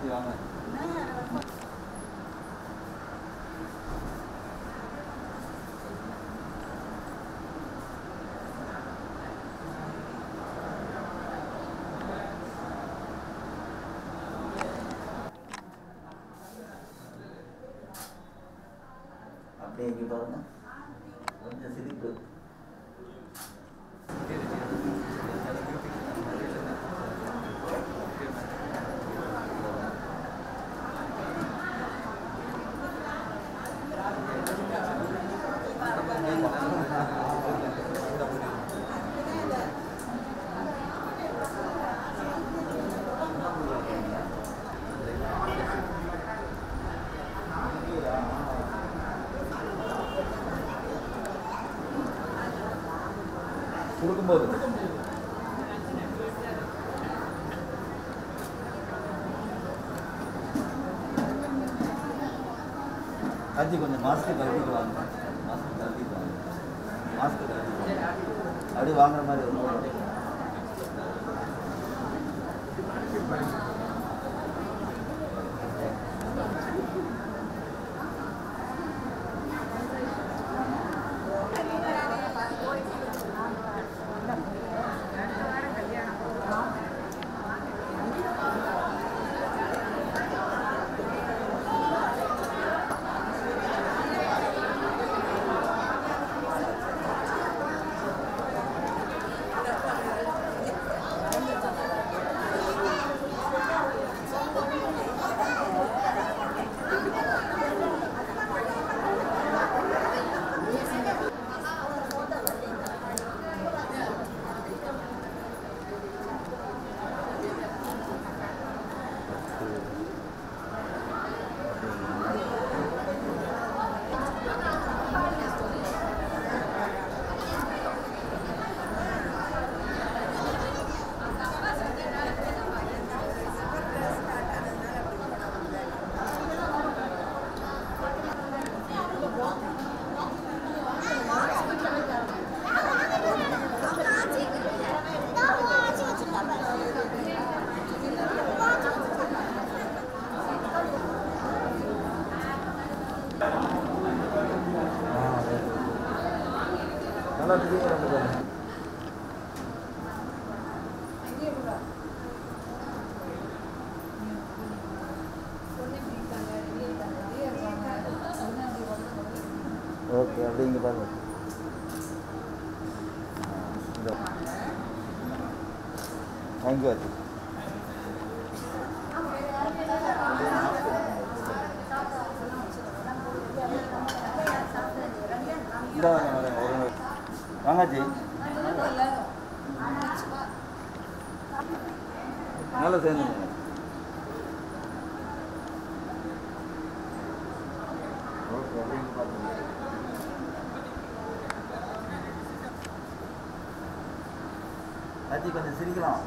ஆச்சி வாங்க அப்படியே இங்கே பாருங்க கொஞ்சம் சிரிப்பு கொடுக்கும்போது அஜி கொஞ்சம் மாஸ்க்கு கழட்டிட்டு வாங்க மாஸ்க்கு கழட்டிட்டு வாங்க மாஸ்க்கு கழட்டிட்டு வாங்க அப்படியே வாங்குற மாதிரி ஒரு நோட் நல்லா தெரியும் ரெண்டு பேரும் ஓகே அப்படியே இங்கே பாருங்க இந்த தேங்க்யூ ஆச்சு இந்த வாங்க வரேன் ஒரு நிமிஷம். வாங்காச்சி நல்லா சேர்ந்து ஓகே அப்படிங்க பார்த்துங்க ஆச்சி கொஞ்சம் சிரிக்கலாம்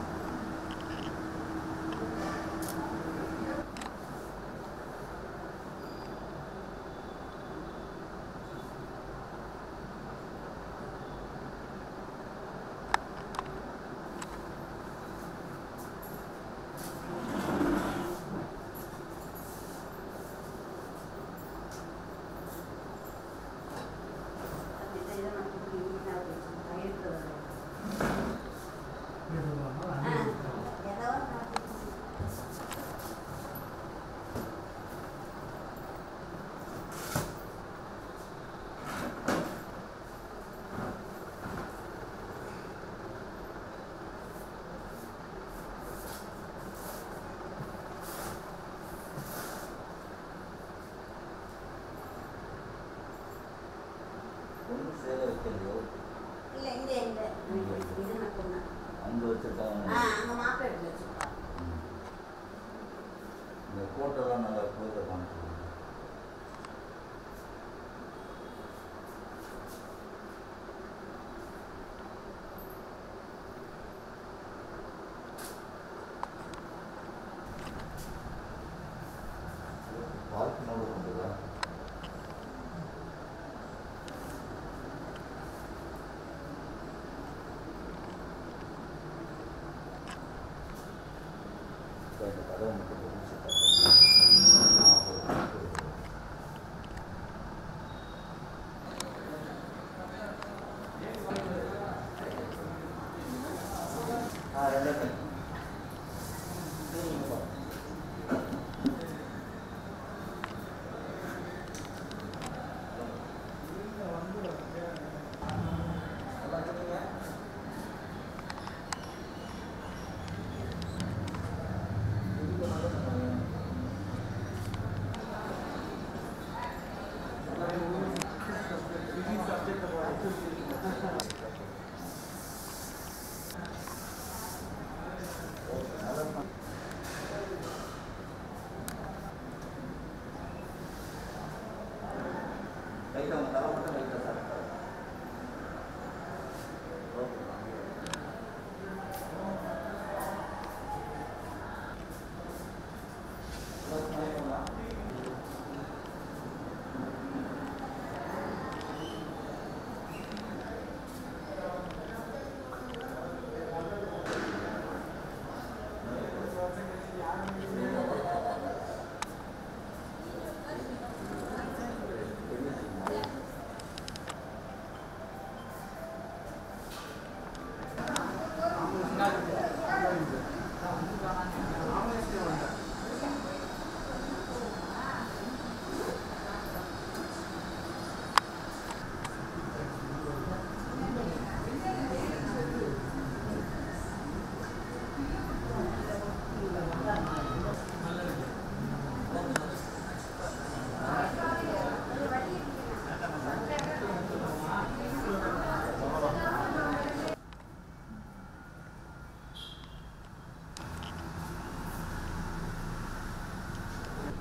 ஒன்று சேர வைக்கலையோ இல்ல இங்க இல்ல இது மட்டும்தான் அங்கே வச்சுருக்காங்க ஆ அங்க மாப்பிள்ளை எடுத்து வச்சிருக்கா இந்த கோட்டெல்லாம் நல்லா கோயிலை காமிச்சு பார்க்கினோட கொண்டுதா இந்த கதவை மட்டும் முடிச்சு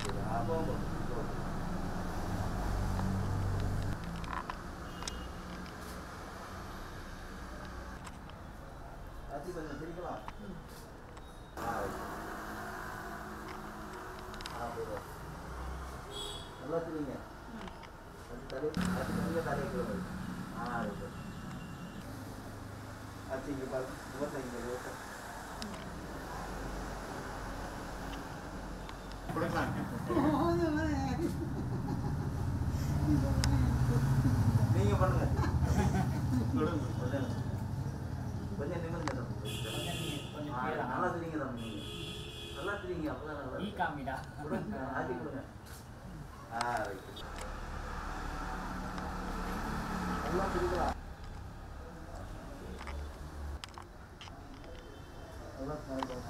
ஆ போங்க போங்க. ஆச்சி கொஞ்சம் சிரிக்கலாம் ஆ ரைட். ஆ போதும் நல்லா சிரிங்க அது தலை அது நீங்க தலையை கீழே வைங்க. ஆ ரைட் ஆச்சி இங்கே பாருங்க முகத்தை இங்கே முகத்தை நீங்க பண்ணுங்க கொஞ்சம் கொஞ்சம் நிமிர்ந்து தம்பி. ஆ, நல்லா தெரியுங்க தம்பி நீங்க நல்லா தெரியுங்க அப்பதான் நல்லா ஈ இருக்கு. காமிடா கொடுங்க ஆட்டி கொடுங்க ஆ ரைட் நல்லா தெரியுதா நல்லா ஸ்மைல் பண்ணா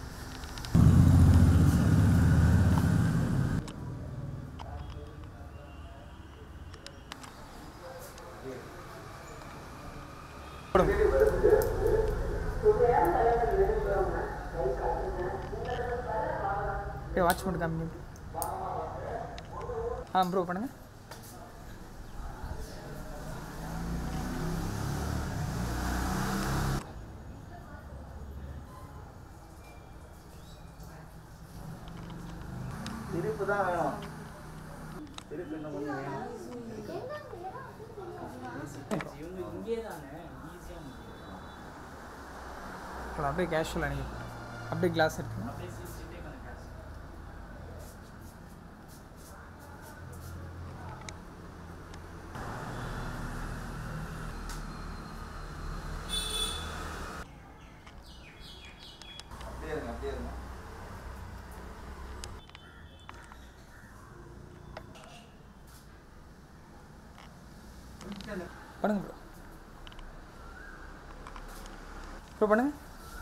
அப்படியே வாட்ச் மட்டும் காமிங்க ஆ ப்ரோ பண்ணுங்க திருப்பு தான் வேணும் திருப்பு இன்னும் கொஞ்சம் வேணும் இவங்க இங்கே தானே ஈஸியாக முடியும் அப்புறம் அப்படியே கேஷுவலாக நீங்கள் அப்படியே கிளாஸ் இருக்குங்க அப்படியே சிரிச்சுட்டே கொஞ்சம் காசு அப்படியே இருங்க அப்படியே இருங்க பண்ணுங்க ப்ரோ ப்ரோ பண்ணுங்க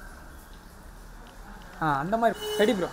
ஆ அந்த மாதிரி ரெடி ப்ரோ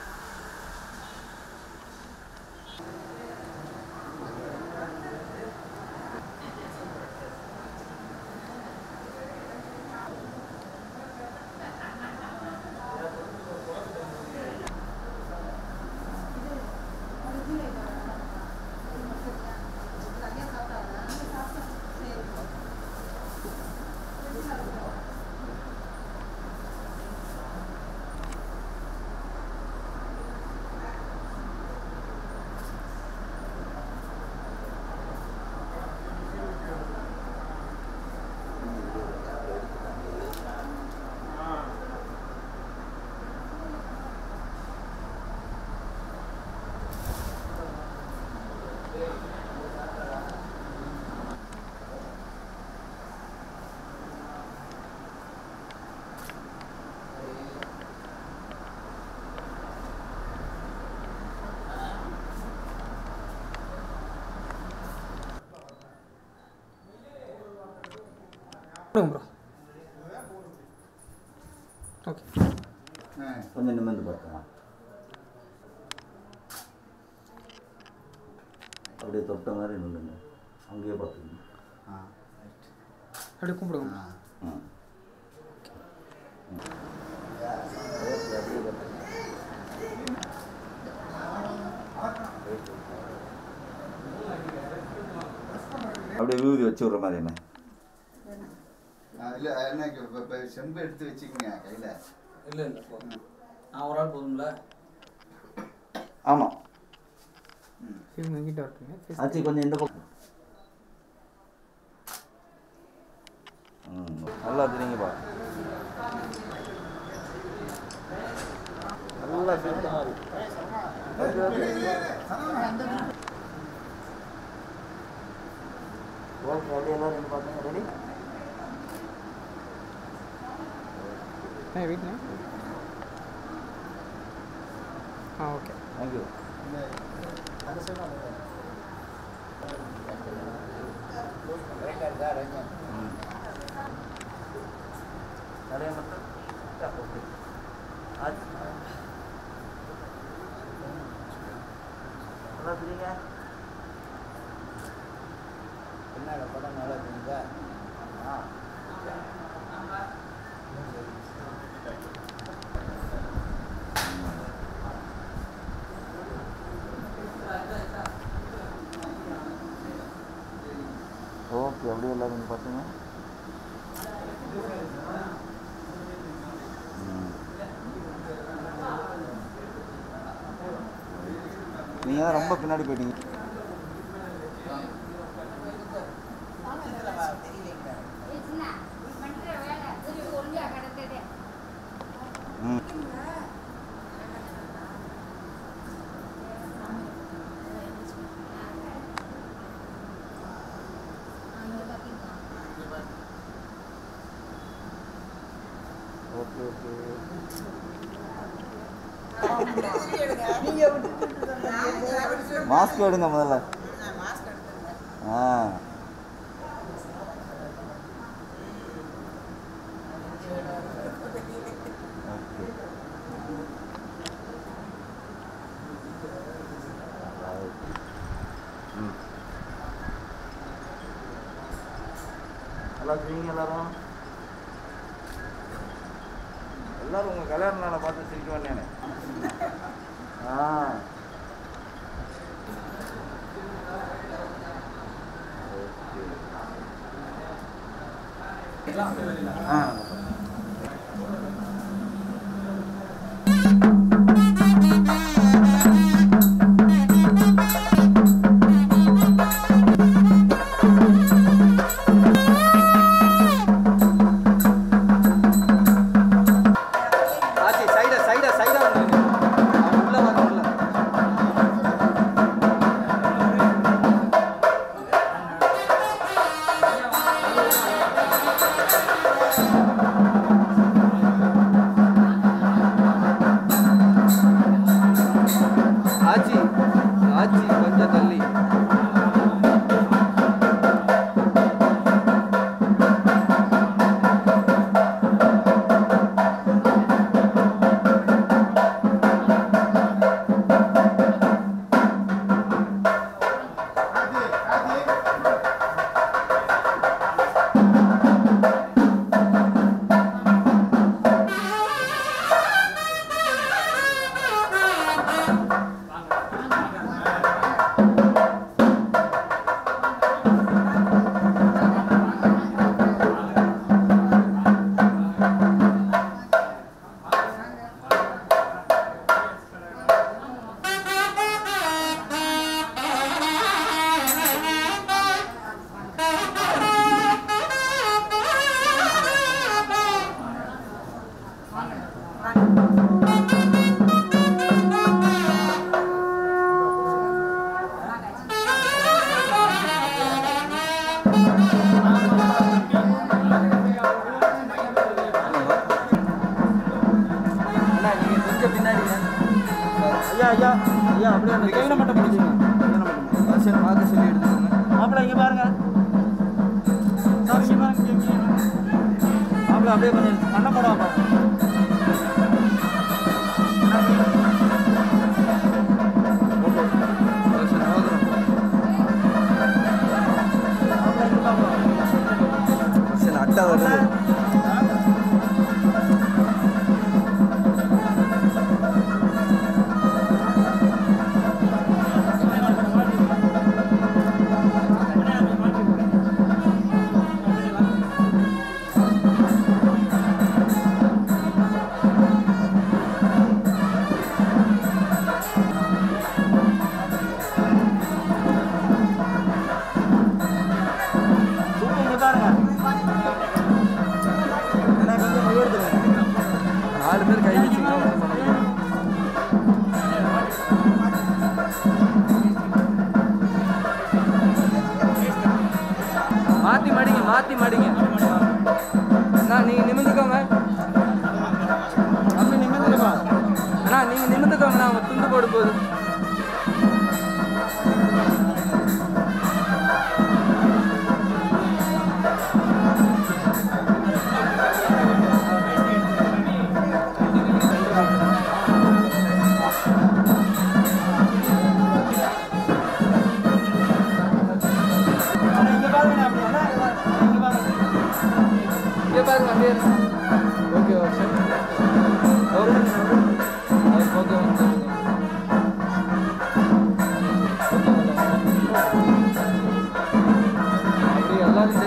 கொடுங்க ப்ரோ ஓகே கொஞ்சம் நிமிர்ந்து பார்த்தா அப்படியே தொட்ட மாதிரி நில்லுங்க அங்கேயே பார்த்துக்கணும் அப்படியே கும்பிடுங்க ம் ம். ஓகே, அப்படியே பார்த்துக்கங்க. அப்படியே விபூதி வச்சு விட்ற மாதிரி என்ன இல்லை என்ன இப்போ இப்போ செம்பு எடுத்து வச்சுக்கோங்க கையில் இல்லை இல்லை போதும் நான் ஒரு ஆள் போதும்ல ஆமாம் இவங்க கிட்ட வரட்டுங்க face ஆச்சி கொஞ்சம் இந்த பக்கம் ம் நல்லா தெரியுங்கப்பா நல்லா சுத்தமாக இருக்கு ஓகே, ஓகே. ஓகே அப்படியே எல்லாரும் இங்க பாருங்க ரெடி ஆ வீட்ண்ணே ஆ ஓகே தேங்க்யூ நிறைய மட்டும் ஓகே ஆச்சு நல்லா தெரியுங்க என்ன படம் நல்லா இருக்குங்க ஆ ஓகே அப்படியே எல்லாரும் இங்கே பார்த்துங்க நீங்கள் தான் ரொம்ப பின்னாடி போயிட்டீங்க ம் ஓகே ஓகே மாஸ்க் எடுங்க முதல்ல ஆ ஓகே ம் நல்லா இருக்கீங்க எல்லாரும் எல்லாரும் உங்கள் கல்யாண நாளை பார்த்து சிரிக்க வேண்டியானே ஆ ஆ ஆச்சி சைடா சைடா சைடா வந்து உள்ள வாங்க உள்ள ஆச்சி ஆச்சி கொஞ்சம் தள்ளி அண்ணா நீங்க கொஞ்சம் பின்னாடி ஐயா ஐயா ஐயா அப்படியே அந்த கையில மட்டும் பிடிச்சிங்க வருஷன் பார்க்க சொல்லி எடுத்துக்கோங்க மாப்பிள்ள இங்கே பாருங்க சார் இங்கே பாருங்க இங்கே, இங்கே. மாப்பிள்ள அப்படியே கொஞ்சம் கண்ணை போடாம வருஷன் மோதிரம் வருஷன் அட்டை வருது சூப்பர் இங்கே பாருங்க என்ன கொஞ்சம் உயர்த்துங்க நாலு பேர் கை வச்சுக்கலாம் ஒன்றும் பண்ண முடியாது மாத்தி மடிங்க மாத்தி மடிங்க அண்ணா நீங்க நிமிந்துக்கோங்க அப்படி நிமிந்துருப்பா அண்ணா நீங்க நிமிந்துக்கோங்கண்ணா அவங்க துண்டு போடு போகுது இங்கே பாருங்க அப்படி அண்ணா இங்கே பாருங்க இங்கே பாருங்க அப்படியே okay okay okay okay okay அப்படியே எல்லாரும்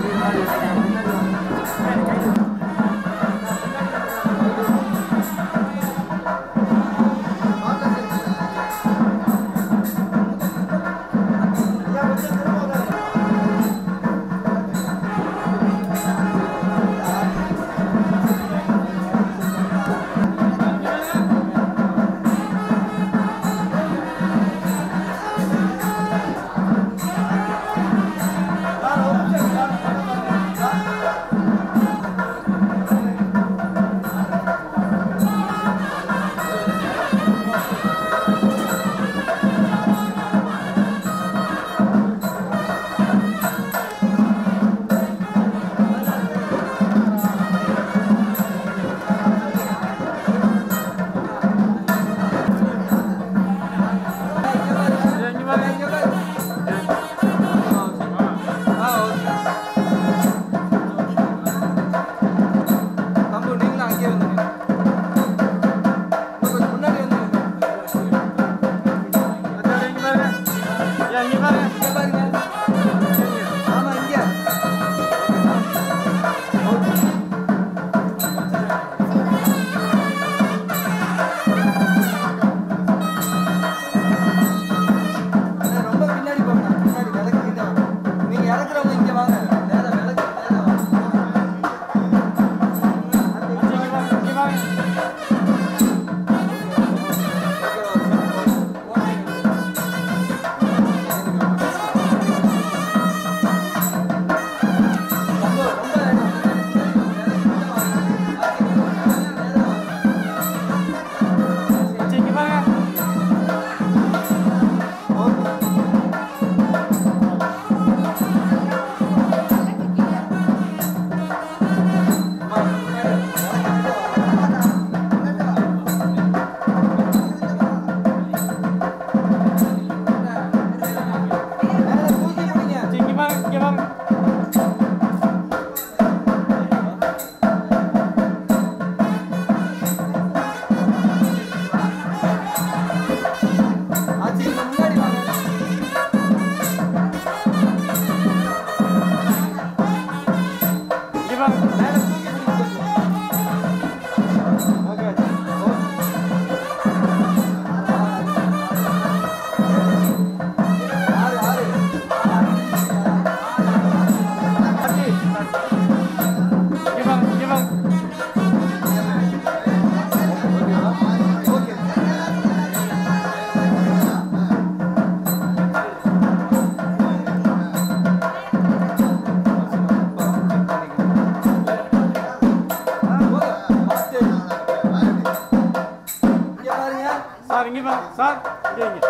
இங்கே பாருங்க சார் இங்கே இங்கே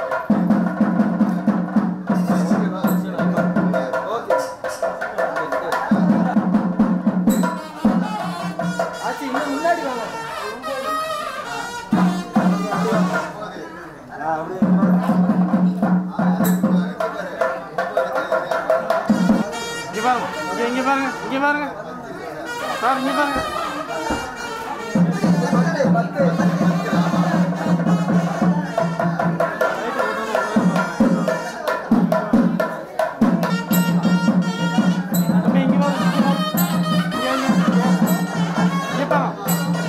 ஆச்சு இன்னும் முன்னாடி வாங்க ஆ, அப்படியே இங்க பாருங்க. இங்கே பாருங்க இங்கே இங்கே பாருங்க இங்கே பாருங்க சார் இங்கே பாருங்க அப்படியே இங்கே பாருங்க இங்கே இங்கே இங்கே இங்கே பாருங்க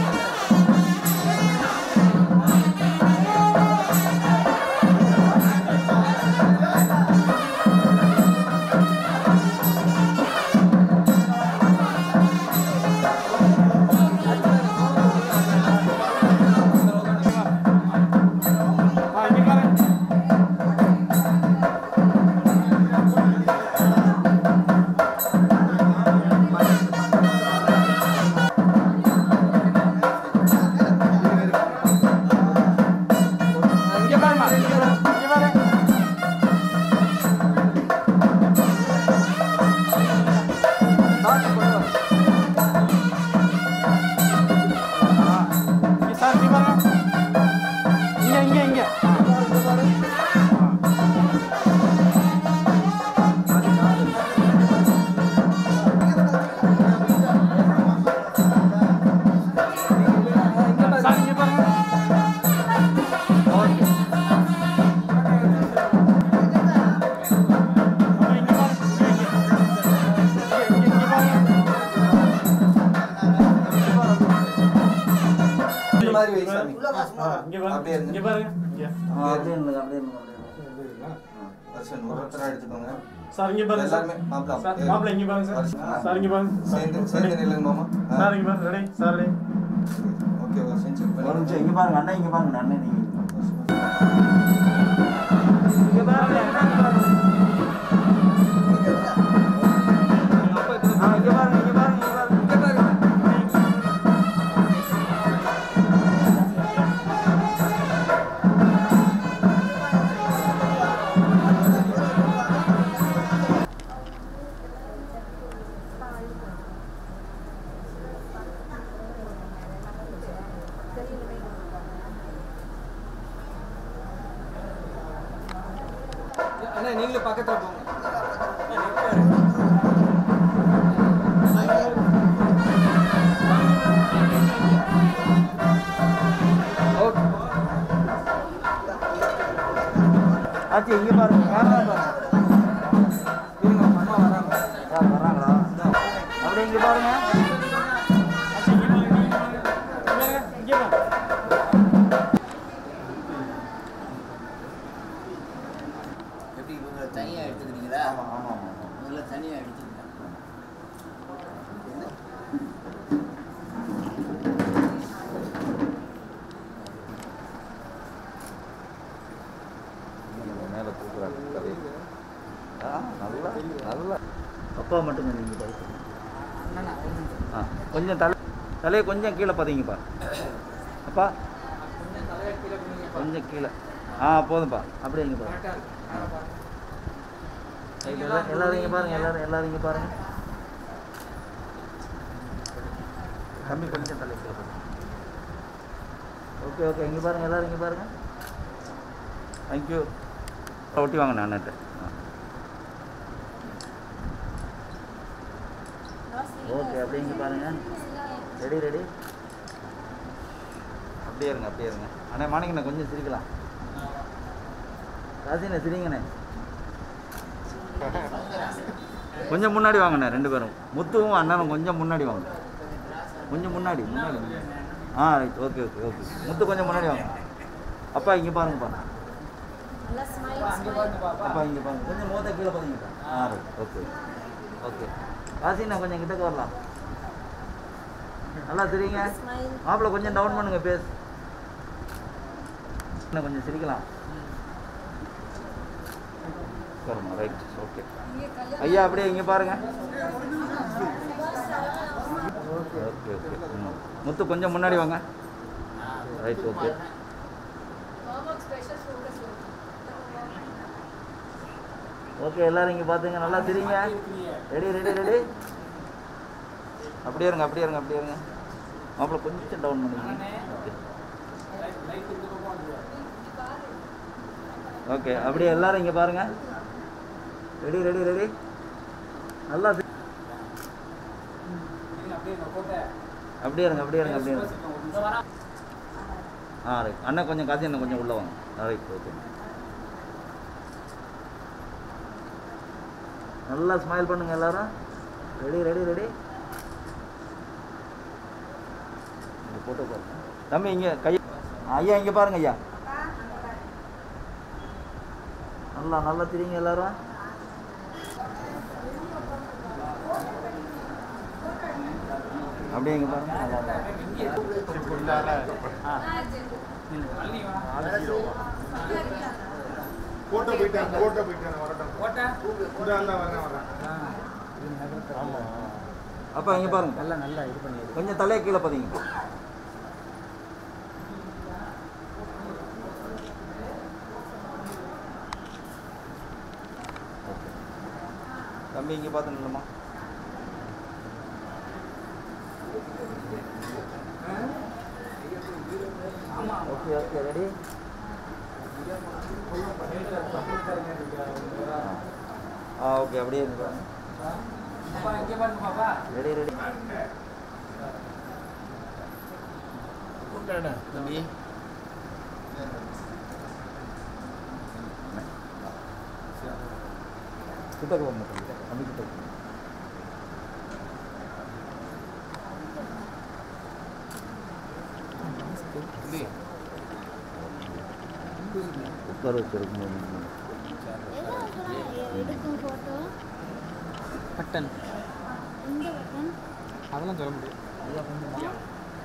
ஆ இங்கே பாருங்க இங்கே பாருங்க இங்கே பாருங்க இங்கே சார் இங்கே பாருங்க இங்கே இங்கே இங்கே சார் இங்கே பாருங்க ஓகே அப்புறம் இங்கே பாருங்க இங்கே இங்கே இங்கே இங்கே பாருங்க இந்த மாதிரி வை சாமி. ஆ, இங்கே பாருங்க அப்படியே இருங்க. இங்கே பாருங்க இங்கே ஆ, அப்படியே இருங்க, அப்படியே இருங்க, அப்படியே இருங்க. ஆ, வருஷம் ஒரு ஒருத்தரா எடுத்துக்கோங்க சார் இங்கே பாருங்க சார் எல்லாருமே மாப்பிள சார் மாப்பிள்ளை இங்கே பாருங்க சார் சார் இங்கே பாருங்க சேர்ந்து சேர்ந்து நில்லுங்க மாமா ஆ, சார் இங்கே பாருங்க ரெடி சார் ரெடி ஓகே ஒரு நிமிஷம் செக் ஒரு நிமிஷம் இங்க பாருங்க அண்ணா இங்க பாருங்க அண்ணன் நீங்க இங்கே பாருங்க ஆ, இங்க பாருங்க இங்க பாருங்க இங்க பாருங்க அண்ணா நீங்களும் பக்கத்துல போங்க ஓகே ஆச்சி இங்க பாருங்க கேமரா பாருங்க இருங்க அம்மா வராங்க யார் வர்றாங்களா அப்படியே இங்க பாருங்க இங்கே பாருங்க இங்கே பாருங்க இங்கே பாருங்க எப்படி இவங்க தனியாக எடுத்துக்கிறீங்களா ஆமா ஆமா ஆமா முதல்ல தனியாக எடுத்துக்கிறேன் மேல தூக்குறாங்க கதை ஆ நல்லா நல்லா அப்பா மட்டும் நீங்க பாருங்க ஆ கொஞ்சம் தலை தலையை கொஞ்சம் கீழே பார்த்தீங்கப்பா அப்பா கொஞ்சம் தலையை கீழே குனிங்க கொஞ்சம் கீழே ஆ போதும்ப்பா அப்படியே இங்கே பாருங்க கரெக்டாக இருக்கு மேலே பாருங்க எல்லாரும் எல்லாரும் இங்கே பாருங்க எல்லாரும் எல்லாரும் இங்கே பாருங்க தம்பி கொஞ்சம் தலை கீழே பாருங்க ஓகே ஓகே இங்கே பாருங்க எல்லாரும் இங்கே பாருங்க தேங்க்யூ ஒட்டி வாங்க அண்ணன்ட்ட ஓகே அப்படியே இங்கே பாருங்க ரெடி ரெடி அப்படியே இருங்க அப்படியே இருங்க அண்ணே மாணிக்கண்ணே கொஞ்சம் சிரிக்கலாம் ராசிண்ணே சிரிங்கண்ணே கொஞ்சம் முன்னாடி வாங்கண்ணே ரெண்டு பேரும் முத்துவும் அண்ணனும் கொஞ்சம் முன்னாடி வாங்க கொஞ்சம் முன்னாடி முன்னாடி ஆ right okay okay okay Muthu கொஞ்சம் முன்னாடி வாங்க அப்பா இங்கே பாருங்கப்பா நல்லா ஸ்மைல் அங்கே பாருங்க பாப்பா அப்பா இங்கே பாருங்க கொஞ்சம் மோத கீழே பார்த்தீங்கப்பா ஆ ரைட் ஓகே ஓகே ராசிண்ணா கொஞ்சம் கிட்டக்க வரலாம் நல்லா சிரிங்க ஸ்மைல் மாப்பிள்ள கொஞ்சம் டவுன் பண்ணுங்க பேஸ் இன்னும் கொஞ்சம் சிரிக்கலாம் சரிம்மா ரைட் ஓகே ஐயா அப்படியே இங்கே பாருங்க ஓகே ஓகே ஓகே ம். முத்து கொஞ்சம் முன்னாடி வாங்க ரைட் ஓகே ஓகே எல்லாரும் இங்கே பார்த்துங்க நல்லா தெரியுங்க ரெடி ரெடி ரெடி அப்படியே இருங்க அப்படியே இருங்க அப்படியே இருங்க மாப்பிள்ள கொஞ்சம் டவுன் பண்ணிக்கங்க ஓகே ஓகே அப்படியே எல்லாரும் இங்கே பாருங்க ரெடி ரெடி ரெடி நல்லா தெ- அப்படியே இருங்க அப்படியே இருங்க அப்படியே இருங்க ஆ ரைட் அண்ணன் கொஞ்சம் காசு என்ன கொஞ்சம் உள்ளே வாங்க ரைட் ஓகே நல்லா ஸ்மைல் பண்ணுங்க எல்லாரும் ரெடி ரெடி ரெடி இந்த போட்டோ பாருங்க தம்பி இங்கே கை ஐயா இங்கே பாருங்க ஐயா நல்லா நல்லா தெரியுங்க எல்லாரும் அப்படியே இங்கே பாருங்க நல்லா நல்லா. போட்டோ போயிட்டேன் போட்டோ போயிட்டேன் வரட்டும் இந்த அந்த வரேன் வரேன் அப்பா இங்கே பாருங்க நல்லா நல்லா இது பண்ணிடு கொஞ்சம் தலையை கீழே பதிங்க தம்பி இங்கே பார்த்து நில்லுமா ஓகே ஓகே ரெடி ஆ ஓகே அப்படியே இருக்கு ரெடி ரெடி தம்பி கிட்ட போக தம்பி கிட்ட போ. தம்பி உட்கார வச்சிருக்கணும் எடுக்கும் போட்டோ பட்டன் இந்த பட்டன் அதெல்லாம் சொல்ல முடியும்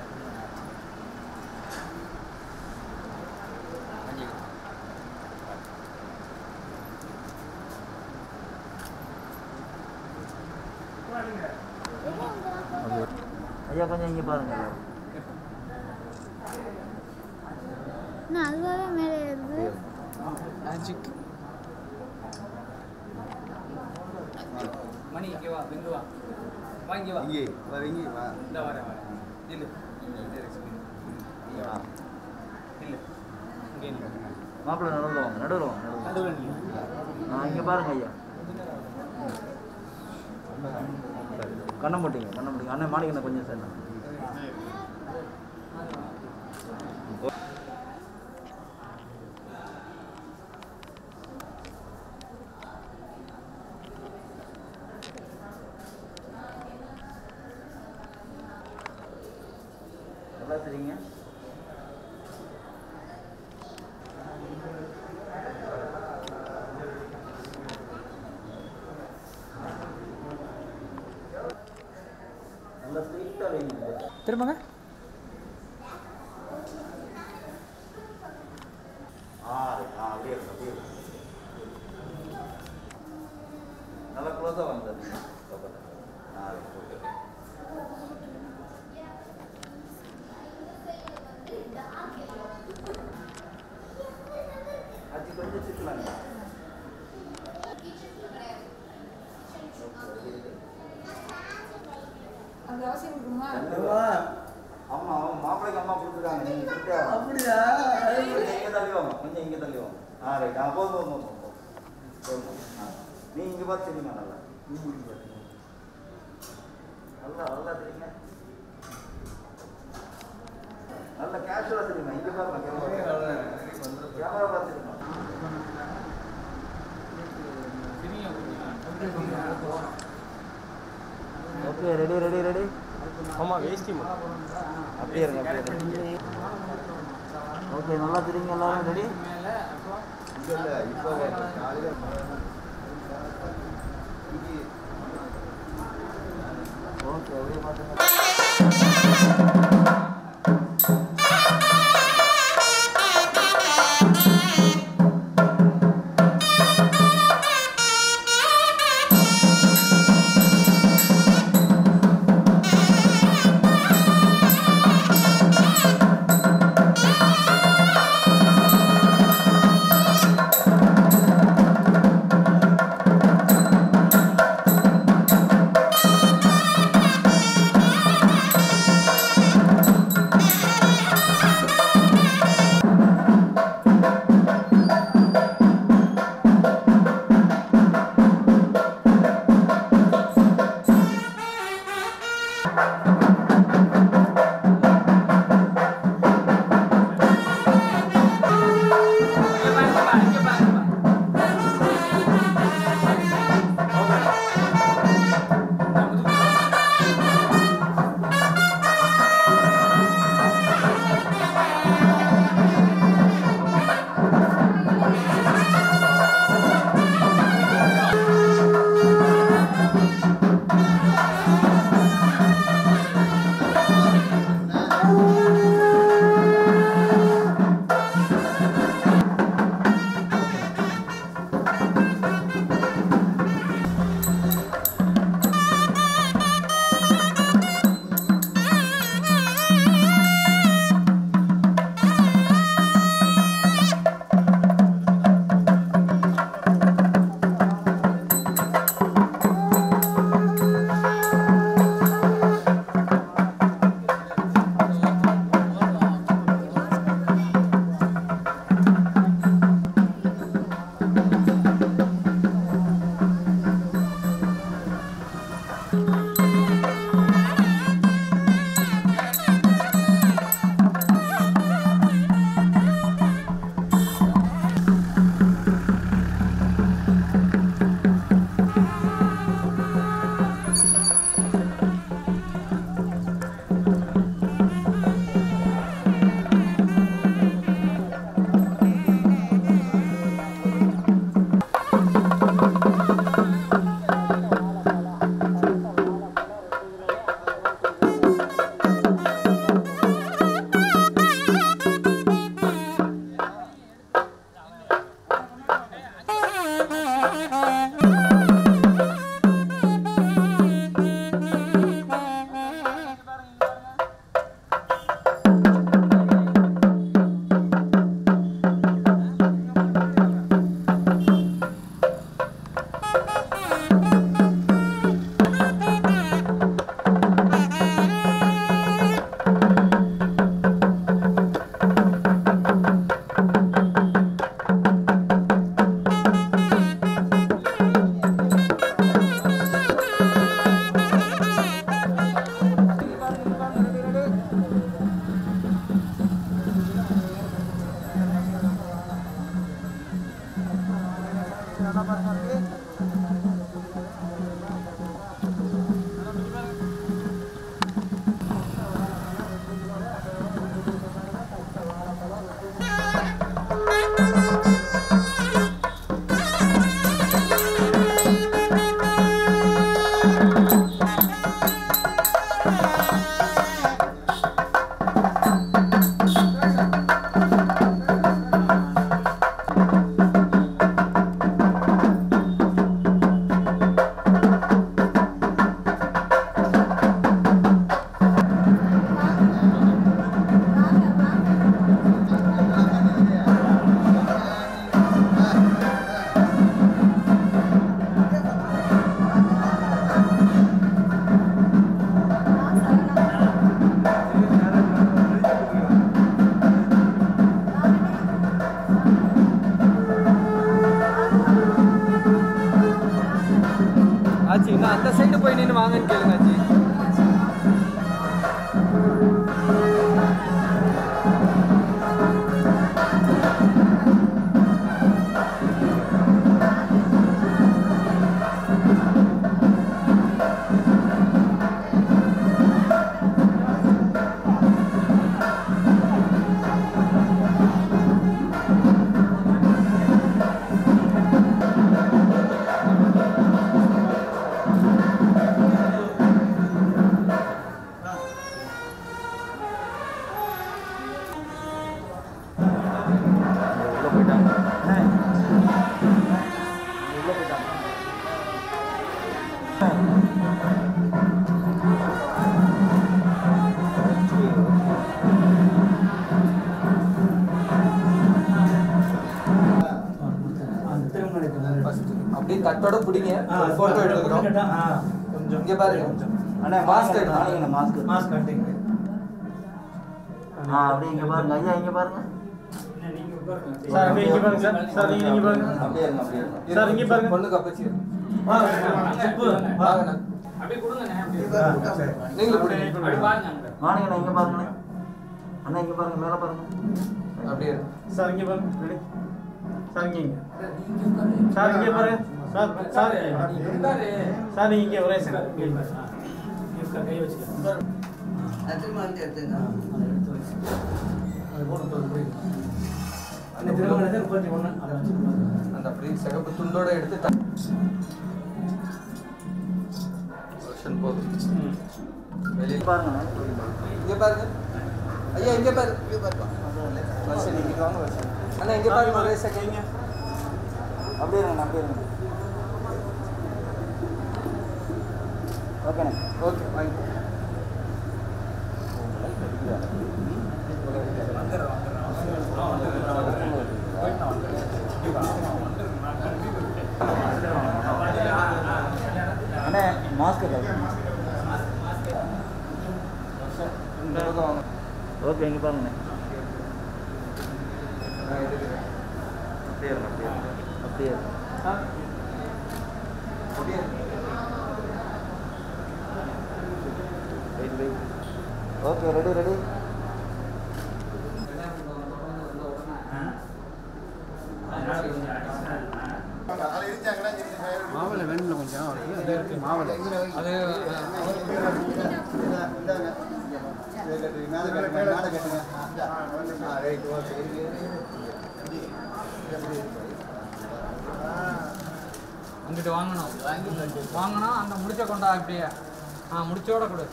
ஐயா கொஞ்சம் இங்கே பாருங்க நான் அதுவாகவே மேலே ஏறுது மேஜிக் மணி இங்கே வா பிந்து வா வா இங்கே வா இங்கே வா இங்கே வா இந்த வரேன் வரேன் நில்லு ஆ நில்லு இங்கே நில்லு மாப்பிள்ளை நடுவில் வாங்க நடுவில் வாங்க நடுவில் நடுவில் நில்லு ஆ இங்கே பாருங்க ஐயா கண்ணை போட்டீங்க கண்ணை போட்டீங்க அண்ணன் மாணிக்கண்ண கொஞ்சம் சேர்ந்தேன் நல்லா தெரியுங்க நல்லா ஸ்ட்ரெயிட்டாக வைங்க திரும்பங்க ஆ ரைட். ஆ அப்படியே இருக்கு அப்படியே இருக்கு நல்லா க்ளோஸாக வாங்க சார் நீங்கள் ஆ ரைட் ஓகே அது கொஞ்சம் சிக்கலாங்க அந்த அவசியம் இருக்குமா அம்மா அவன் மாப்பிள்ளைக்கு அம்மா கொடுத்துருக்காங்க நீங்கள் கொடுத்தா அப்படியா கொஞ்சம் இங்கே தள்ளி வாங்க கொஞ்சம் இங்கே தள்ளி வாங்க ஆ ரைட் ஆ போதும் போதும் போதும் போதும் போதும் ஆ நீ இங்கே பார்த்து தெரியுமா நல்லா நீ இங்கே பார்த்து நல்லா நல்லா தெரியுங்க நல்ல கேஷுவலாக தெரியுமா இங்கே பாருங்க கேமரா கேமரா பார்த்து தெரியுமா ஓகே ரெடி ரெடி ரெடி ஆமா வேஷ்டி அப்படியே இருங்க அப்படியே இருங்க ஓகே நல்லா தெரியுங்க எல்லாரும் ரெடி மேலே அப்புறம் இல்லை இல்லை இப்போ காலையில் இங்கே ஓகே அப்படியே பார்த்துங்க ஆச்சி இன்னும் அந்த சைடு போய் நின்று வாங்கன்னு கேளுங்க ஆச்சி உள்ள போயிட்டாங்க அண்ணே. உள்ள போயிட்டாங்க அப்படியே தட்டோட பிடிங்க போட்டோ எடுக்கிறோம் கொஞ்சம் இங்க பாருங்க அண்ணே மாஸ்க் மாஸ்க் எடுங்க. எடுங்க மாஸ்க் மாஸ்க் கட்டிங்க ஆ அப்படியே இங்க பாருங்க ஐயா இங்க பாருங்க சார் அப்படியே இங்க பாருங்க சார் சார் நீங்க இங்க பாருங்க அப்படியே இருங்க அப்படியே இருங்க சார் இங்க பாருங்க பொண்ணுக்கு அப்பச்சி உப்பு. வாங்கண்ணா அப்படியே கொடுங்கண்ணே அப்படியே ஆ, சரி. நீங்களும் பிடிங்க அப்படி பாருங்க அங்க வாணிங்கண்ணா இங்க பாருங்க அண்ணா இங்க பாருங்க மேல பாருங்க அப்படியே சார் இங்க பாருங்க ரெடி சார் இங்க இங்க சார் இங்க பாருங்க சார் சார் உட்காரு. சார் நீங்க இங்க ஒரே சார் இருக்க, கை வச்சுக்க. திரும்ப வந்து எடுத்துங்க அந்த திருமணத்தை முப்பத்தி ஒண்ணு அதை வச்சுக்கோங்க அந்த அப்படியே சிகப்பு துண்டோட எடுத்து த- வருஷன் போதும் வெளியே பாருங்க இங்க பாருங்க ஐயா இங்க பாரு இங்க பாருங்க வருஷன் இங்க வாங்க வருஷன் அண்ணா இங்க பாருங்க ஒரே செகண்ட் அப்படியே இருங்க அப்படியே இருங்க ஓகேண்ணே ஓகே வாங்க அண்ணே மாஸ்க் இந்த பக்கம் வாங்க ஓகே இங்க பாருங்கண்ணே ஆ, இது இருக்கு. அப்படியே இருங்க அப்படியே இருங்க அப்படியே இருங்க அப்படியே இருக்கு. Wait wait okay ready ready மாவளை வேணும்ல கொஞ்சம் அது இருக்கு மாவளை அது மேலே கட்டுங்க மேலே கட்டுங்க ஆ ரைட் ஓகே அங்கிட்டு வாங்கணும் வாங்கணும் அந்த முடிச்ச கொண்டா அப்படியே ஆ முடிச்சோட கொடு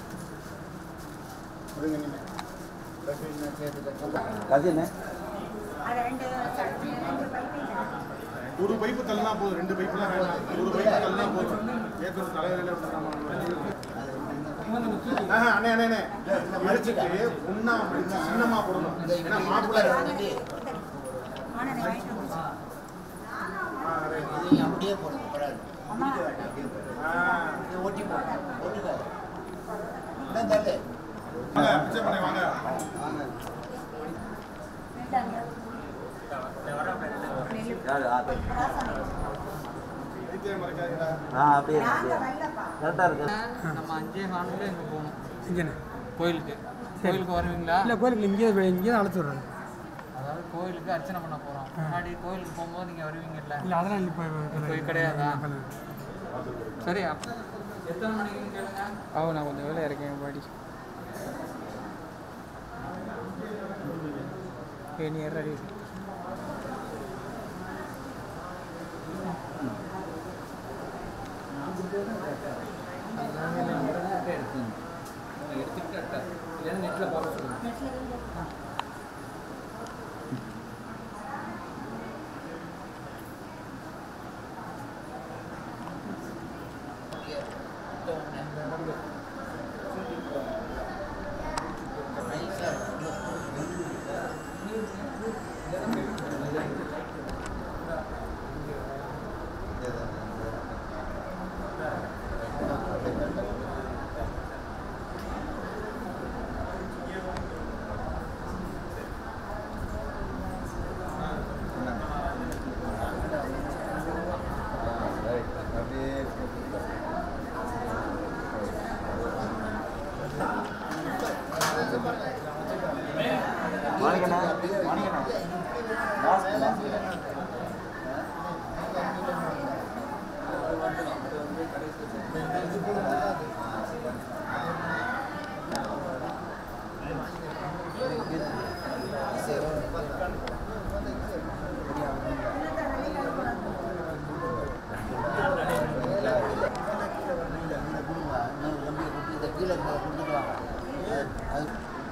கதிண்ணே ஒரு பைப்பு தள்ளினா போதும் ரெண்டு பைப்புலாம் வேண்டாம் ஒரு பைப்பு தள்ளினா போதும் ஏற்கனவே தலைவரையில அண்ணே அண்ணே அண்ணே மடிச்சுட்டு ஒன்னா மடிச்சு சின்னமா போடணும் ஏன்னா மாப்பிள்ளை ஆ, right. அப்படியே போடுங்க பரவாயில்ல ஆ. ஓட்டி போடுங்க ஓட்டுக்காது இதான் தள்ளு வாங்க பிச்சை பண்ணி வாங்க யாரு ஆ, வைத்திய மறைக்காதீங்களா ஆ அப்படியே இருக்கு கரெக்டாக இருக்கு நம்ம அஞ்சே காலில் இங்கே போகணும் இங்கேண்ணே கோயிலுக்கு கோயிலுக்கு வருவீங்களா இல்லை கோயிலுக்கு இங்கே இங்கே தான் அழைச்சி விட்றாங்க அதாவது கோயிலுக்கு அர்ச்சனை பண்ண போகிறோம் முன்னாடி கோயிலுக்கு போகும்போது நீங்கள் வருவீங்கல்ல இல்லை அதெல்லாம் இப்போ இப்போ கிடையாதா சரி அப்ப எத்தனை மணிக்குன்னு கேளுங்க அவன் நான் கொஞ்சம் வேலை இருக்கேன் பாடி நீ ரெடி இல்லைன்னா நெட்டில் பார்க்க சொல்லுங்கள் மாணிக்கண்ணா மாணிக்கண்ணா மாஸ்க் மாஸ்க் கீழே கொடுத்துட்டு வாங்க அது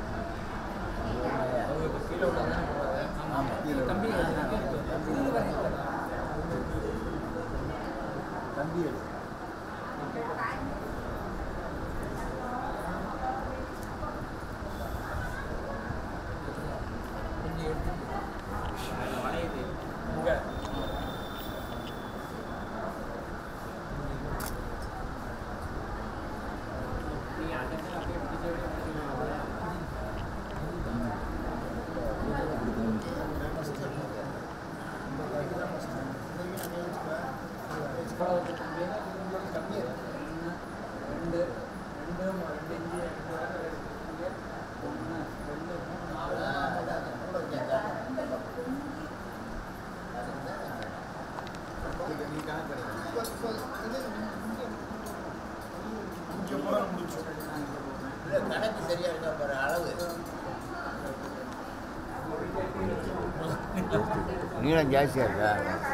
ரெண்டு ரெண்டு மூணு, ரெண்டு இஞ்சி ரெண்டு ஆறு, ரெண்டு இங்கே, ஒன்று ரெண்டு மூணு நாலு இல்ல, கணக்கு சரியா இருக்கா பாரு அளவு நீளம் ஜாஸ்தியா இருக்கா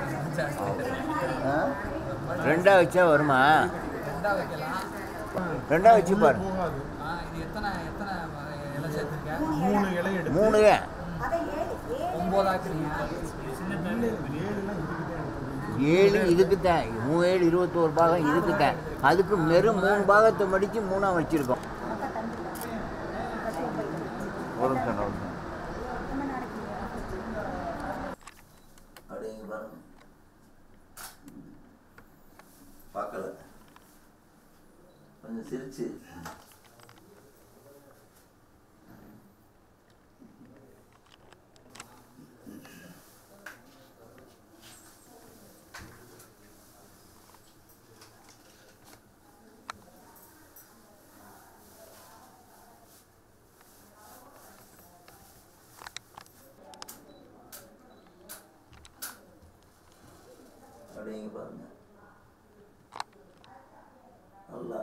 ஆ? ரெண்டா வச்சா வருமா ரெண்டா வைக்கலாம் ரெண்டா வச்சு பாரு போகாது ஆ, இது எத்தனை எத்தனை இலை சேர்த்துருக்க மூணு இலை எடுத்து மூணு ஒம்பது ஆக்குறீங்க ஏழுலாம் இதுக்கிட்டே எனக்கு ஏழு இதுக்கு தான் மூணு இருபத்தோரு பாகம் இதுக்கு தான் அதுக்கு வெறும் மூணு பாகத்தை மடித்து மூணாக வச்சுருக்கோம் ஒரு நிமிஷம் ஒரு நிமிஷம் அப்படிங்க பாருங்க பார்க்கல கொஞ்சம் சிரிச்சு அப்படிங்க பாருங்க நல்லா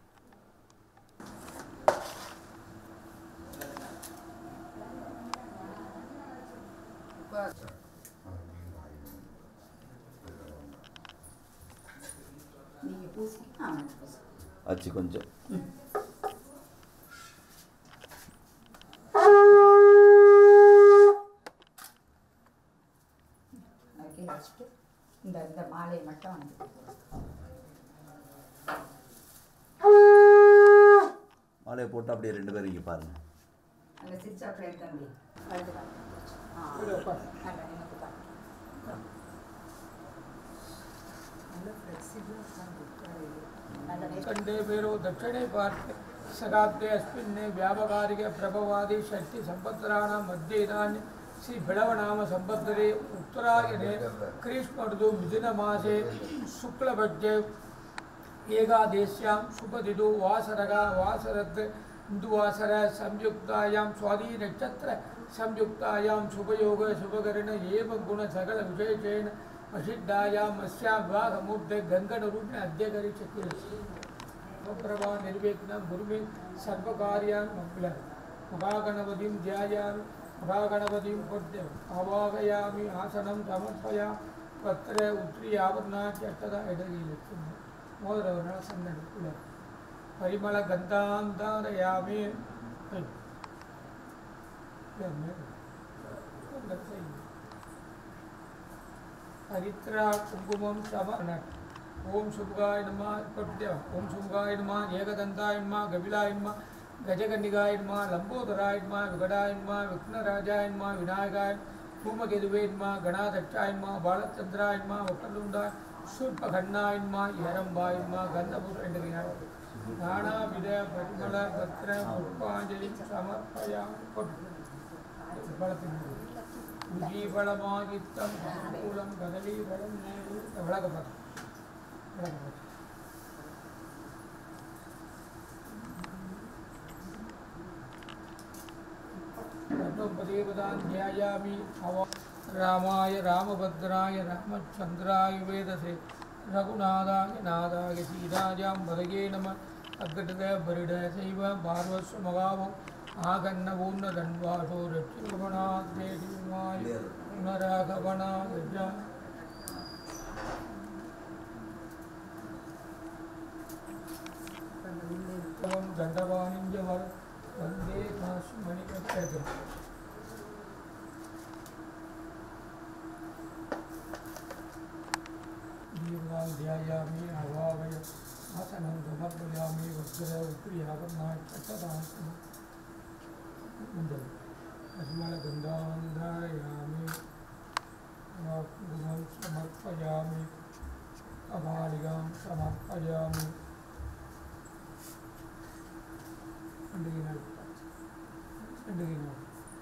ஆச்சு கொஞ்சம் கீழே வச்சுட்டு இந்த இந்த மாலையை மட்டும் வந்து மாலையை போட்டு அப்படியே ரெண்டு பேரும் இங்கே பாருங்க அந்த சிரிச்சா பிளேட் தம்பி வலது கால். ஆ நல்லா எனக்கு தான் நல்ல ஃப்ளெக்சிபிளாக உட்காந்து நல்ல कंडे पेरो दक्षिणे पार्श्वे सगाब्दे अस्मिन् व्यापकारिक प्रभवादि षष्टि संवत्सराणां मध्ये इदानीं श्री बिडवनाम संवत्सरे उत्तरायणे ग्रीष्मर्तु मिथुनमासे शुक्लपक्षे एकादेश्यां शुभदिदु वासरगा वासरत् हिन्दुवासर संयुक्तायां स्वादी नक्षत्र संयुक्तायां शुभयोग शुभकरण एव गुण सकल विशेषेण प्रसिद्धायां अस्यां विवाहमूर्ते गङ्गणरूपिण अद्य करिष्यति स्वप्रभा निर्विघ्नं गुरुमे सर्वकार्यान् मङ्गल महागणपतिं ध्यायामि महागणपतिं पद्य आवाहयामि आसनं समर्पया पत्र उत्तरी आभरणाच्यष्टदा एडगीलक्ष्मी मोदरवर्ण सन्नडकुल परिमलगन्धान्तारयामि हरिद्रा कुङ्कुमं समर्पण ओम शुभगाय नमः पट्य ओम शुभगाय नमः एकदंताय नमः गबिलाय नमः गजकन्निकाय नमः लंबोदराय नमः विकटाय नमः विघ्नराजाय नमः विनायकाय धूमकेतुवे नमः गणाध्यक्षाय नमः बालचंद्राय नमः वक्रतुण्डाय शूर्पखण्डाय नमः हेरम्बाय नमः गन्धपुष्पण्डगिनाय नानाविध परिमल पत्र पुष्पाञ्जलिं समर्पयामि உஜீவளமாகித்தம் அனுகூலம் கதலீபலம் நேரு விளக்கப்படும் விளக்கப்படும் पदोपदेवतान् ध्यायामि अव रामाय रामभद्राय रामचन्द्राय वेदसे रघुनाथाय नाथाय सीतायां वदगे नमः अग्रद बरिड सैव पार्वस्वमगावम् आगन्नपूर्णदण्ड्वासो रक्षुगमनाद्वेषिमाय पुनरागमनाय त्वं दण्डवाणिं च वर वन्दे काश्मणिकट्टज दीर्घां ध्यायामि आवावय आसनं समर्पयामि वज्र उपरियागमनाट्टदासनं अस्मलगन्धान्धारयामि गुणं समर्पयामि कपालिकां समर्पयामि ரெண்டுகினாள் ரெண்டுகினாள்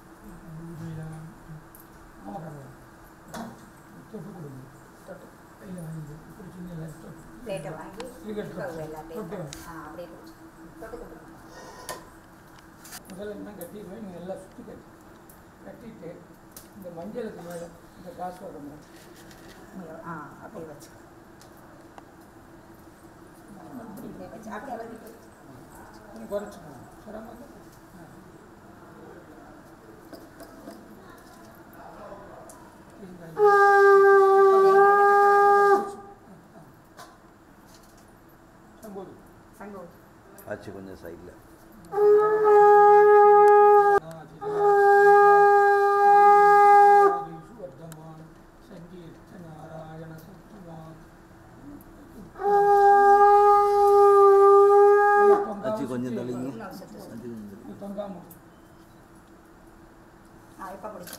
ஆகணும் தொட்டு கொடுங்க தொட்டு கையில் வாங்கி இப்படி சின்ன தொட்டு பிளேட்டை வாங்கி இருக்கட்டும். கவு எல்லாத்தையும் தொட்டு ஆ அப்படியே பிடிச்சி தொட்டு கொடுங்க முதல்ல என்ன கட்டிடுவேன் நீங்கள் எல்லாம் சுற்றி கட்டி கட்டிட்டு இந்த மஞ்சளுக்கு மேலே இந்த காசு வரணும் இங்க- ஆ அப்படியே வச்சு அப்படியே வச்சு அப்படியே அப்படியே வச்சு. கொஞ்சம் குறைச்சிக்கணும் சிரமம் இல்லை. சங்கோதி சங்கு ஆச்சு கொஞ்சம் சைடில் वर्धमान संकीर्त नारायण सत्यवान ஆச்சு கொஞ்சம் தள்ளிங்க இன்னொரு செத்து ஆச்சு கொஞ்சம் தள்ளிங்க. தொங்காம ஆ இப்போ பிடிச்சி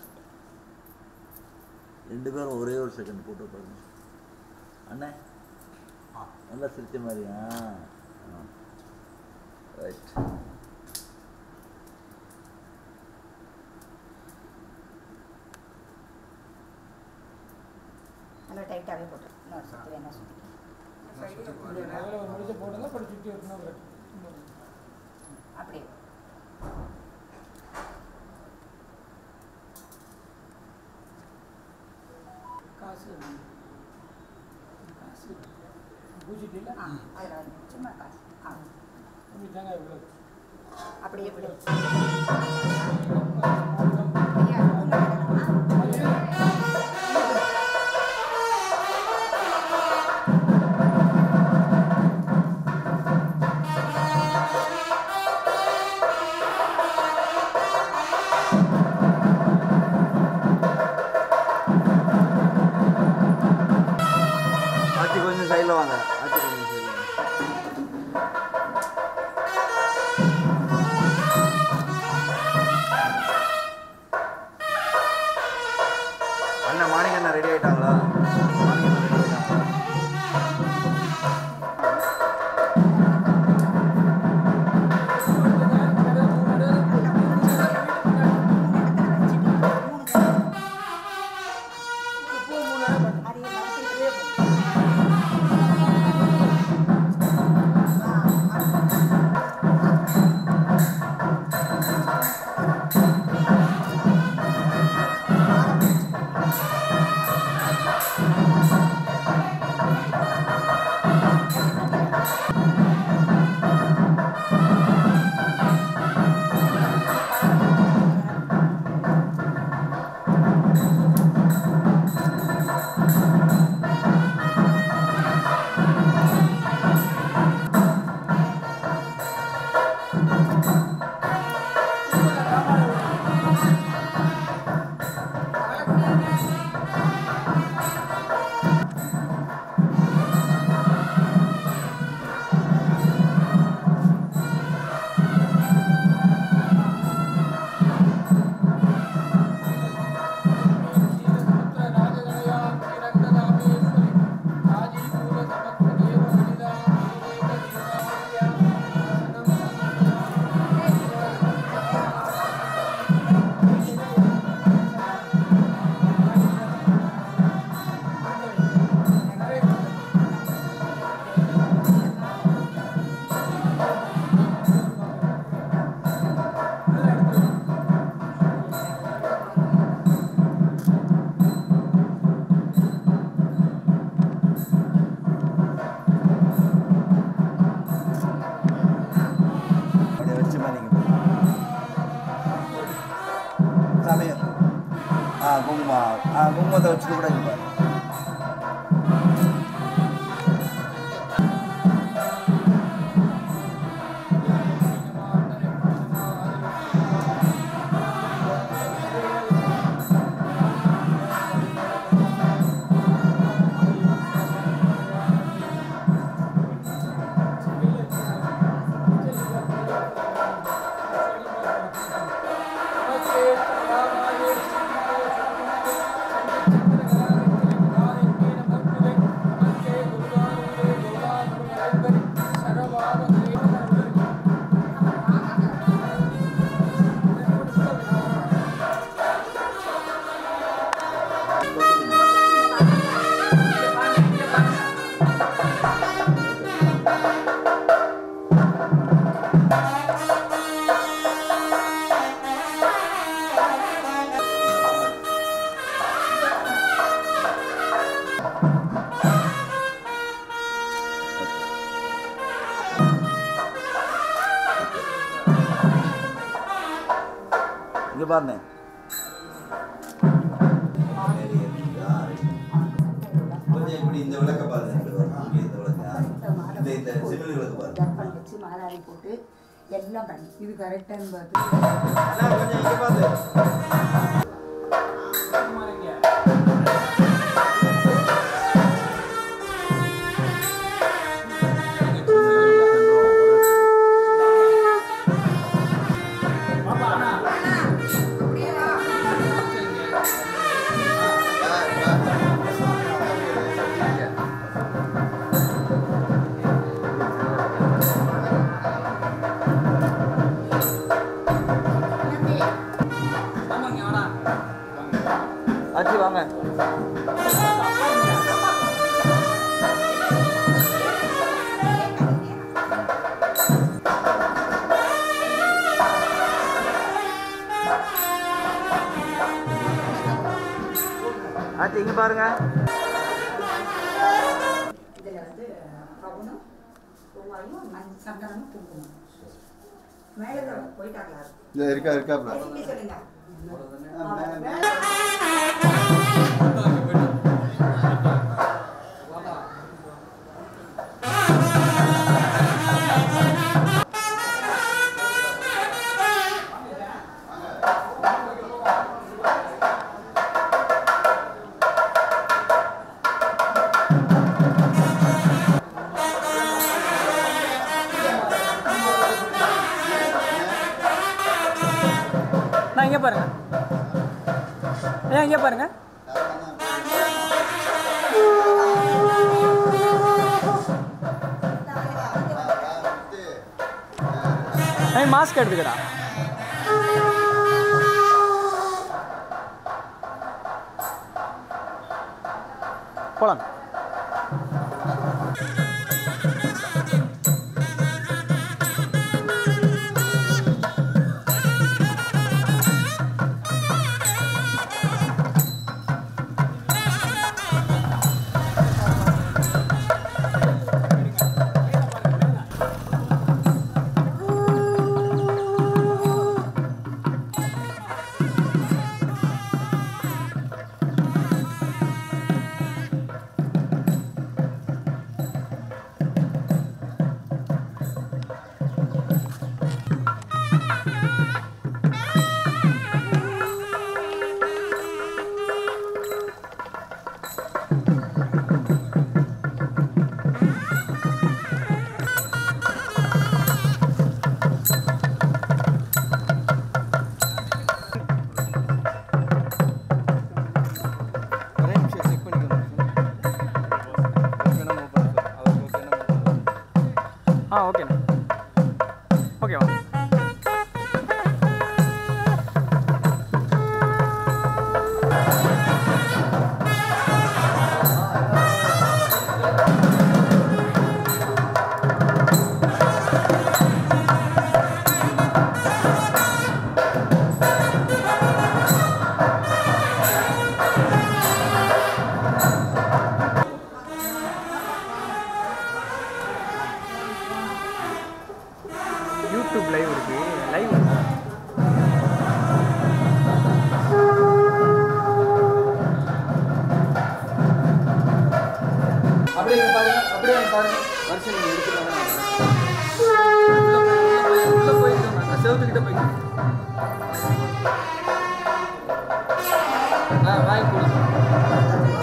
ரெண்டு பேரும் ஒரே ஒரு செகண்ட் போட்டு பாருங்க அண்ணே நல்லா சிரிச்ச மாதிரியா ரைட் நல்லா டைட்டாகவே போட்டு இன்னொரு செத்து வேணா சுற்றி அதில் ஒரு முடிச்ச போடுங்க அப்புறம் சுற்றி வரணும் ஒரு அப்படியே காசு காசு பூஜிட்டு இல்லை ஆ அதில் வந்து சும்மா காசு ஆ அப்படி தாங்க இவ்வளோ அப்படியே விடு ஆ ஐயா பூங்கா கிடக்குமா? ஆச்சு கொஞ்சம் சைடில் வாங்க ஆச்சு கொஞ்சம் சைடில் வாங்க அண்ணா மாணிக்க அண்ணா ரெடி ஆயிட்டாங்களா மாணிக்க அண்ணா ரெடி ஆயிட்டாங்களா அதையே மறைச்சிக்கிட்டே போ. ஆ, ஆ. அப்படியே வச்சு மாதிரிங்க சாமி ஆ குங்குமம் ஆ குங்குமத்தை வச்சுட்டு கூட இங்க பாரு இங்க பாருங்க கொஞ்சம் இப்படி இந்த விளக்க பாருங்க இப்படி வரும். இங்க இந்த விளக்கு இந்த இந்த சிமிழ் விளக்கு பாருங்க தர்ப்பணம் வச்சு மாலாடி போட்டு எல்லாம் பண்ணி இது கரெக்டானு பார்த்து அண்ணா, கொஞ்சம் இங்க பாரு ஆச்சி வாங்க ஆச்சி இங்க பாருங்க இதில் வந்து பவுனும் பூவாயும் மண் சந்தனமும் குங்குமம் மேலே போயிட்டாங்களா இருக்கா இருக்காப்ல எப்படி சொல்லுங்க நான் இங்கே பாருங்க ஏன் இங்கே பாருங்க ஏய் மாஸ்க் எடுத்துக்கடா போலாம் அப்படியே இங்க பாருங்க அப்படியே இங்க பாருங்க வருஷம் நீங்க எடுத்துக்கோங்க உள்ள போய் உள்ள போய் செவத்துக்கிட்ட போய் ஆ வாங்கி கொடுங்க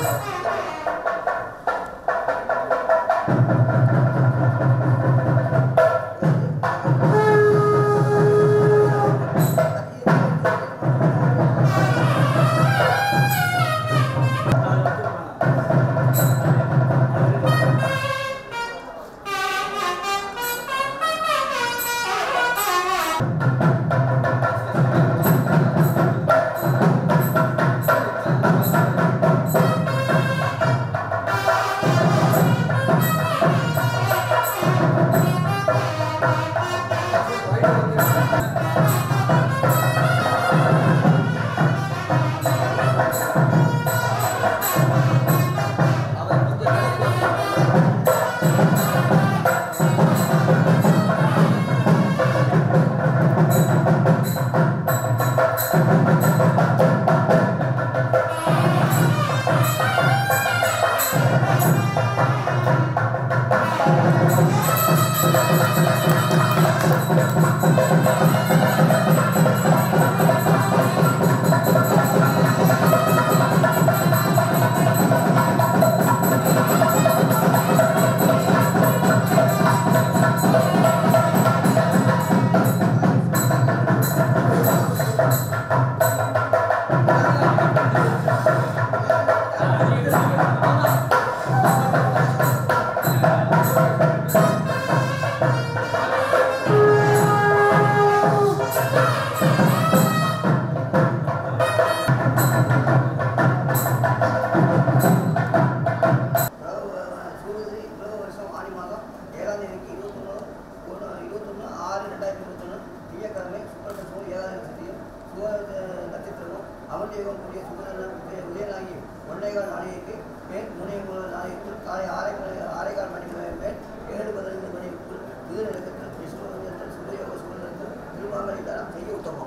சூரியகிரி இவ்வளவு வருஷம் ஆடி மாதம் ஏழாம் தேதிக்கு இருபத்தொன்று ஒன்று இருபத்தொன்று ஆறு ரெண்டாயிரத்தி இருபத்தொன்று திங்கட்கிழமை சுப்பிரமணிய சூரிய ஏழாம் நட்சத்திரம் சுக நட்சத்திரமும் அமர்தேவம் கூடிய சுகன உதயநாயகி ஒன்றைகால் நாளைக்கு மேல் முனை நாளைக்கு காலை ஆறை மணி ஆறைகால் மணிக்கு மேல் ஏழு பதினைந்து மணிக்கு மிக நட்சத்திரம் விஷ்ணு சுபயோக சுகநலத்தில் திருவாங்கலை தரம் செய்ய உத்தமம்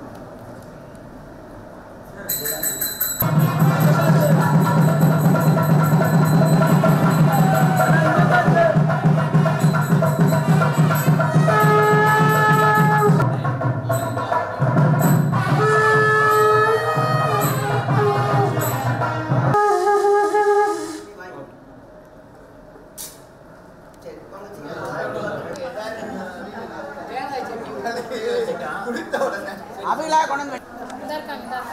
அவங்களா கொண்டு வந்து இதா இருக்காங்க இதா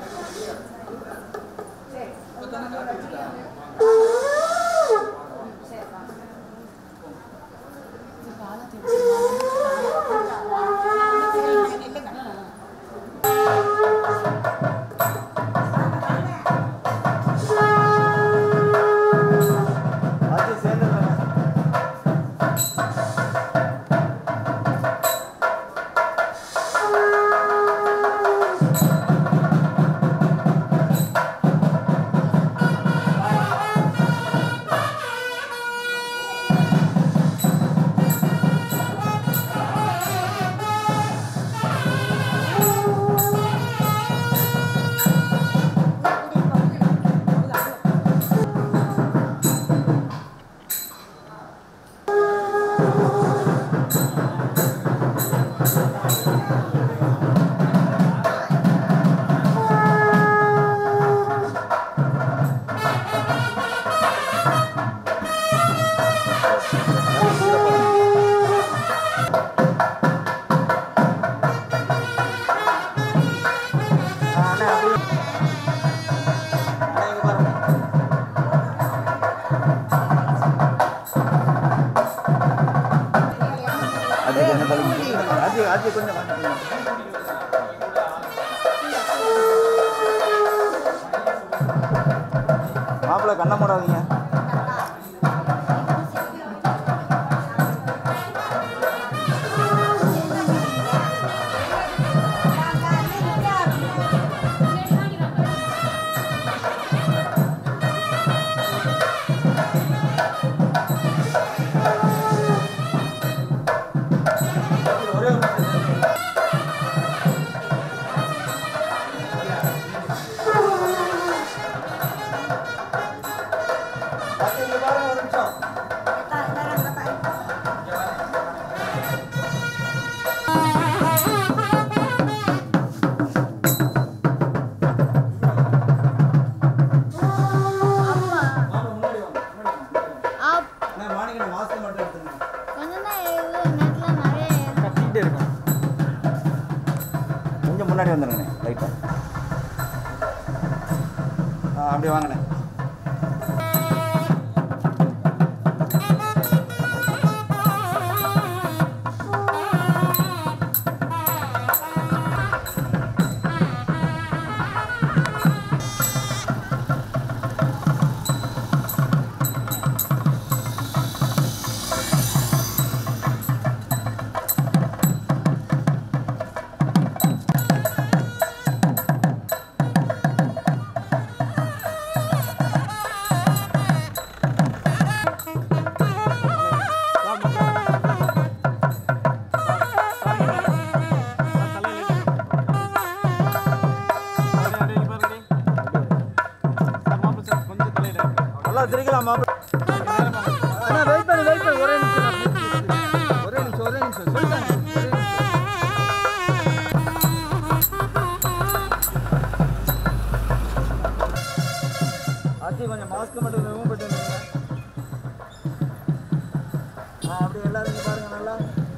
ஆச்சி சேர்ந்துருங்க ஆச்சி கொஞ்சம் கழிச்சு ஆச்சி ஆச்சி கொஞ்சம் வாங்க கொஞ்சம் மாப்பிள்ளை கண்ணை மூடாதீங்க பாருங்க ஒரு நிமிஷம் முன்னாடி வந்துடுங்கண்ணே லைட்டாக ஆ அப்படியே வாங்கண்ணே நல்லா திரிக்கலாம் மாப்பிள்ள அண்ணா வெயிட் பண்ணு வெயிட் பண்ணு ஒரே நிமிஷம் ஒரே நிமிஷம் ஒரே நிமிஷம் சொல்லுங்க ஒரே நிமிஷம் ஆச்சி கொஞ்சம் மாஸ்க் மட்டும் ரிமூவ் பண்ணிட்டு வந்துருங்க. ஆ அப்படியே எல்லாரும் இங்க பாருங்க நல்லா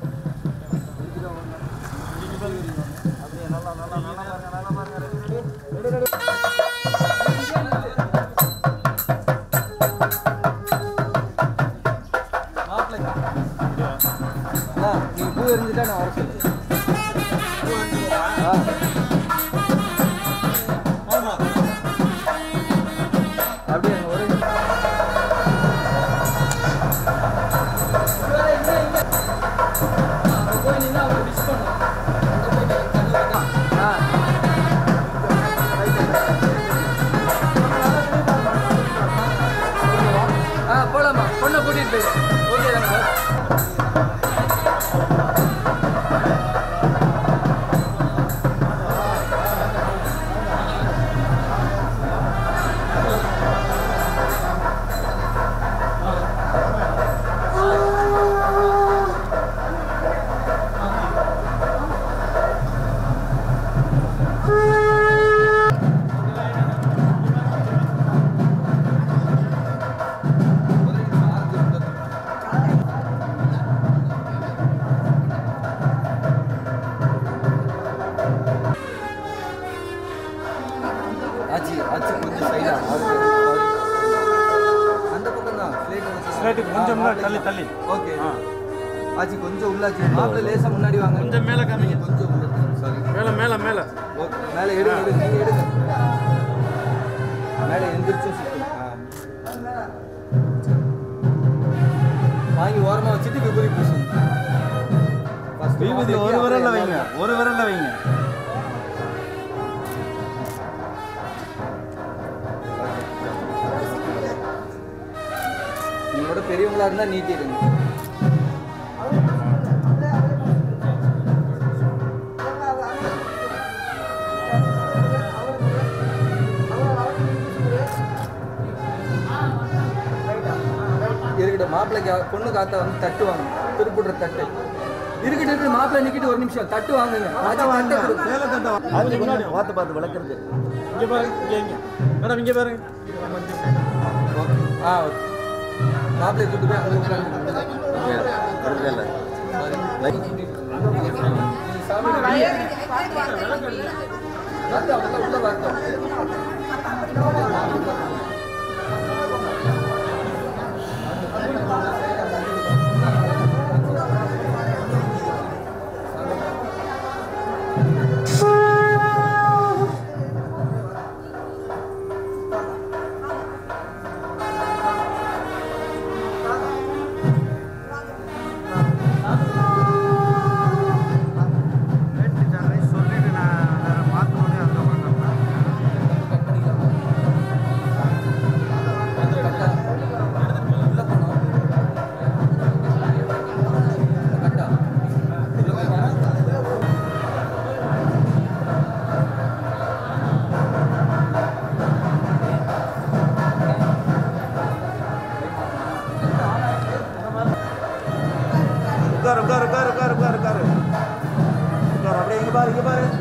அப்படியே நல்லா நல்லா நல்லா பாருங்க நல்லா பாருங்க ரெடி ரெடி ரெடி மாப்பிள்ளை அண்ணா நீ பூ எரிஞ்சுட்டா நான் வர சொல்லு ஆ அப்படியே ஒரே ஆ போலாமா பொண்ணை கூட்டிட்டு போய் ஓகே தானே ஆச்சி ஆச்சி கொஞ்சம் சைடா அந்த பக்கம் தான் ஸ்லேட்டுக்கு கொஞ்சம் முன்னாடி தள்ளி தள்ளி ஓகே ஆச்சி கொஞ்சம் உள்ளாச்சி மாப்பிள்ள லேசா முன்னாடி வாங்க கொஞ்சம் மேலே காமிங்க கொஞ்சம் உள்ள சாரி மேலே மேலே மேலே ஓகே மேலே எடுங்க எடுங்க நீங்க எடுங்க மேலே எந்திரிச்சு சுத்துங்க ஆ. வாங்கி ஓரமா வச்சுட்டு விபூதி பூசுங்க First விபூதி ஒரு மாப்பிள்ளைக்கு விரல்ல அப்புறம் வைங்க ஒரு விரல்ல வைங்க உங்களோட பெரியவங்களா இருந்தா நீட்டிடுங்க இருக்கட்டும் மாப்பிள்ளைக்கு பொண்ணு காத்தா வந்து தட்டு வாங்க திருப்புடுற தட்டு இருக்கட்டும் இருக்கட்டும் மாப்பிள்ளை நிக்கிட்டு ஒரு நிமிஷம் தட்டு வாங்குங்க ஆச்சி தட்டை கொடுங்க. மேலே தட்ட அது முன்னாடி பார்த்து பார்த்து விளக்குறது இங்கே பாருங்க இங்கே இங்கே மேடம் இங்கே பாருங்க ஓகே ஆ ஓகே மாப்பிள்ளை கூட்டு போய் அங்கே உட்காந்து இல்லை சாமி வரட்டும் அவங்க உள்ள வரட்டும் சொல்லிட்டு நான் வேற மாற்றணும் அதுக்கப்புறம் உட்காரு உட்காரு உட்காரு உட்காரு உட்காரு உட்காரு உட்காரு அப்படியே இங்க பாரு இங்க பாரு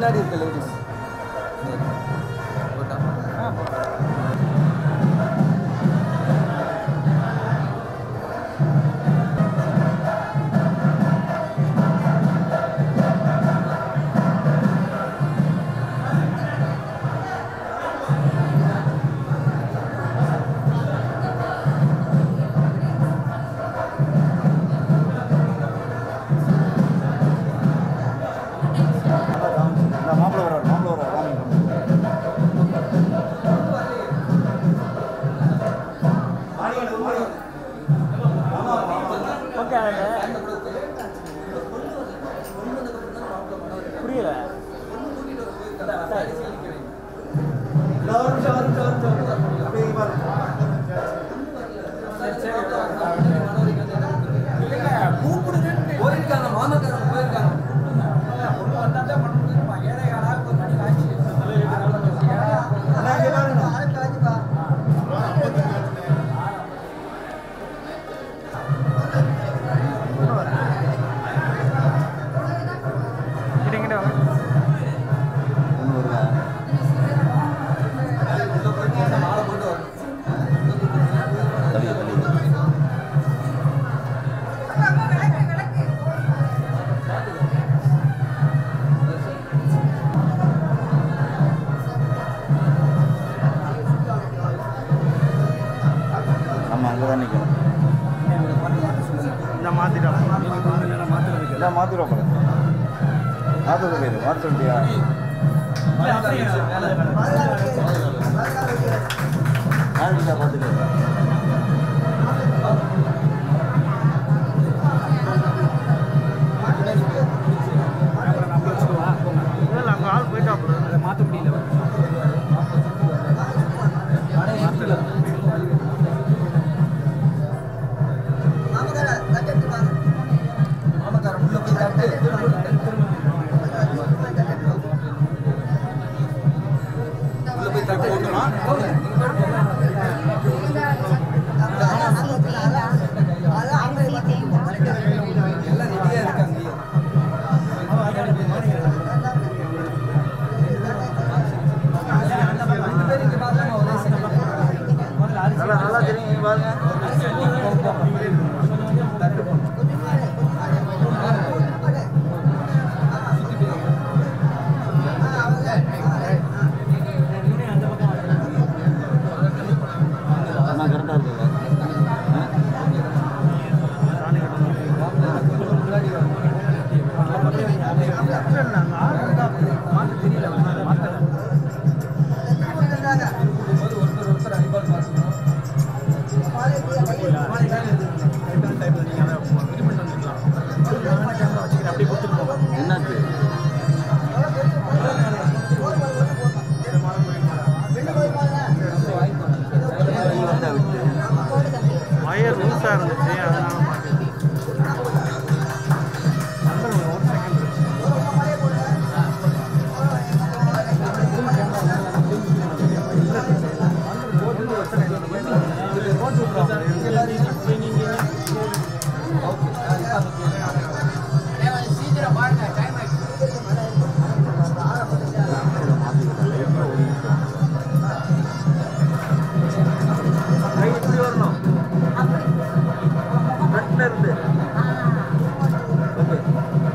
பின்னாடி இருக்க லேடிஸ் மாப்பிள்ளை வர்றாரு மாப்பிள்ளை வர்றாரு புரியல போயிருக்காங்க மாமக்காரங்க போயிருக்காங்க நம்ம அங்கே தான் நிற்கணும் இந்த மாத்திட்டோம் இல்லை மாற்றிடுவோம் போல மாற்ற சொல்லிடு மாற்ற சொல்லியா ஆரம்பிச்சா பார்த்துட்டு இல்லை அங்கே ஆள் போயிட்டாப்புல அதை மாற்ற முடியல மாமக்காரன் உள்ள போய் தட்டு உள்ள போய் தட்டு போட்டுமா எல்லாம் ரெடியா இருக்காங்க ரெண்டு பேரும் இங்க பார்த்தாங்க ஒரே செகண்ட் நல்லா நல்லா தெரியும் நீங்க பாருங்க அண்ணா கரெக்டாக இருக்குல்ல ஒருத்தர் ஒருத்தர் அடிபால் பார்த்துக்கணும் என்னாச்சு கை வந்தா விட்டு வயர் லூஸாக இருந்துச்சு அதனால மாட்டேன் ஒரு செகண்ட் கை இப்படி வரணும் ஃப்ரண்ட்ல இருந்து ஓகே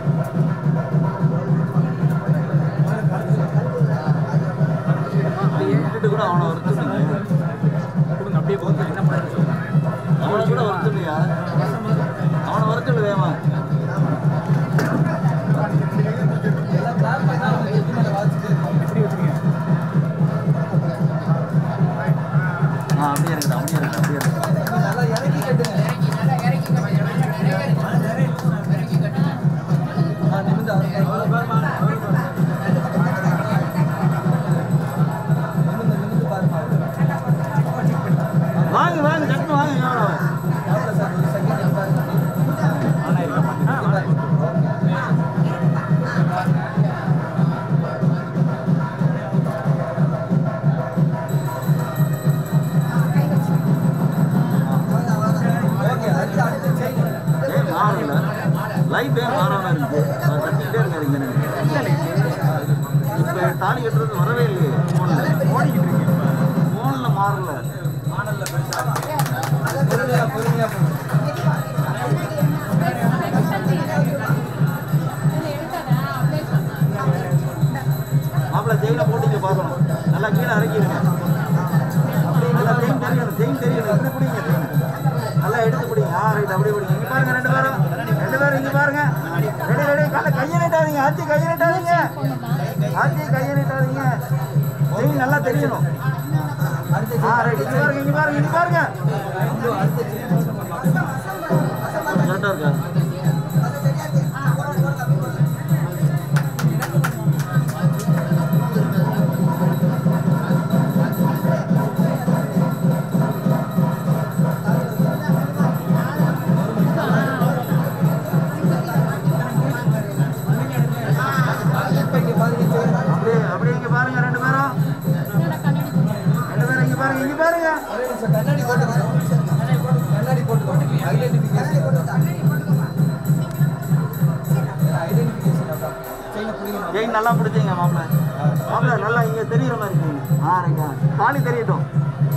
அப்படி ஏறிட்டு கூட அவனை வறுத்துடுங்க கொடுங்க அப்படியே போகுது என்ன பண்ணுறது சொல்லுங்க அவனை கூட வறுத்துடுயா அவனை வறுத்துடு வேமா எல்லாம் பிளான் பண்ணா அவங்க எது மேல வாசிட்டு எப்படி வச்சுருக்கீங்க ஆ அப்படியே இருக்கட்டும் அப்படியே இருக்கட்டும் அப்படியே இருக்கட்டும் நல்லா இறக்கி கட்டுங்க ஆ, நிமிர்ந்து அவங்க நிமிர்ந்து நிமிர்ந்து பாருங்க வாங்க வாங்க சட்டு வாங்க எவ்வளோ எவ்வளோ சார் ஒரு செகண்ட் பாருங்க ஆனால் இருக்க மாட்டேன் ஓகே அடுத்து அடுத்து செய்யுங்க ஏன் மாறல லைஃப் ஏன் மாறாம இருக்கு நான் கட்டிக்கிட்டே இருக்கேன் இங்க இப்போ தாலி கட்டுறது வரவே இல்லையே ஃபோனில் ஓடிக்கிட்டு இருக்கு இப்போ ஃபோனில் மாறல பொறுமையா பொறுமையா போங்க. மாப்பிள்ளை ஜெயில போட்டு பார்க்கணும் நல்லா கீழே இறக்கிடுங்க அப்படி நல்லா ஜெயின் தெரியணும் ஜெயின் தெரியணும் இப்படி பிடிங்க ஜெயின் நல்லா எடுத்து பிடிங்க ஆ ரைட் அப்படி பிடிங்க இங்கே பாருங்க ரெண்டு பேரும் ரெண்டு பேரும் இங்கே பாருங்க ரெடி ரெடி காலை கையை நீட்டாதீங்க ஆச்சி கையை நீட்டாதீங்க ஆச்சி கையை நீட்டாதீங்க ஜெயின் நல்லா தெரியணும் ஆ ரைட் இங்கே பாருங்க இங்கே பாருங்க இங்கே பாருங்க கரெக்டாக இருக்கா அப்படியே அப்படியே இங்கே பாருங்க ரெண்டு பேரும் ரெண்டு பேரும் இங்கே பாருங்க இங்கே பாருங்க ஒரே நிமிஷம் கண்ணாடி போட்டுக்கோங்க கண்ணாடி போட்டுக்கோங்க ஐடென்டிஃபிகேஷன் ஐடென்டிஃபிகேஷன் அதான் செயினை பிடிக்கணும் ஜெயின் நல்லா பிடிச்சிங்க மாப்பிள்ள மாப்பிள்ள நல்லா இங்கே தெரியுற மாதிரி இருக்கீங்க ஆ ரைட்டா தாலி தெரியட்டும்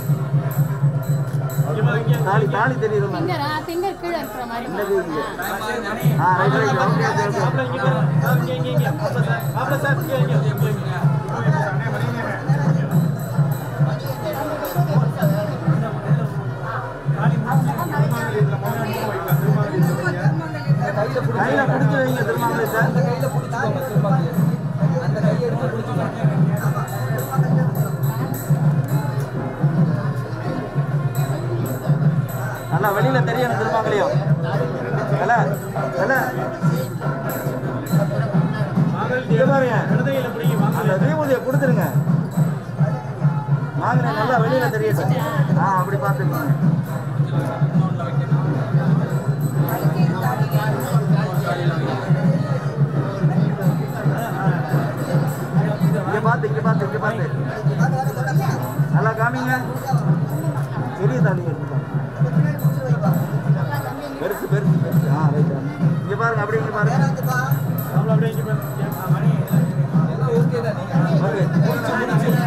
தாலி தாலி தெரியுற மாதிரி ஃபிங்கரா ஃபிங்கர் கீழே இருக்கிற மாதிரி இல்லது இங்கே ஆ right right okay okay okay கையில பிடி கையில் பிடிச்சி வைங்க திருமாங்களே சார் அந்த கையில பிடிச்சிக்கோங்க திரும்ப அந்த கையை எடுத்து பிடிச்சிக்கோங்க நல்லா வெளியில தெரியணும் திருமாங்கலையும் இல்ல இல்ல இங்க பாருங்க அந்த தீபூதியை கொடுத்துருங்க வாங்கின நல்லா வெளியில தெரியட்டும் ஆ அப்படி பார்த்துக்கோங்க இங்க பார்த்து இங்க பார்த்து இங்க பார்த்து நல்லா காமிங்க பெரிய தாலி எடுத்துக்கோங்க பெருசு பெருசு பெருசு ஆ ரைட் இங்க பாருங்க அப்படியே இங்க பாருங்க எல்லாம் ஓகே தான் நீங்க ஓகே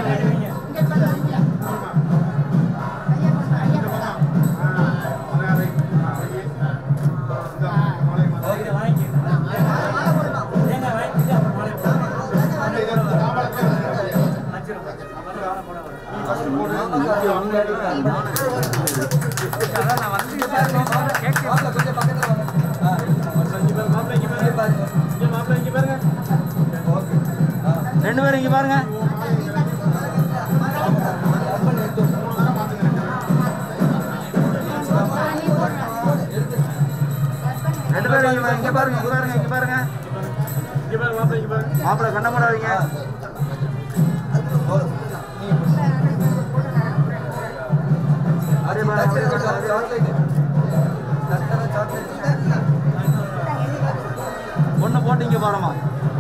மாப்பிள்ள கொஞ்சம் பக்கத்துல வாங்க ஆ இங்க பாருங்க ஓகே ஆ ரெண்டு பேரும் இங்க பாருங்க அப்பன் எடுத்து ரெண்டு பேரும் இங்க இங்க பாருங்க இங்க பாருங்க இங்க பாருங்க மாப்பிள்ளை கண்ண போடாதீங்க அது சாக்லேட் சாக்லேட் சாக்லேட் ஒண்ணு போட்டு இங்க பாருமா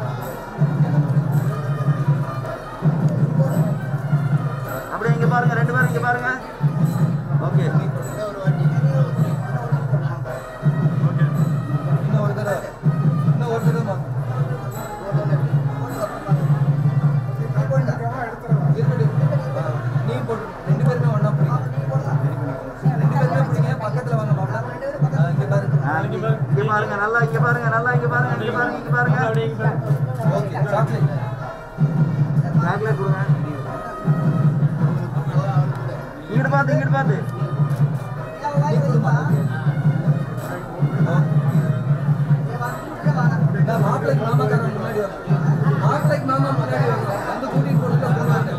அப்படியே இங்க பாருங்க ரெண்டு பேரும் இங்க பாருங்க ஓகே இன்னும் ஒரு தடவை இன்னும் ஒரு தடவை வாங்க. இருக்கட்டும். ஆ, நீ போட்டு ரெண்டு பேருமே ஒண்ணா பிடிங்க ரெண்டு பேருமே பிடிங்க பக்கத்துல வாங்க மாப்பிள்ள ஆ, இங்க பாருங்க ஆ, இங்க பாருங்க நல்லா இங்க பாருங்க நல்லா இங்க பாருங்க இங்க பாருங்க இங்க பாருங்க ஓகே சாக்லேட் சாக்லேட் கொடுங்க இங்கிட்டு பார்த்து இங்கிட்டு பார்த்து நான் மாப்பிள்ளைக்கு மாமாக்காரன் முன்னாடி வரேன் மாப்பிள்ளைக்கு மாமா முன்னாடி வரேன் வந்து கூட்டிட்டு போட்டு போவாங்க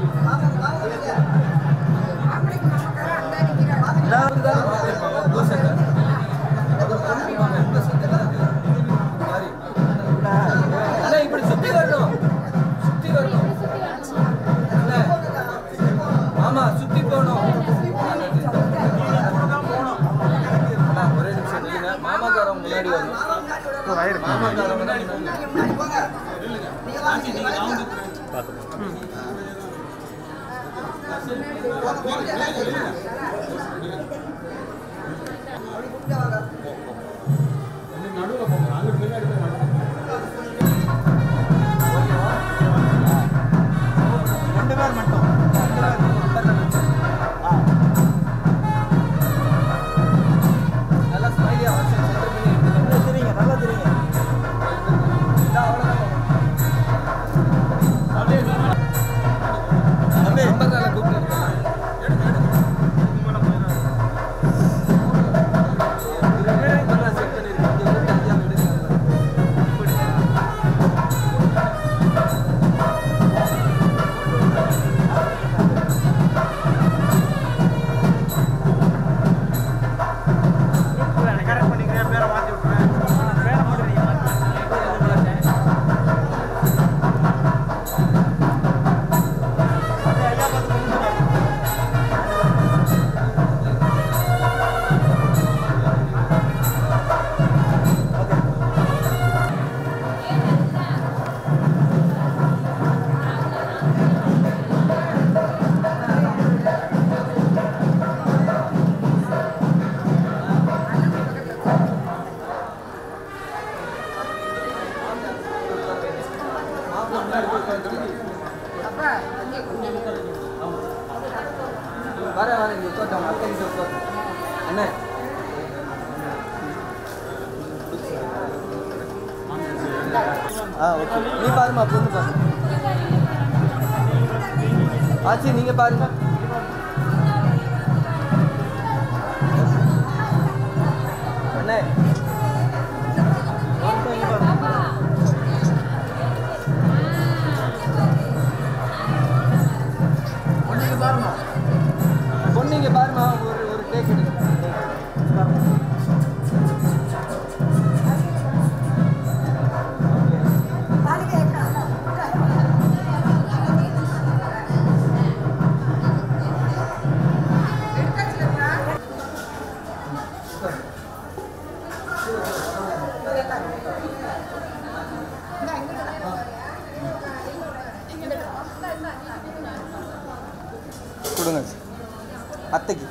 அண்ணா இப்படி சுத்தி வரணும் சுத்தி வரணும் அண்ணா, மாமா சுத்தி போகணும் அண்ணா, ஒரே நிமிஷம் நில்லுங்க. மாமாக்காரன் முன்னாடி வரணும் மாமாக்காரன் முன்னாடி வரணும். ஆ முன்னாடி போய் உட்காந்துருங்க வரேன் வரேன் இங்கே உட்காந்து அவங்க அத்தை கிட்ட உட்காந்து என்ன ஆ ஓகே நீ பாருமா பொண்ணு பாரு ஆச்சி நீங்கள் பாருங்க அண்ணே பொண்ணுங்க பாருமா பொண்ணுங்க பாருமா ஒரு ஒரு டேக் எடுங்க கொடுங்க அத்தைக்கு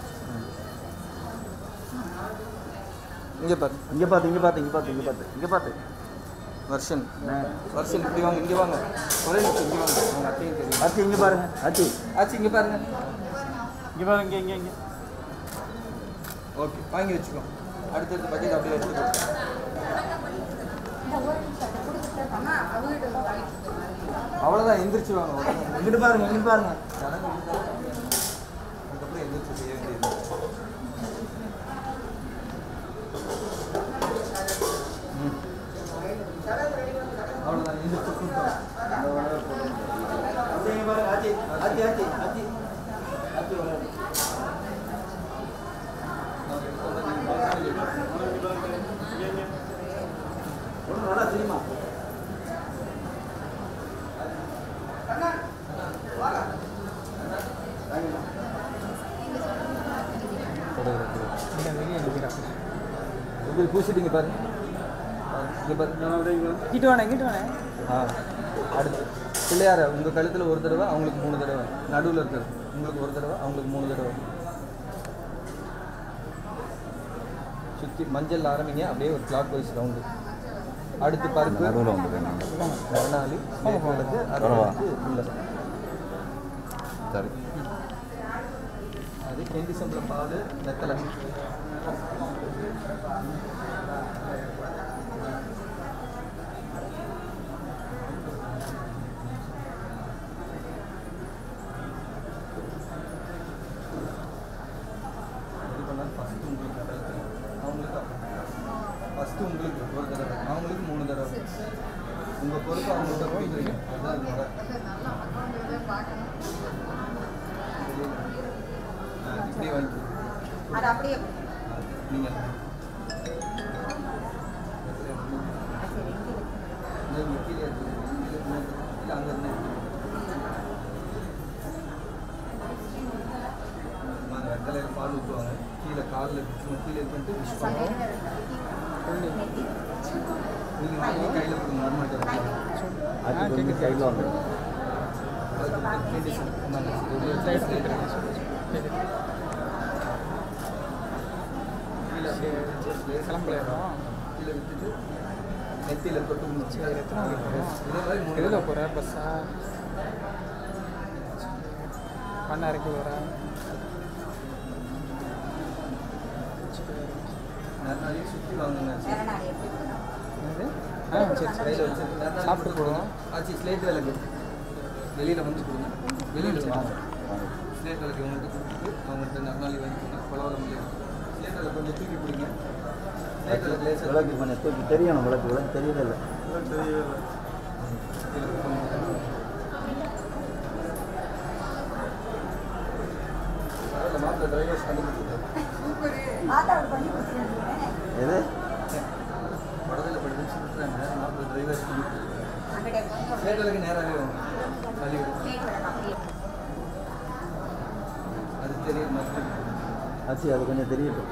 இங்கே பாரு இங்கே பார்த்து இங்கே பார்த்து இங்கே பார்த்து இங்கே பார்த்து இங்கே பார்த்து வருஷன் வருஷன் இப்படி வாங்க இங்கே வாங்க ஒரே நிமிஷம் இங்கே வாங்க அவங்க அத்தையும் தெரியும் ஆச்சி இங்கே பாருங்க ஆச்சி ஆச்சு இங்கே பாருங்க இங்கே பாருங்க இங்கே இங்கே இங்கே ஓகே வாங்கி வச்சுக்கோ அடுத்தடுத்து பட்ஜெட் அப்படியே எடுத்துக்கோ அவ்வளோதான் எந்திரிச்சு வாங்க அவ்வளவுதான். இங்கிட்டு பாருங்க இங்கிட்டு பாருங்க ஜனங்க இருந்தா- அதுக்கப்புறம் எந்திரிச்சு செய்ய வேண்டியது ம். அவ்வளோதான் எந்திரிச்சு கூப்பிட்டு ஆச்சி இங்கே பாருங்க ஆச்சி ஆச்சி ஆச்சி ஆச்சி ஆச்சி வர ஒன்றும் நல்லா தெரியுமா உங்களுக்கு பூசிட்டீங்க பாருங்க இங்கே பாருங்க இங்கிட்டு வாணே இங்கிட்டு வாணே ஆ அடுத்து பிள்ளையார உங்கள் கழுத்தில் ஒரு தடவை அவங்களுக்கு மூணு தடவை நடுவில் இருக்கிறது உங்களுக்கு ஒரு தடவை அவங்களுக்கு மூணு தடவை சுற்றி மஞ்சள் ஆரம்பிங்க அப்படியே ஒரு கிளாக் வைஸ் ரவுண்டு அடுத்து பருப்பு நடுவில் வந்துடுறேன் மறுநாள் விளக்கு அது வரவா? வந்து உள்ள சரி அது கெண்டி சம்பளம் பால் வெத்தலை இது பண்ணால் ஃபஸ்ட்டு உங்களுக்கு நடக்குது. அவங்களுக்கு ஃபஸ்ட்டு உங்களுக்கு ஒரு தடவை அவங்களுக்கு மூணு தடவை உங்கள் பொறுப்பு அவங்கள்ட்ட கொடுக்குறீங்க அதுதான் அது முறை ஆ, இப்படி வாங்கி அது அப்படியே நீங்கள் கீழே இருக்குது இல்லை அங்கே இருந்து வெத்தலையில் பால் ஊற்றுவாங்க கீழே காலில் சும்மா கீழே பண்ணிட்டு விஷ் பண்ணுவோம் நீங்கள் வாங்கி கையில் கொடுங்க வரமாட்டேன் ஆச்சி கொஞ்சம் சைடில் வந்துடுங்க கிளம்பலையா கீழே விட்டுட்டு நெத்தியில் தொட்டு சரி எத்தனை மணிக்கு போகிறோம் இதே மாதிரி மூணு எதில் போகிற பஸ்ஸா பண்ணாரைக்கு போகிறேன் நிறைய சுற்றி வாங்குங்க என்னது ஆ சரி சரி கையில் வச்சு சாப்பிட்டு போடுவோம் ஆச்சு ஸ்லேட் விளக்கு வெளியில் வந்து கொடுங்க வெளியில் வாங்க ஸ்லேட் விளக்கு இவங்கள்ட்ட கொடுத்துட்டு அவங்கள்ட்ட நன்னாளி வாங்கிக்கோங்க குளவரம் ஸ்லேட் விளக்கு கொஞ்சம் தூக்கி பிடிங்க ஸ்லேட் விளக்கு லேசாக விளக்கு கொஞ்சம் தூக்கி தெரியணும் விளக்கு விளக்கு தெரியல மாப்பிள்ள டிரைவர்ஸ் பண்ணி கொடுத்துருக்காரு எது படத்தில் படிச்சு சொல்கிறாங்க மாப்பிள்ள டிரைவர்ஸ் பண்ணி கொடுத்துருக்காரு ஸ்லேட் விளக்கு நேராகவே வாங்க வழி அது தெரியுற மாதிரி ஆச்சி அது கொஞ்சம் தெரியட்டும்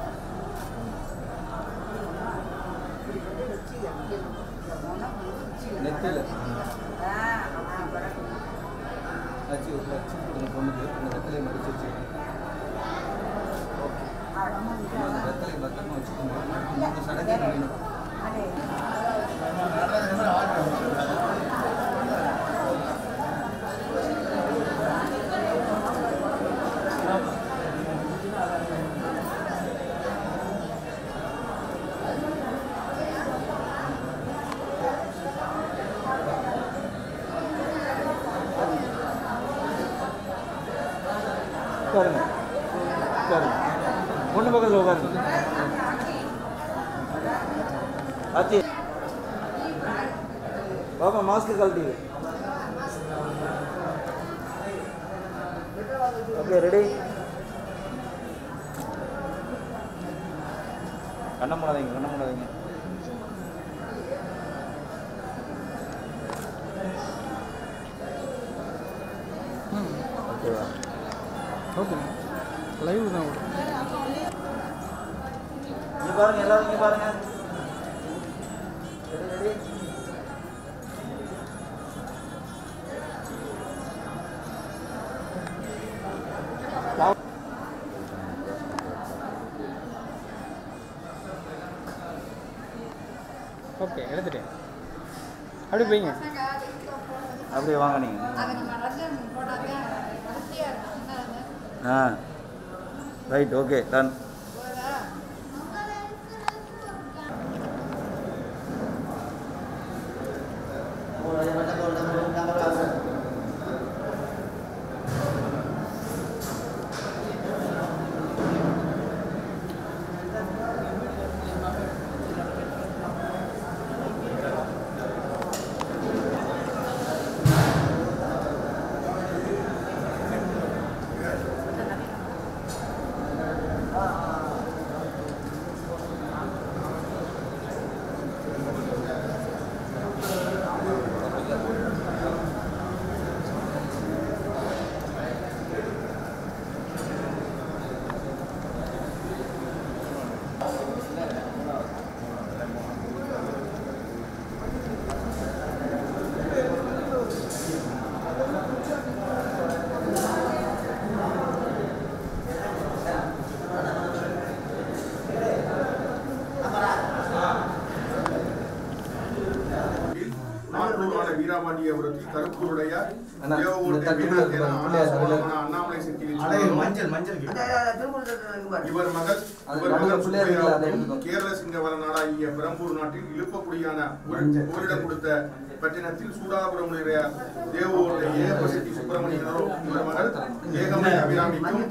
நெத்தியில் ஆச்சு ஒரு லட்சம் கொடுங்க பொண்ணுக்கு அந்த வெத்தலையை மடிச்சு வச்சுக்கோங்க ஓகே அந்த வெத்தலையை பத்திரமா வச்சுக்கோங்க மூணு சடங்கு முடியணும் உட்காருங்க உட்காருங்க பொண்ணு பக்கத்தில் உட்காருங்க ஆச்சி பாப்பா மாஸ்க் கழட்டி ஓகே ரெடி கண்ணை மூடாதீங்க கண்ணை மூடாதீங்க ஓகேவா ஓகே லைவ் தான் ஓடும் இங்க பாருங்க எல்லாரும் இங்க பாருங்க ரெடி ரெடி ஓகே எடுத்துட்டேன் அப்படி போய்ங்க அப்படியே வாங்க நீங்க ஆ ரைட் ஓகே டன் நாட்டூரான வீராபாண்டியபுரத்தில் கருப்பூருடைய அண்ணா, இந்த தேவகோட்டை தட்டு வீரதேவ கொடுங்க, ஆனா பிள்ளையார் சோழபுரம் அண்ணாமலை செட்டியில் மஞ்சள் மஞ்சள் இவர் மகள் அது இவர் நடுவுல மகள் பிள்ளையார் இருக்குல்ல, அதை சுப்பையாவுக்கும் எடுத்துக்கோ. கேரள சிங்கவர நாடாகிய பெரம்பூர் நாட்டில் இழுப்பக்குடியான கோரிடம் கொடுத்த பட்டினத்தில் சூடாபுரமுடைய தேவோட்டை ஏகபசக்தி சுப்பிரமணியனரோ இவர் மகள் ஏகமை அபிராமிக்கும்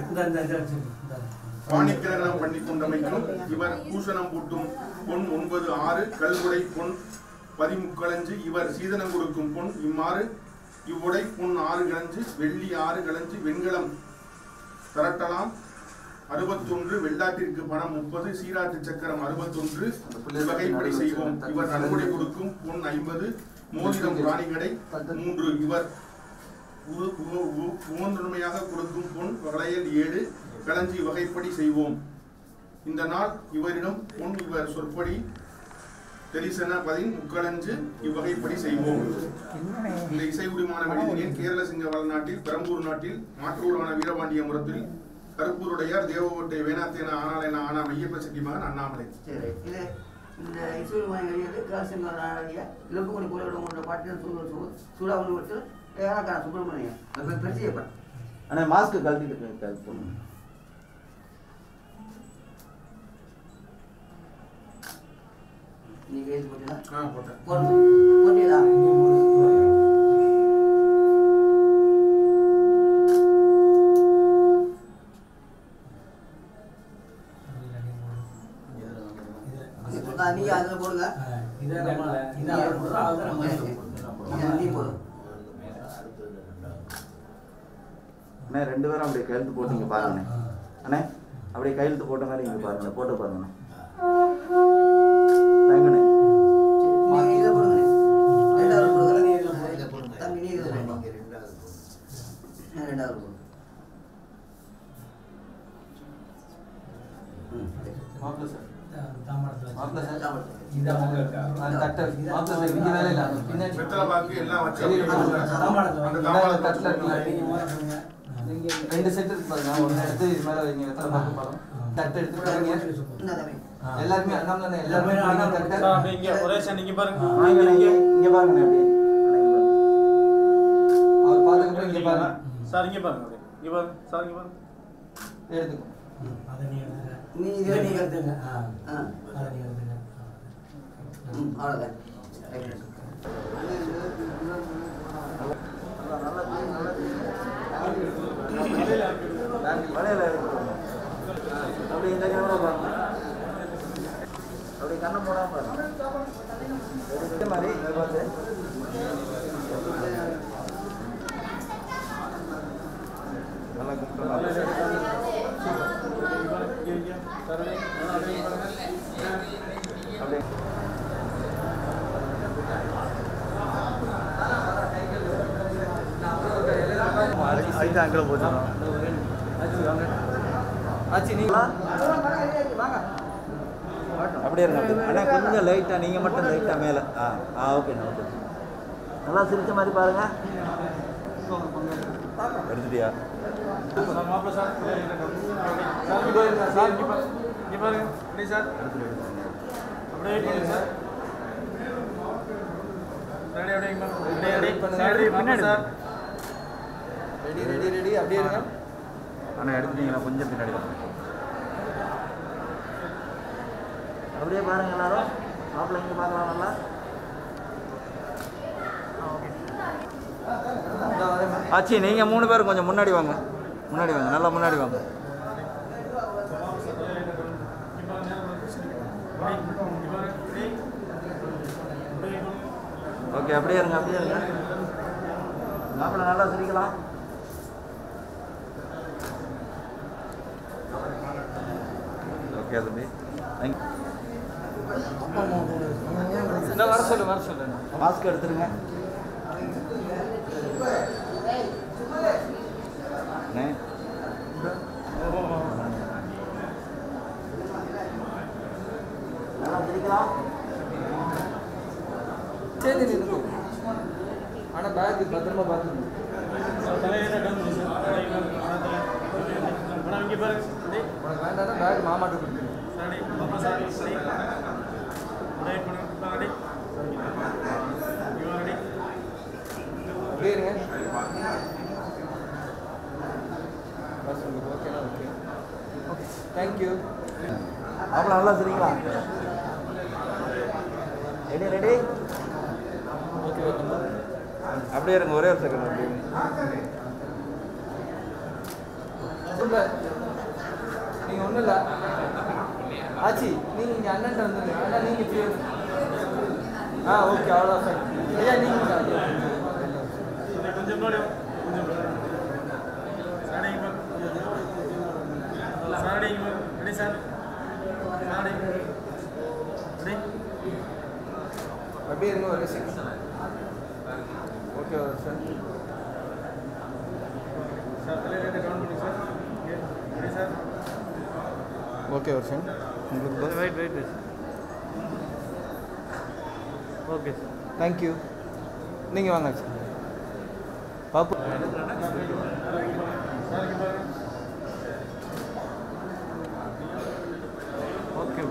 பாணிக்கிரகணம் பண்ணி கொண்டமைக்கும் இவர் பூஷணம் பூட்டும் பொன் ஒன்பது ஆறு கல்குடை பொன் பதிமுக்களஞ்சு இவர் சீதனம் கொடுக்கும் பொன் இம்மாறு இவ்வுடை பொன் ஆறு கிளஞ்சு வெள்ளி ஆறு கிளஞ்சு வெண்கலம் திரட்டலாம் அறுபத்தொன்று வெள்ளாட்டிற்கு பணம் முப்பது சீராட்டு சக்கரம் அறுபத்தொன்று வகைப்படி செய்வோம் இவர் நன்கொடை கொடுக்கும் பொன் ஐம்பது மோதிரம் ராணிகடை மூன்று இவர் உ- உ- உ- உவந்துண்மையாக கொடுக்கும் பொன் வளையல் ஏழு களஞ்சி வகைப்படி செய்வோம் இந்த நாள் இவரிடம் பொன் இவர் சொற்படி தெரிசன பதின் முக்களஞ்சு இவ்வகைப்படி செய்வோம் இந்த இசை உரிமான வெளியினேன் கேரள சிங்க வளநாட்டில் பெரம்பூர் நாட்டில் மாற்றூரான வீரபாண்டியபுரத்தில் கருப்பூருடையார் தேவகோட்டை வேணாத்தேன ஆனாலேன ஆனா மையப்ப செட்டி மகன் அண்ணாமலை சரி இது இந்த இசூரி எழுதி கிளாசிங்க இலப்புக்குடி கோயிலோட உங்களோட பாட்டில் சூழல் சூடாவளி விட்டு ஏகாக்கான சுப்பிரமணியம் அது பெருசியப்பட்ட அண்ணா மாஸ்க் கழட்டிட்டு கழட்டி போடுங்க நீங்க எழுதி போட்டீங்களா ஆ போட்டேன் போட்டு போட்டீங்களா ஆ, நீங்க அதுல போடுங்க நீ போடு அண்ணே ரெண்டு பேரும் அப்படியே கையெழுத்து போட்டீங்க பாருங்கண்ணே அண்ணே அப்படியே கையெழுத்து போட்ட மாதிரி இங்கே பாருங்க போட்டு பாருங்கண்ணே தேங்கண்ணே நீங்க இதை போடுங்க ரெண்டாவது போடுங்க தம்பி நீ இதை போடுங்க ஆ, ரெண்டாவது போடுங்க ம், சரி. மாப்பிள்ள சார் தாமரத்தில் மாப்பிள்ள சார் தாமரை. அந்த தட்டை மாப்பிள்ள சார் இங்கே வேலை இல்லை அது பின்னாடி வெத்தலை பாக்கு எல்லாம் வச்சு சரி, அப்படியே தாமரத்தில் அந்த இந்தாங்க, தாமரை தட்டுல இருக்குல்ல. தட்டுல ரெண்டு செட் இருக்கு பாருங்க ஒன்று எடுத்து இது மேலே வைங்க வெத்தலை பார்க்க போகிறோம் தட்டை எடுத்து வைங்க இந்த தம்பி எல்லாருமே அண்ணாமலை எல்லாருமே எல்லாருமே பிடிங்க தட்டை சார் அப்படியே இங்கே ஒரே சார் நீங்கள் பாருங்க வாங்கண்ணே இங்கே இங்கே பாருங்கண்ணே அப்படியே அண்ணே, இங்க பாருங்க. அவர் பார்த்துக்கிட்டு இங்கே பாருங்க சார் இங்கே பாருங்க அப்படியே இங்கே பாருங்க சார் இங்கே பாருங்க எடுத்துக்கோ நீ இதை நீ எடுத்துங்க ஆ ஆ அதை நீ எடுத்துங்க ம் அவ்வளோதான் ரைட் நல்லா நல்லா நல்லா வளையல அப்படி இந்த கேமரா பாருங்க அப்படி கண்ணை மூடாம பாருங்க இதே மாதிரி இதை பார்த்து நல்லா கும்பிட்டு அப்படியே அதுக்கு அங்கே போச்சு ஆச்சி வாங்க ஆச்சி நீங்களா அப்படியே இருங்க அப்படியே. அண்ணா கொஞ்சம் லைட்டாக நீங்கள் மட்டும் லைட்டாக மேலே ஆ ஆ ஓகேண்ணா ஓகே நல்லா சிரிச்ச மாதிரி பாருங்க எடுத்துட்டியா மாப்பிள்ள சார் சார் இங்கே பாருங்க சார் இங்கே பாருங்க இங்கே பாருங்க அப்படியே சார் அப்படியே வெயிட் பண்ணுங்க சார் ரெடி அப்படியே இங்க பாருங்க. ரெடி ரெடி பண்ணுங்க. ரெடி பின்னாடி சார் ரெடி ரெடி ரெடி அப்படியே இருங்க அண்ணா எடுத்துட்டீங்களா கொஞ்சம் பின்னாடி வாங்க. அப்படியே பாருங்க எல்லாரும் மாப்பிள்ளை இங்கே பார்க்கலாம் நல்லா இந்தா வரேன் ஆச்சி நீங்கள் மூணு பேரும் கொஞ்சம் முன்னாடி வாங்க முன்னாடி வாங்க நல்லா முன்னாடி வாங்க ஓகே அப்படியே இருங்க அப்படியே இருங்க மாப்பிள்ளை நல்லா சிரிக்கலாம் ஓகே தம்பி தேங்க் இந்த வர சொல்லு வர சொல்லு மாஸ்க் எடுத்துருங்க அண்ணே. நல்லா சிரிக்கலாம் சேர்ந்து நின்று ஆனால் பேக் பத்திரமா பார்த்துக்கணும் மேடம் இங்கே பாருங்க ரெடி உனக்கு வேண்டாம்னா பேக் மாமாட்ட கொடுத்துரு ரெடி மாப்பிள்ள சார் ரெடி அப்படியே வெயிட் பண்ணுங்க ரெடி இவன் ரெடி அப்படியே இருங்க பஸ் உங்களுக்கு ஓகேனா ஓகே ஓகே தேங்க்யூ மாப்பிள்ளை நல்லா சிரிக்கலாம் ரெடி ரெடி ஓகே ஓகே அப்படியே இருங்க ஒரே ஒரு செகண்ட் அப்படியே இல்லை நீங்கள் ஒன்றும் இல்லை ஆச்சி நீங்கள் இங்கே அண்ணன்ட்ட வந்துருங்க அண்ணா நீங்கள் இப்படி ஆ ஓகே அவ்வளோ சார் ஐயா நீங்கள் சரி, கொஞ்சம் முன்னாடி வா. கொஞ்சம் சாடி இங்க பாரு. சாடி இங்க பாரு. ரெடி சார் சாடி ரெடி அப்படியே இருங்க ஒரு செகண்ட் ஓகே சார் சார் தலையில கவுண்ட் பண்ணுங்க sir okay ready sir okay ஒரு செகண்ட் உங்களுக்கு wait wait wait okay sir thank you நீங்கள் வாங்க சார் பாப்பு சார் இங்க பாருங்க ஓகே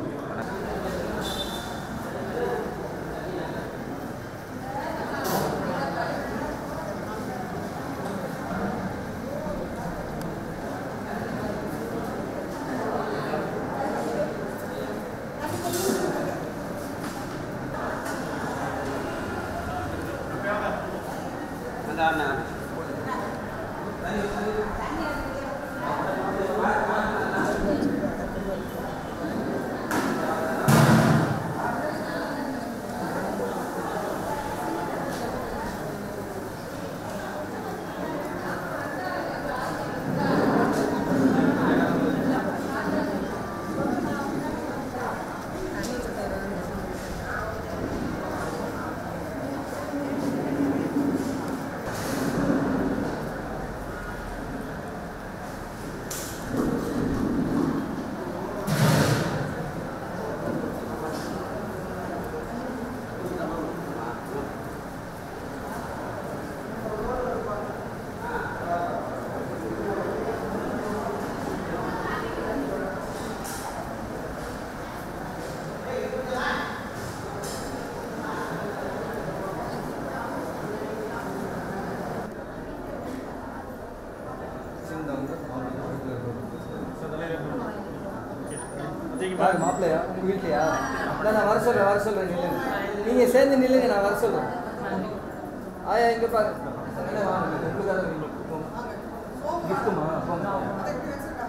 யார் மாப்பிள்ளையா உங்கள் வீட்லையா இல்லை நான் வர சொல்கிறேன் வர சொல்கிறேன் நில்லுங்க நீங்கள் சேர்ந்து நில்லுங்க நான் வர சொல்கிறேன் ஆயா இங்கே பாரு என்ன வாங்க உங்களுக்காக கிஃப்ட்டுமா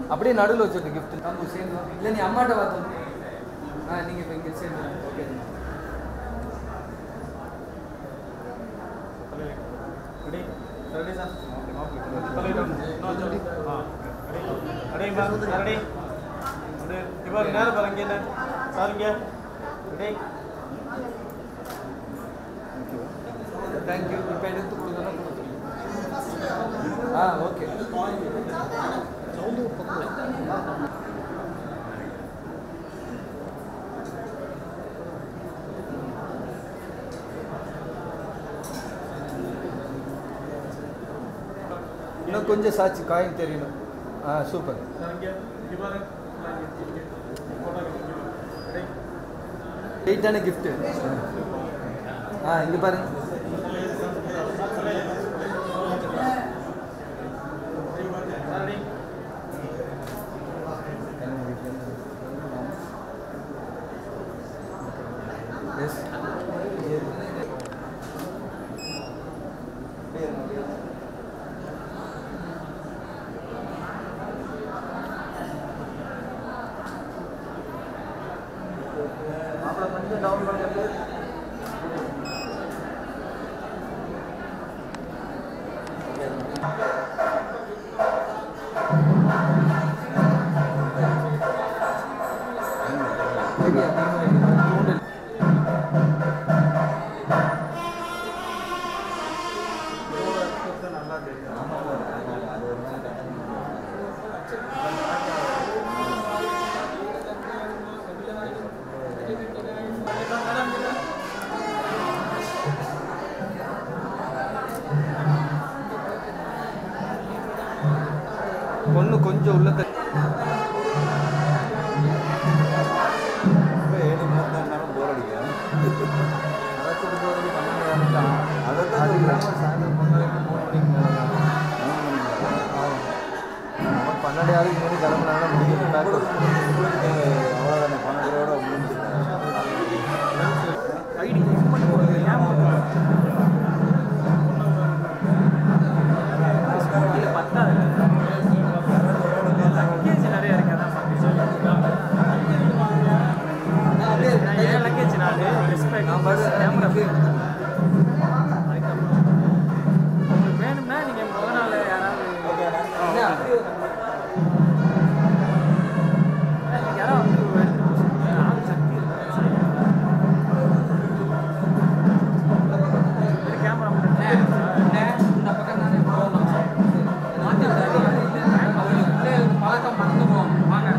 அப்படியே நடுவில் வச்சுட்டு கிஃப்ட் தம்பு சேர்ந்து வாங்க. இல்லை நீ அம்மாட்ட வா தம்பு ஆ நீங்கள் இப்போ இங்கே சேர்ந்து வாங்க. ஓகே ரெடி ரெடி சார் தலையில நோ சொல்லி ஆ ரெடி பா ரெடி ரெடி இவர் நேரம் பாருங்க என்ன சாருங்க ரெடி தேங்க்யூ இப்போ எடுத்து கொடுத்தோன்னா கொடுத்துருங்க ஆ ஓகே இன்னும் கொஞ்சம் சாட்சி காயின் தெரியணும் ஆ சூப்பர் சாருங்க இவர் போட்டோ ரெடி வெயிட்டான கிஃப்ட்டு ஆ இங்கே பாருங்க ரெடி எஸ் மாப்பிள்ளை கொஞ்சம் டவுன் பண்ணுங்க பொண்ணு கொஞ்சம் உள்ளத்தை ஏழு மணி நேரம் போர் அடிக்கும் அழைச்சிட்டு போகிறது பன்னெண்டு மணி தான் அதை தான் அது இல்லாமல் சாயந்தரம் மூணு மணிக்கு மூணு மணிக்கு மேலே தான் மூணு மணிக்கு மேலே ஆகும் நம்ம பன்னெண்டு ஆளுக்கு முன்னாடி கிளம்புனாலும் முடியும் உங்களுக்கு அவ்வளோதானே பன்னெண்டோட முடிஞ்சு ஐடி மட்டும் போடுங்க ஏன் ஸ்கூட்டியில் பத்தாது லக்கேஜ் நிறைய இருக்கு அதான் நான் ஏன் லக்கேஜ் நான் ரெஸ்பெக்ட் கேமரா உங்களுக்கு வேணும்னா நீங்கள் முத நாள் யாராவது யாராவது வந்து எடுத்துட்டு போக சொல்லுங்க. ஆள் சக்தி இருக்கு கேமரா இந்த பக்கம் தானே போகணும் பழக்கம் மறந்துடுவோம் வாங்க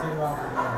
சரி வா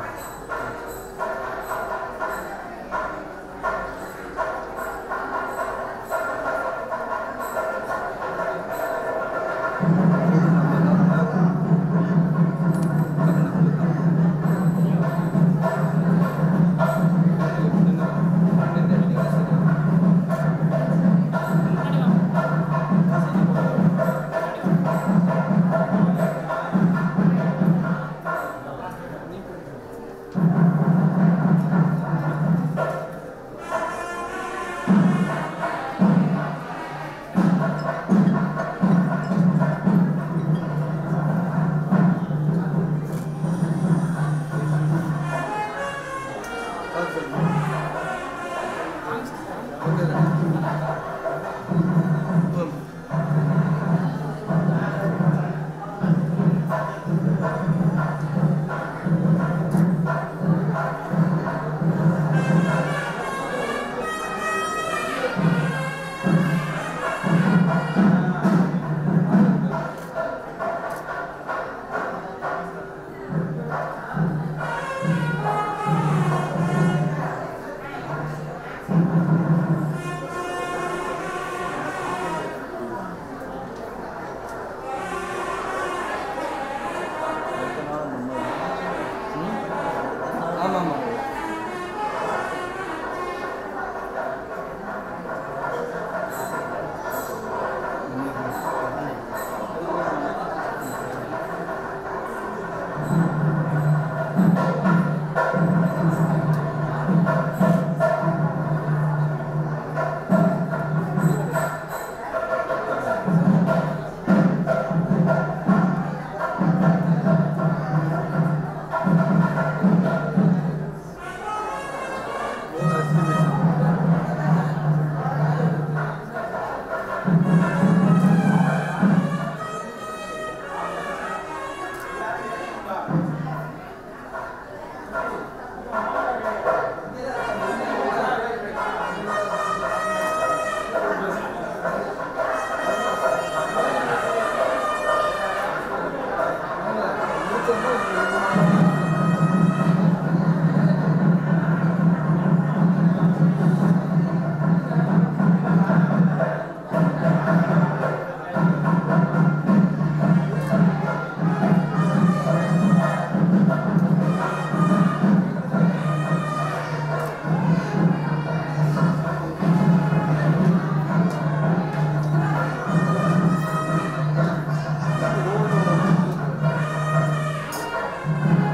ஆமாம் ஆமாம் ஆ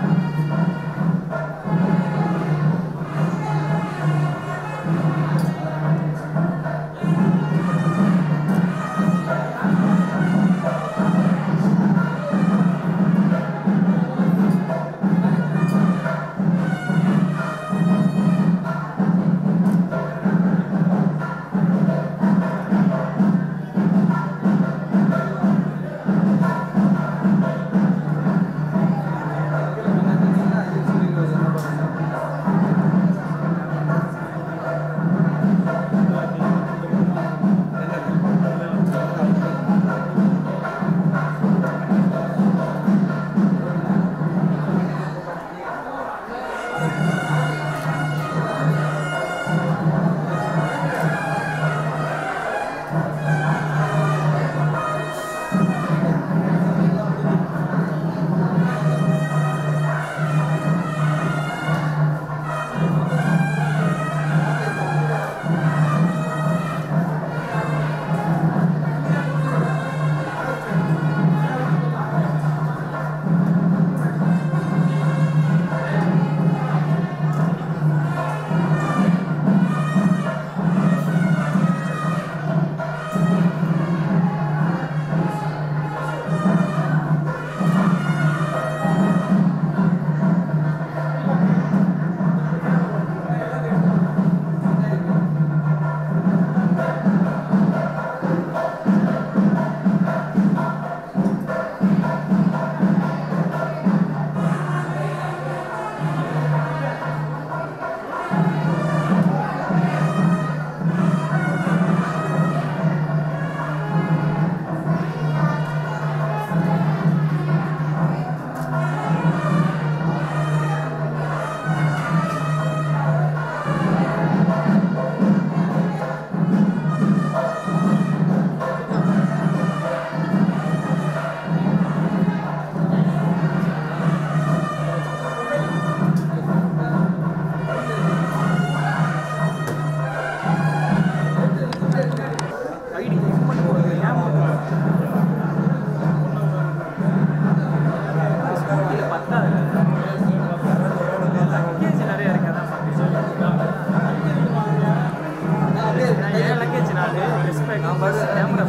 கேமரா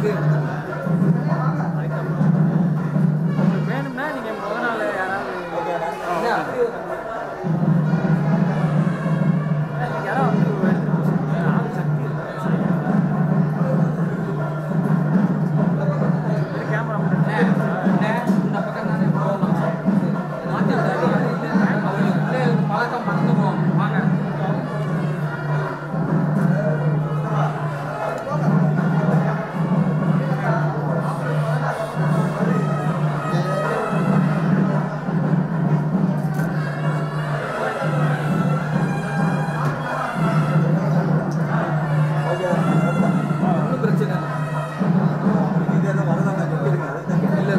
வேணும்னா நீங்கள் முத நாள் யாராவது யாராவது வந்து எடுத்துட்டு போங்க. ஆள் சக்தி இருக்கு. ஒரு கேமரா மட்டும் இந்த பக்கம் தானே போகணும் மாற்றி விடாதீங்க பழக்கம் மறந்து போவோம் வாங்க ஒன்றும் பிரச்சனை இல்லை இல்லை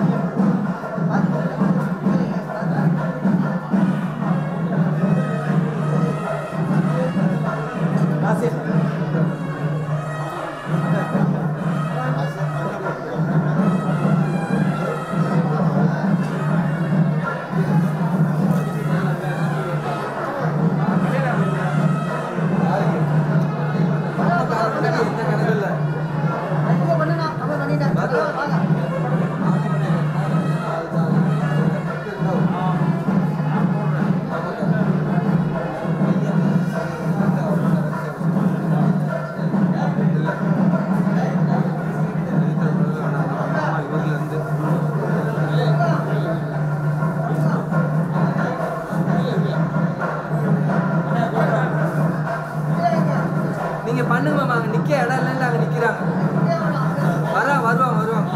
எந்த கணக்கு இல்லை நீங்க பண்ணுங்க மாமா அங்க நிக்க இடம் இல்லைன்னு அங்க நிக்கிறாங்க வரா வருவாங்க வருவாங்க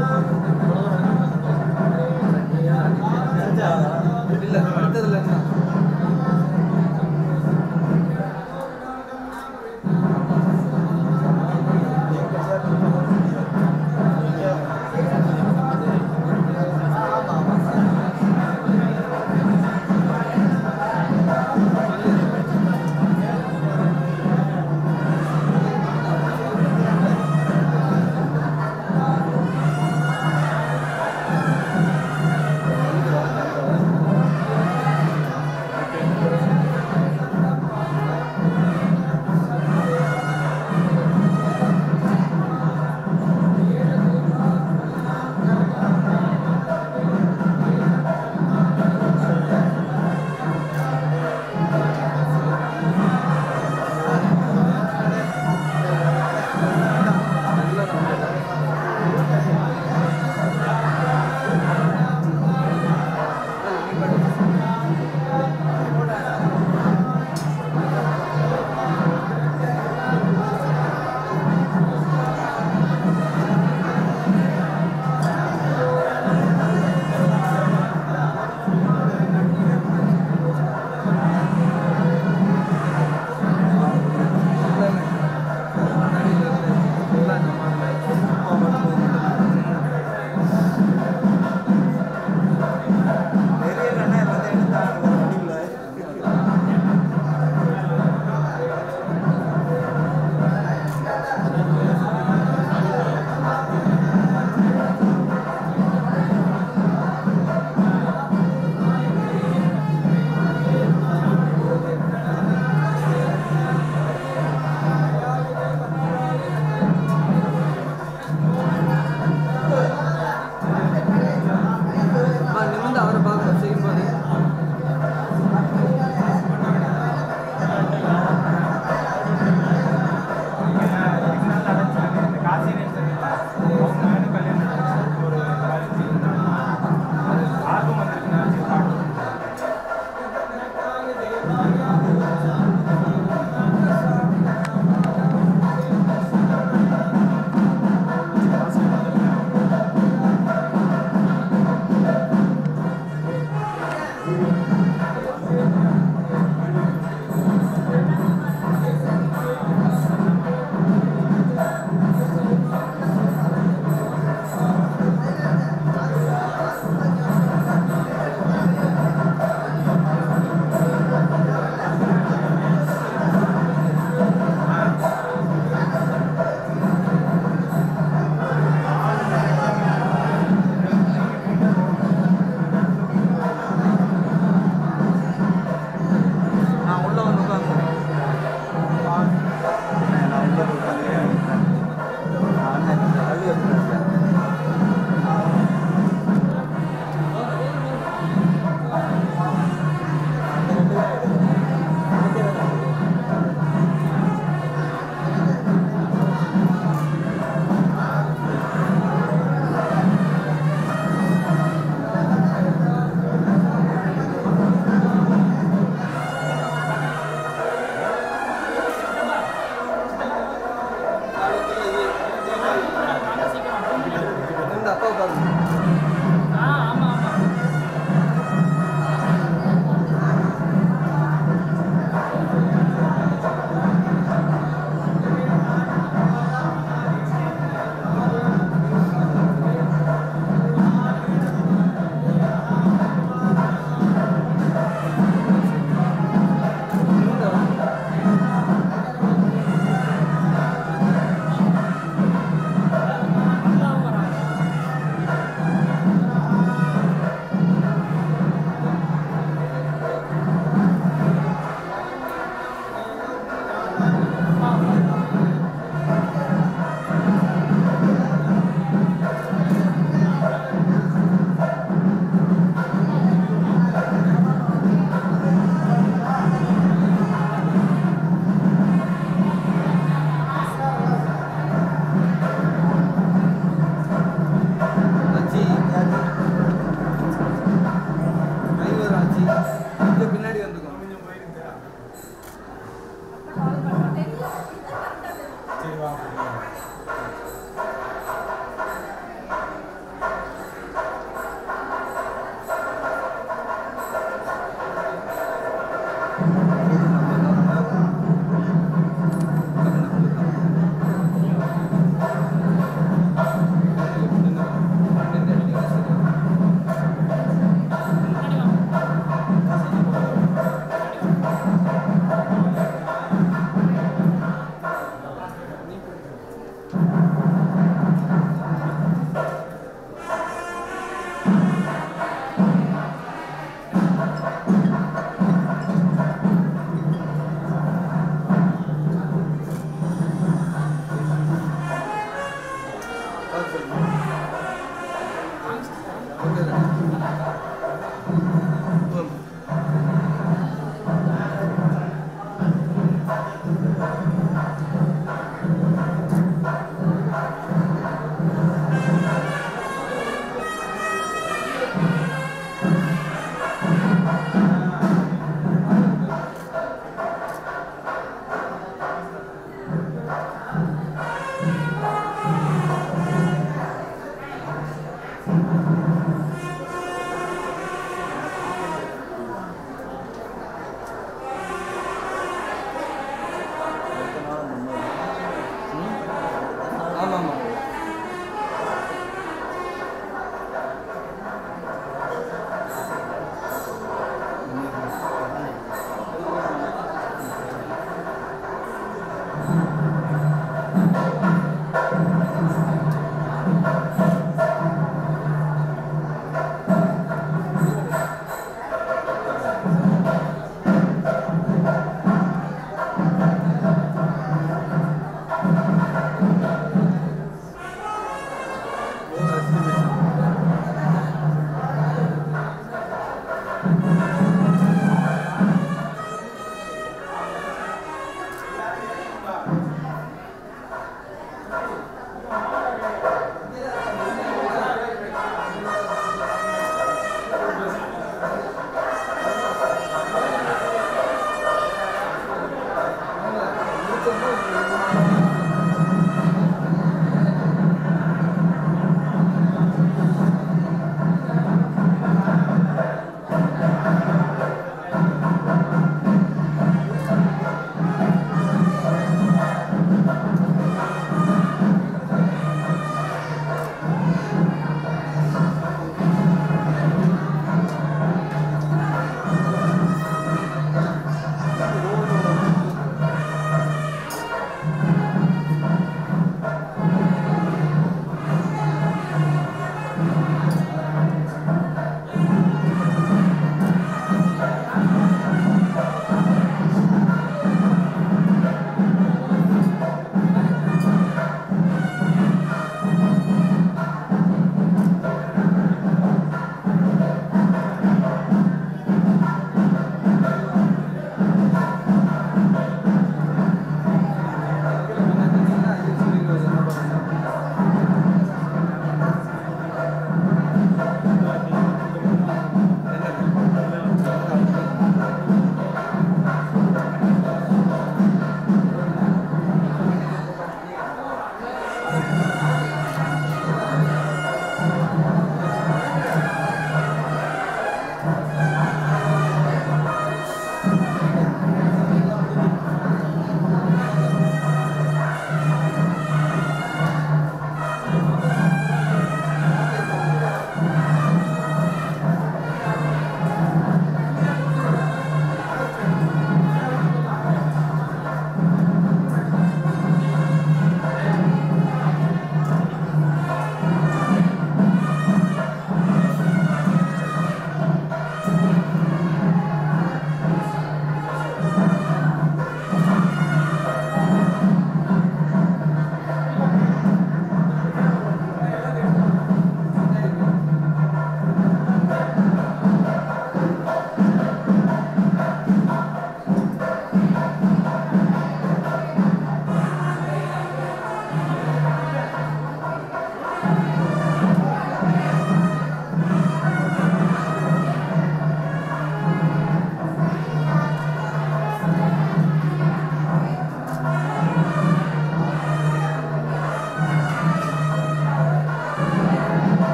இல்ல அடுத்ததுல என்ன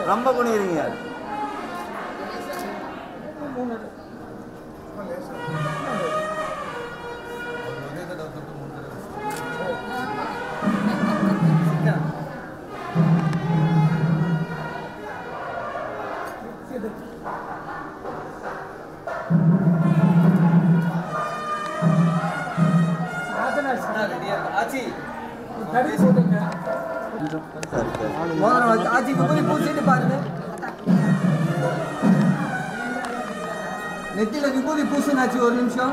ரொம்ப குனிறீங்க ஒரே தடவை தொட்டு மூணு தடவை ரெடியா இருக்கு ஆச்சி மோதிரம் வச்சு ஆச்சி விபூதி பூசிட்டு பாருங்க நெத்தியில விபூதி பூசுனாச்சு ஒரு நிமிஷம்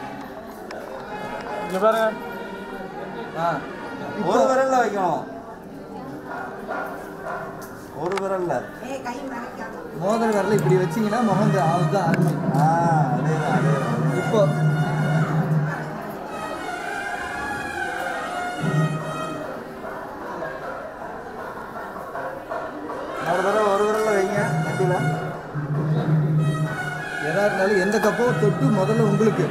இங்க பாருங்க ஆ ஒரு விரல்ல வைக்கணும் ஒரு விரல்ல மோதிர விரல இப்படி வச்சீங்கன்னா முகம் அதுதான் அருமை ஆ அதேதான் அதேதான் இப்போ ஒரு தடவை ஒரு விரல்ல வைங்க நெத்தியில எதா இருந்தாலும் எந்த கப்போ தொட்டு முதல்ல உங்களுக்கு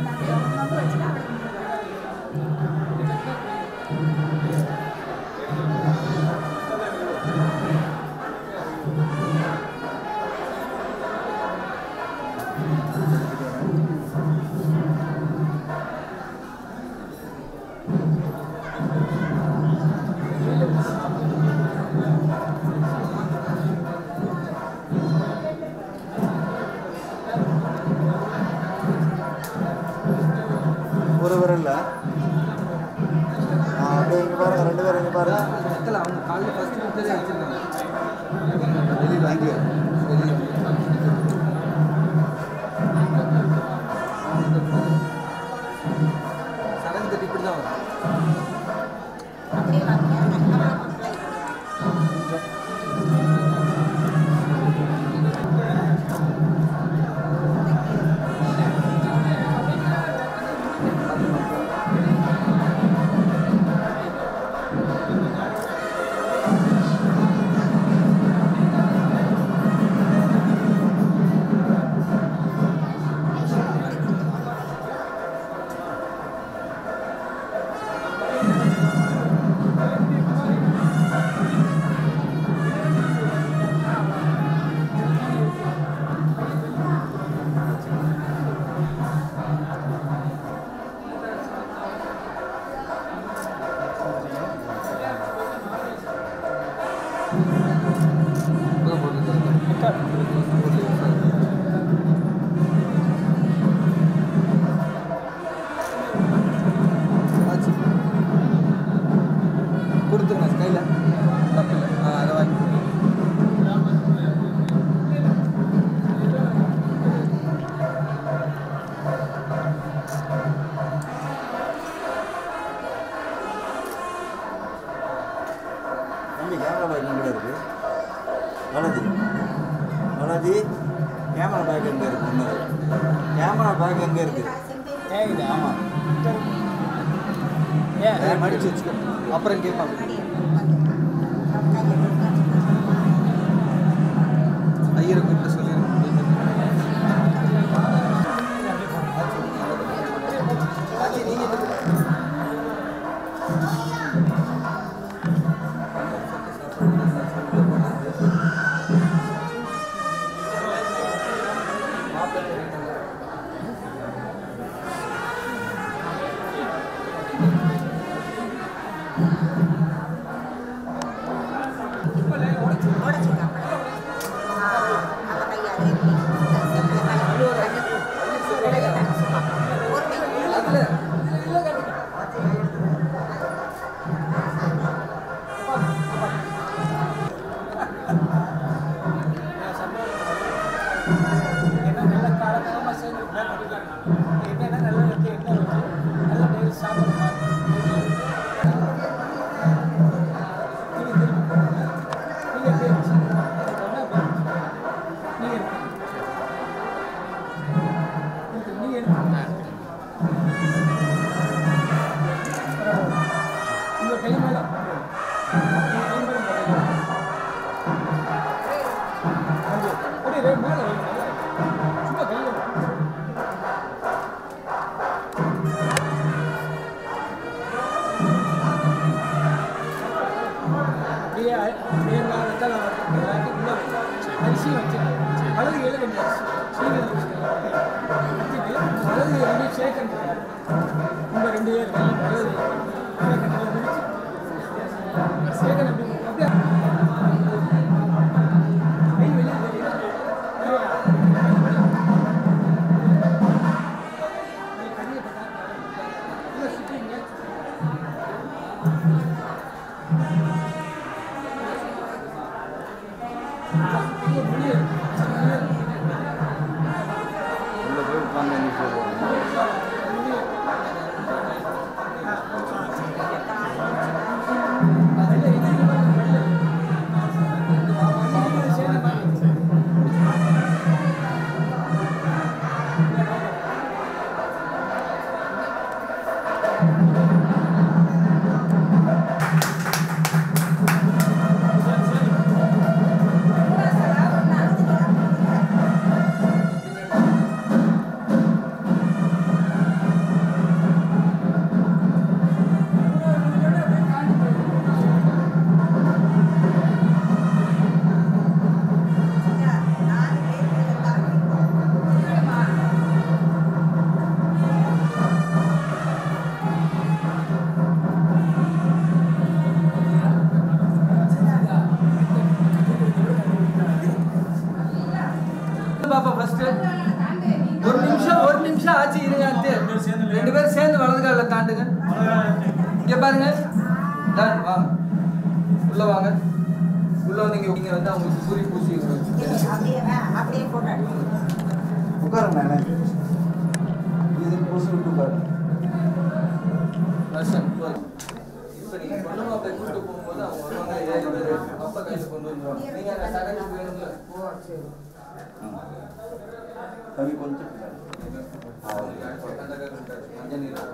ஒரு விரல்ல ஆ அப்படியே இங்க பாருங்க ரெண்டு பேரும் இங்க பாருங்க இடத்துல அவங்க காலையில் ஃபர்ஸ்ட் கொடுத்ததே வச்சிருக்காங்க வெளியில் வாங்கி வெளியில் சடங்கு தட்டி இப்படி தான் வரும் ஆச்சு கொடுத்துருங்க கையில் தப்பு இல்லை ஆ அதை வாங்கி தம்பி கேமரா பேக் எங்கே இருக்கு வலதி வலதி கேமரா பேக் எங்கே இருக்கு முன்னாடி கேமரா பேக் எங்கே இருக்கு ஆமாம் ஏன் மடிச்சு வச்சுக்கோ அப்புறம் கேட்பாங்க ஐயரை கூப்பிட்டு சொல்லிடுங்க ஆச்சி நீங்க என்ன நல்ல காலகாலமாக சேர்ந்து என்னென்ன நல்லா இருக்கு என்ன இருக்கு நல்லா டெய்லி சாப்பிடணும் உள்ள போய் உட்காந்து என்ன சொல்லுவாங்க பாப்பா ஃபர்ஸ்ட் ஒரு நிமிஷம் ஒரு நிமிஷம் ஆச்சு இருங்க அத்து ரெண்டு பேரும் சேர்ந்து வலது காலில் தாண்டுங்க இங்க பாருங்க டன் வாங்க உள்ள வாங்க உள்ள வந்து இங்க இங்க வந்து அவங்களுக்கு சூரிய பூசி அப்படியே போட்டோ உட்காருங்க இது பூசி விட்டு பாருங்க தர்ஷன் இப்போ நீங்க பொண்ணு மாப்பிள்ளை கூட்டு போகும்போது அவங்க வருவாங்க ஏழு பேர் அப்பா கையில் கொண்டு வந்துருவாங்க நீங்க அங்கே சடங்கு வேணும்ல ஓ சரி தம்பி கொஞ்சம் மஞ்சள் நீர்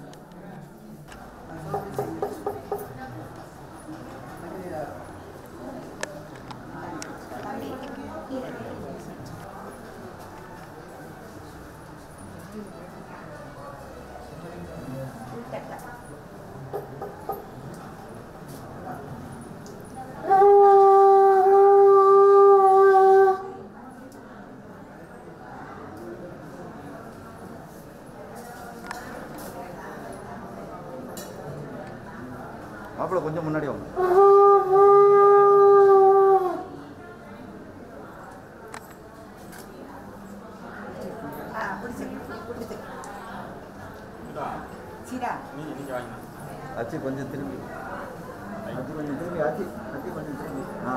மாப்பிள்ளை கொஞ்சம் முன்னாடி வாங்க ஆ பிடிச்சி பிடிச்சி சீரா அச்சி கொஞ்சம் திரும்பி அச்சி கொஞ்சம் திரும்பி அச்சி அச்சி கொஞ்சம் திரும்பி ஆ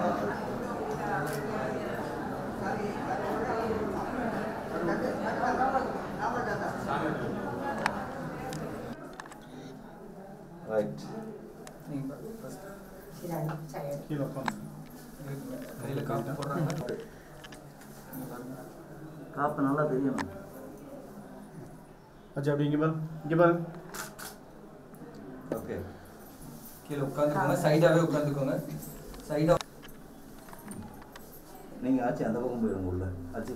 ரைட் நீங்க ஃபர்ஸ்ட் சீரா சரி கீழே உட்காந்து கையில் காப்பு போடுறாங்க நீங்க பாருங்க காப்பு நல்லா தெரியணும் அச்சா அப்படி இங்கே பாரு இங்கே பாரு ஓகே கீழே உட்காந்துக்கோங்க சைடாகவே உட்காந்துக்கோங்க சைடாக நீங்கள் ஆச்சி அந்த பக்கம் போயிடுங்க உள்ள ஆச்சி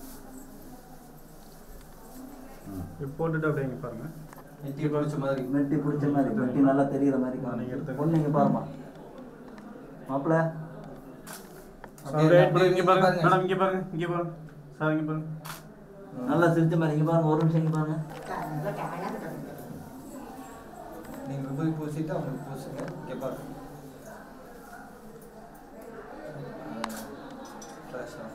ம் இப்போ போட்டுட்டு அப்படியே இங்கே பாருங்க நெத்தியை பிடிச்ச மாதிரி மெட்டி பிடிச்ச மாதிரி மெட்டி நல்லா தெரிகிற மாதிரி ஆ, நீங்க எடுத்துங்க. பொண்ணு இங்கே பாருமா மாப்பிள்ள சார் அப்படியே இங்கே பாருங்க மேடம் இங்கே பாருங்க இங்கே பாருங்க சார் இங்கே பாருங்க நல்லா சிரிச்ச மாதிரி இங்கே பாருங்க ஒரு நிமிஷம் இங்கே பாருங்க நீங்கள் விபூதி பூசிட்டு அவங்களுக்கு பூசுங்க இங்கே பாருங்க Flash off.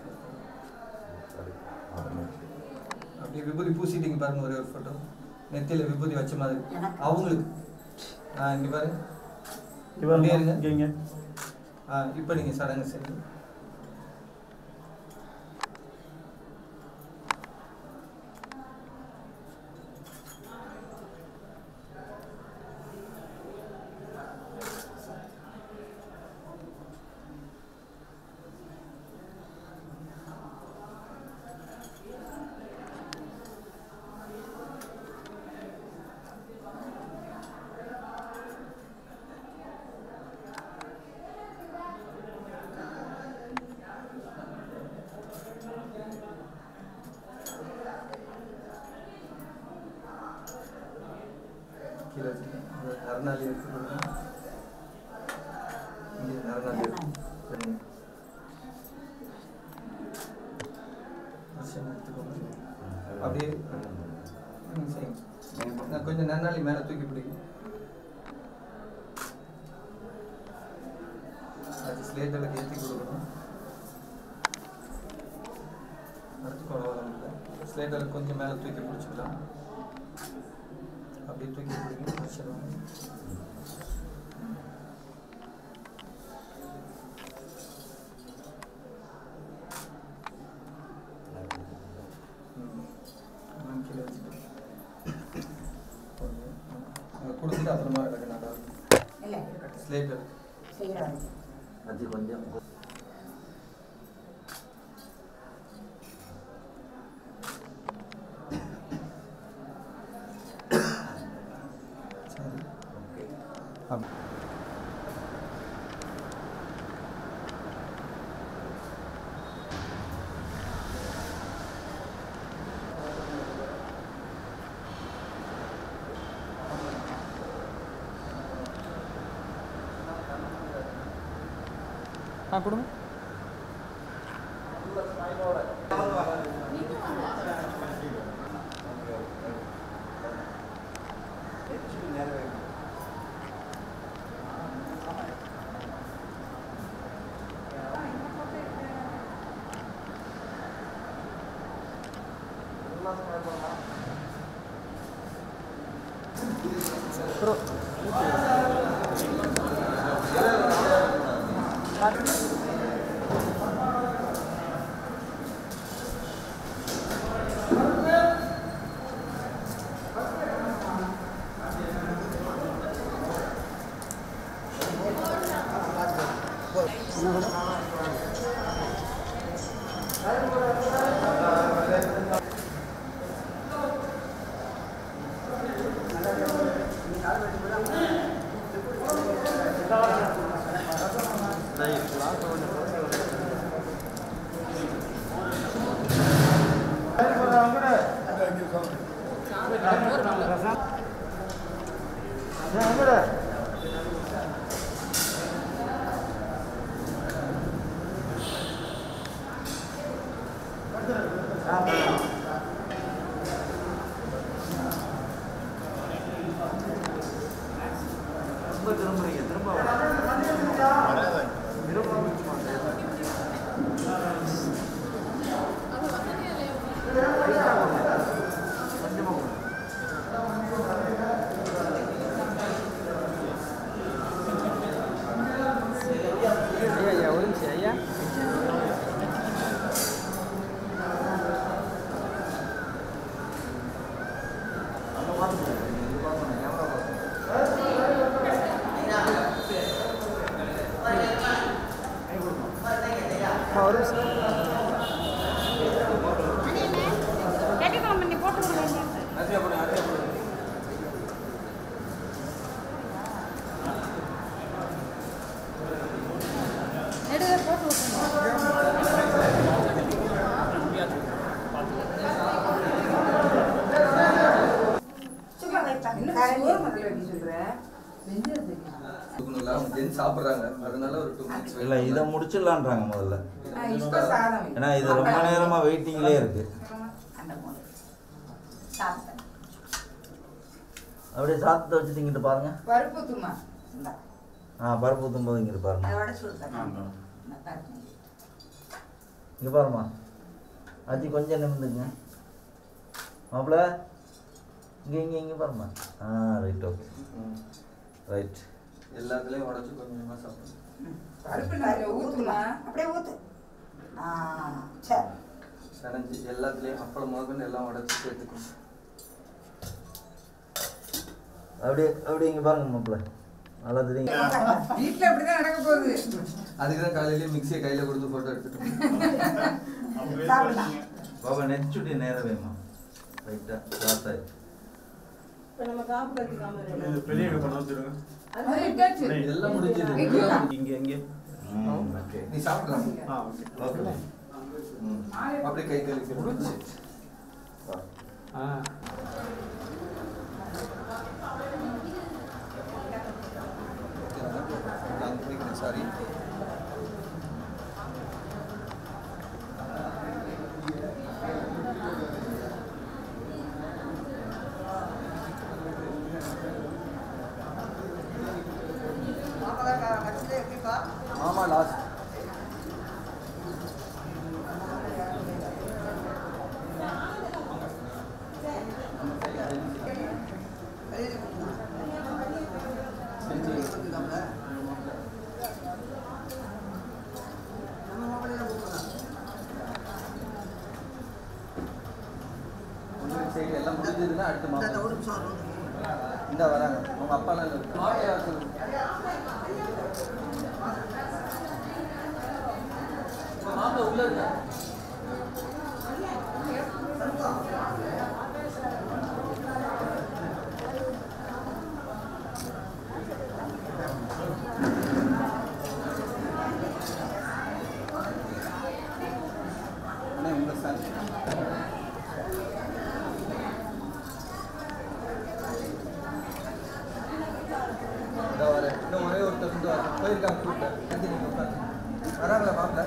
அப்படியே விபூதி பூசிட்டீங்க பாருங்க ஒரே ஒரு ஃபோட்டோ நெத்தியில் விபூதி வச்ச மாதிரி அவங்களுக்கு ஆ இங்கே பாருங்க இங்கே பாருங்க அப்படியே இருங்க. இங்கே இங்கே ஆ இப்போ நீங்கள் சடங்கு செய்யுங்க கீழே வச்சுருங்க. இந்த நரநாளி எடுத்து கொடுங்க இங்கே நரநாளி எடுத்து சரிங்க. விஷயம் எடுத்துக்கோங்க அப்படியே ம், செய்யுங்க. நான் கொஞ்சம் நன்னாளி மேலே தூக்கி பிடிங்க அது ஸ்லேட்டில் ஏற்றி கொடுக்கணும் அடுத்து குழவரம் இல்லை ஸ்லேட்டில் கொஞ்சம் மேலே தூக்கி பிடிச்சிக்கலாம் அப்படியே தூக்கி பிடிங்க பிடிச்சிடலாம் ம். கீழே வச்சுட்டு அதை கொடுத்துட்டு அப்புறமா எனக்கு நல்லா இல்லை இருக்கட்டும் ஸ்லேட்டில் செய்கிறாங்க அது கொஞ்சம் சரி ஓகே அப்படி ஆ கொடுங்க திரும்ப திரும்புறீங்க திரும்ப ஐயா ஐயா ஒரு நிமிஷம் ஐயா அங்க பாருங்க இங்க பாருங்க கேமரா பாருங்க ஒரு நிமிஷம் கட்டிக்கலாம் பண்ணி போட்டு விடுங்க நிறையா போடுங்க நிறையா போடுங்க நடுவில் போட்டு விட்டுருங்க சும்மா வைப்பா இன்னும் சோறு முதல்ல வைக்க சொல்கிறேன் கொடுக்கணும்ல அவங்க ஜென்ஸ் சாப்பிட்றாங்க அதனால ஒரு டூ மினிட்ஸ் இல்ல இதை முடிச்சிடலான்றாங்க முதல்ல இப்போ சாதம் வை. ஏன்னா இது ரொம்ப நேரமா வெயிட்டிங்லே இருக்கு அந்த மூணு சாப்பிட்டேன் அப்படியே சாத்தத்தை வச்சுட்டு இங்கிட்டு பாருங்க பருப்பு தும்மா இந்தா ஆ பருப்பு ஊற்றும்போது இங்கிட்டு பாருங்க அதோட சுடு ஆ, தண்ணி ஆ. இந்த பாருங்க இங்க பாருமா அஜி கொஞ்சம் நிமிந்துங்க மாப்பிள்ள இங்க இங்க இங்க பாருமா ஆ ரைட் ஓகே ரைட் எல்லாத்துலேயும் உடச்சி கொஞ்சம் கொஞ்சமாக சாப்பிடணும் ம். பருப்பு நிறைய ஊற்றுமா அப்படியே ஊற்று ஆ சரி சனைஞ்சு எல்லாத்துலேயும் அப்பளம் முதற்கொண்டு எல்லாம் உடச்சி சேர்த்துக்கணும் அப்படியே அப்படியே இங்க பாருங்க மாப்பிள்ள நல்லா தெரியுங்க வீட்டில் அப்படிதான் நடக்க போகுது அதுக்கு தான் காலையிலேயே மிக்சியை கையில் கொடுத்து ஃபோட்டோ எடுத்துட்டோம் சாப்பிடலாம் பாபா நெச்சுட்டி நேரம் வேமா ரைட்டா லாஸ்ட் ஆயிடுச்சு பெரிய கொண்டு வந்துருங்க அது விட்டாச்சு எல்லாம் முடிஞ்சது இங்க இங்க ம் ஓகே நீ சாப்பிடலாம் ஆ ஓகே ஓகே ம். அப்படியே கை கழுவி முடிஞ்சு ஆ நான் குடிக்கிறேன் சாரி லாஸ்ட் உங்களுக்கு சைடு எல்லாம் முடிஞ்சதுன்னா அடுத்த மாதம் இந்த வராங்க உங்க அப்பாலாம் இல்லை மாப்பிள்ளை வர சொல்லுங்க உங்க மாப்பிள்ளை உள்ள இருக்கா அண்ணே, உங்க son. இதோ வரேன். இன்னும் ஒரே ஒருத்தர் கொண்டு வர போயிருக்காங்க கூப்பிட்டு எழுதி நீங்க உட்காருங்க. வராங்களா மாப்பிள்ள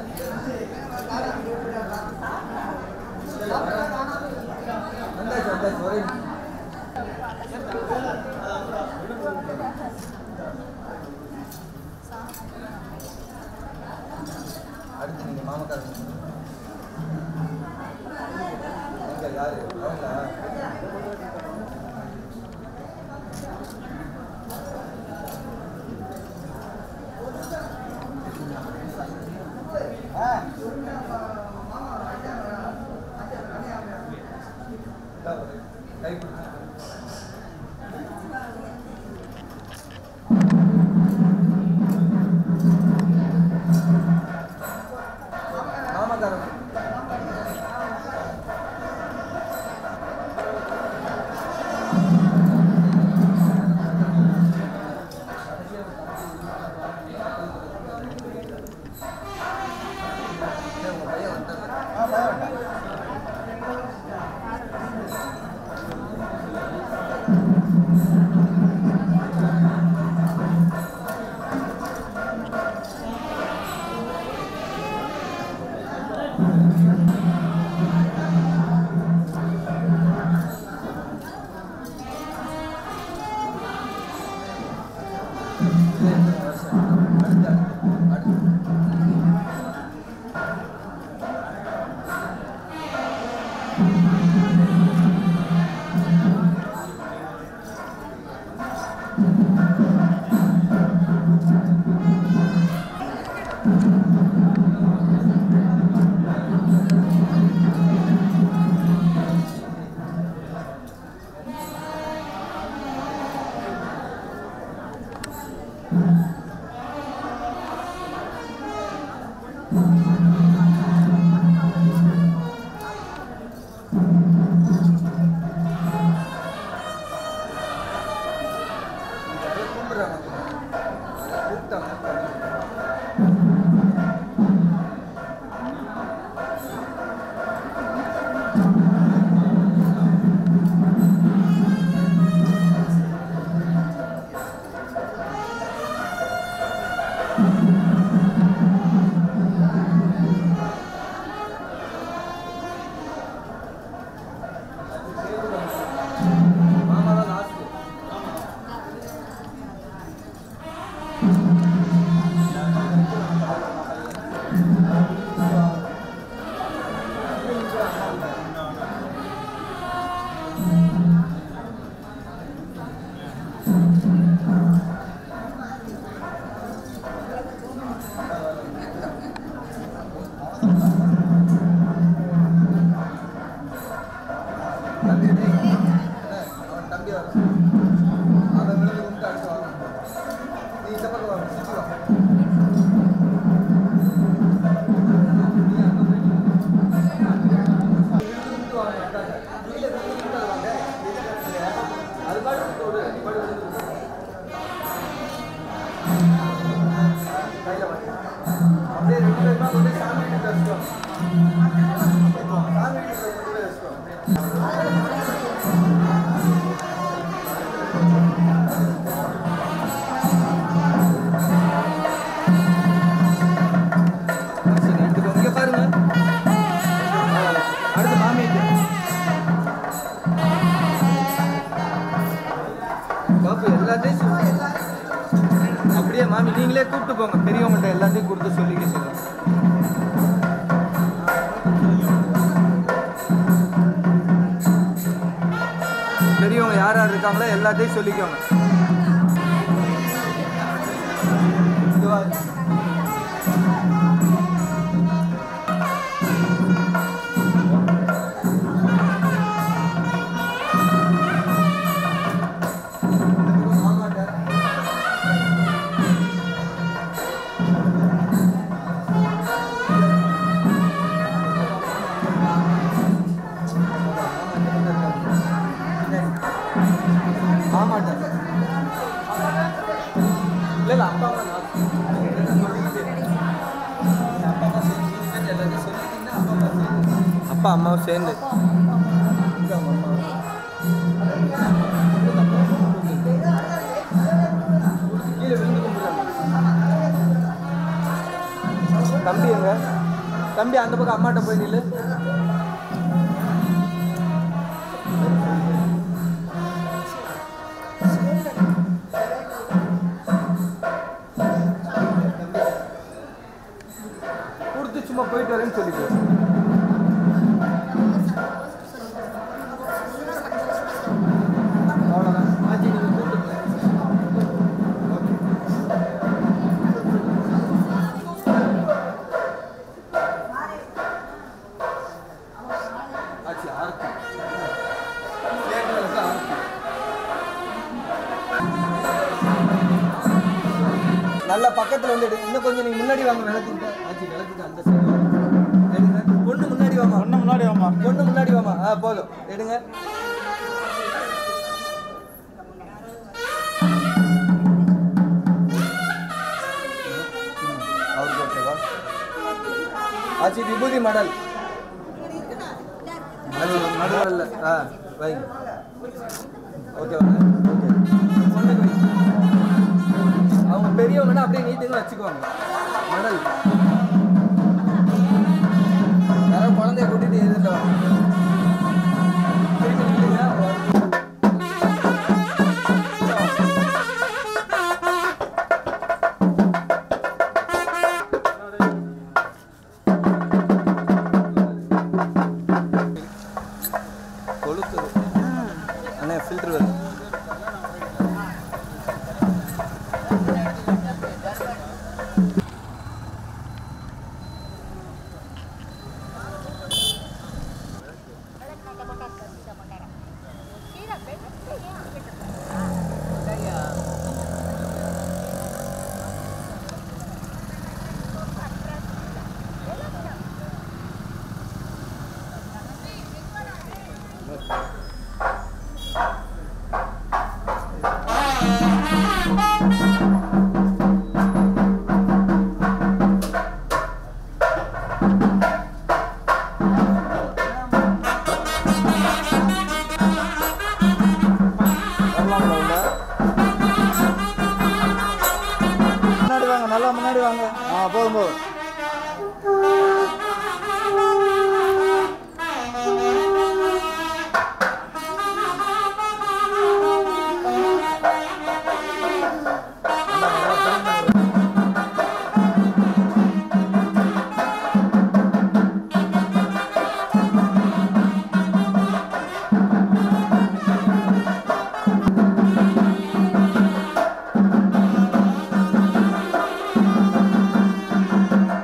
வந்தாச்சு வந்தாச்சு ஒரே நிமிஷம். அடுத்து நீங்க மாமக்காரங்க எங்க யாரு அவங்களா இதா வரேன். கை கொடுங்க மாமக்காரங்க உங்க பையன் வந்துட்டாங்க அப்படியே ரெண்டு பேருமா கொண்டு சாமி வீட்டுக்கு வச்சுக்கோ சாமி வீட்டுக்கு கொண்டு போய் வச்சுக்கோ சரி, எடுத்துக்கோ. இங்க பாருங்க அடுத்து மாமி பாப்பு எல்லாத்தையும் சொல்லு. அப்படியே அப்படியே மாமி நீங்களே கூப்பிட்டு போங்க பெரியவங்கள்ட்ட எல்லாத்தையும் கொடுத்து சொல்லிக்க சொல்லுங்க பெரியவங்க யார் யார் இருக்காங்களோ எல்லாத்தையும் சொல்லிக்கோங்க இதுவா ஆமாட்டா இல்லை இல்லை அப்பா அம்மா அப்பா அம்மாவும் சேர்ந்து தம்பி எங்க தம்பி அந்த பக்கம் அம்மாட்ட போய் நில்லு கொடுத்து சும்மா போயிட்டு வரேன்னு சொல்லிட்டு அவ்வளோதான் ஆச்சி நீங்கள் கூப்பிட்டு ஆச்சி ஆர்த்தி கேட்கறதுக்கு ஆர்த்தி நல்லா பக்கத்தில் வந்து எடு இன்னும் கொஞ்சம் நீங்க முன்னாடி வாங்க விளக்குங்க ஆச்சி விளக்குக்கு அந்த சைடு எடுங்க பொண்ணு முன்னாடி வாமா ஒன்று முன்னாடி வாமா பொண்ணு முன்னாடி வாமா ஆ போதும் எடுங்க அவருக்கு ஓகேவா ஆச்சி விபூதி மடல் நடுவரில் ஆ வைங்க ஓகேவா ஓகே பொண்ணுக்கு வைங்க அவங்க பெரியவங்கன்னா அப்படியே நீட்டுங்க வச்சுக்குவாங்க மடல் யாரோ குழந்தைய கூட்டிட்டு எழுதிட்டு வாங்க திருப்பி நில்லுங்க. கொளுத்துது அண்ணே ஃபில்டர் வருது முன்னாடி வாங்க நல்லா முன்னாடி வாங்க ஆ போதும் போதும் ஆ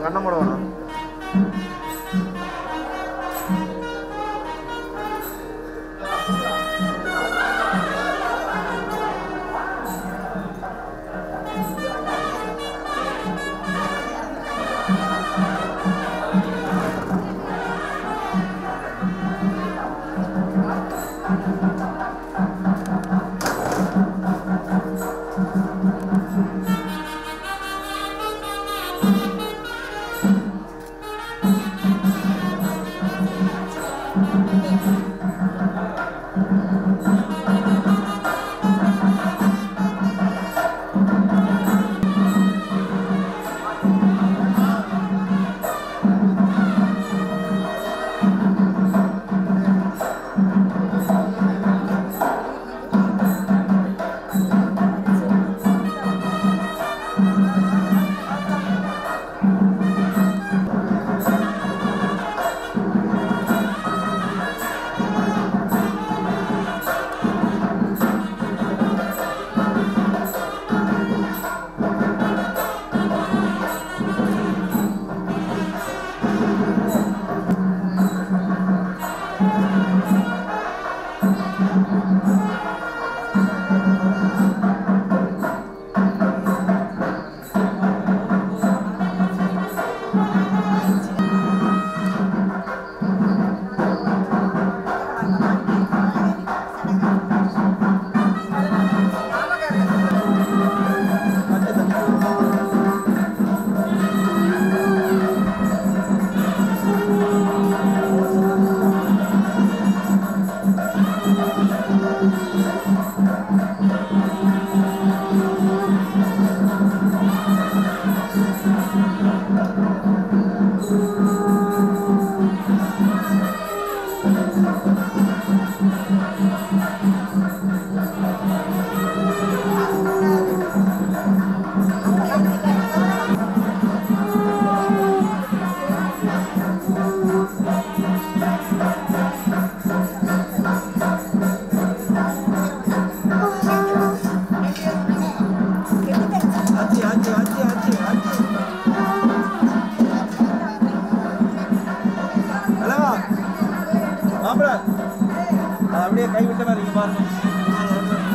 கண்ணை மூட வேணும் ஆச்சி ஆச்சி ஆச்சி ஆச்சி ஆச்சி ஹலோ மாப்பிள அப்படியே கை விட்ட மாதிரி இருக்கு பாருங்க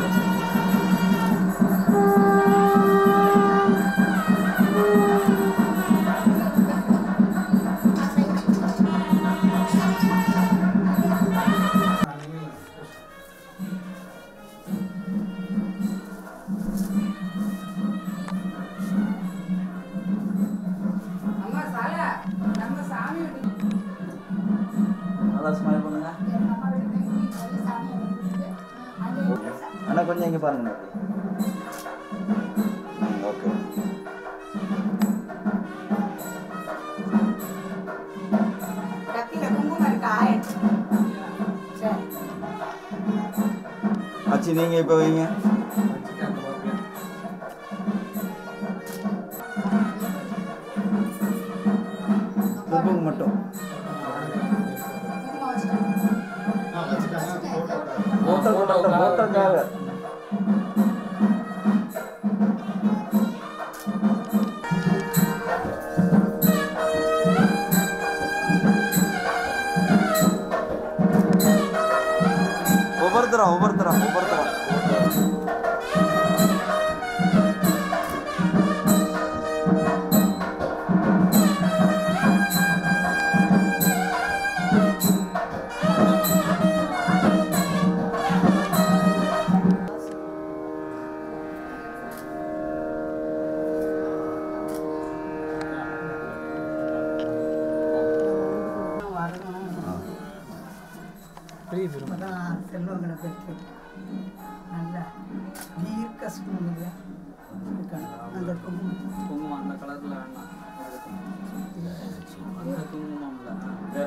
அம்மா சாலா நம்ம சாமி நல்லா ஸ்மைல் பண்ணுங்க அண்ணா கொஞ்சம் இங்கே பாருங்க ஓகே கத்தியில குங்குமம் இருக்கா சரி ஆச்சி நீங்கள் இப்போ வைங்க குங்குமம் மட்டும் போட்டோ போட்டோ போட்டோக்காக ஒவ்வொருத்தரா ஒவ்வொருத்தரா ஒவ்வொருத்தரா அப்பதான் செல்வங்களை பெற்று நல்ல தீர்க்க சுமங்கலியா இருக்கணும் அந்த குங்குமம் குங்குமம் அந்த கலரில் வேண்டாம் அந்த குங்குமம் இல்லை வேற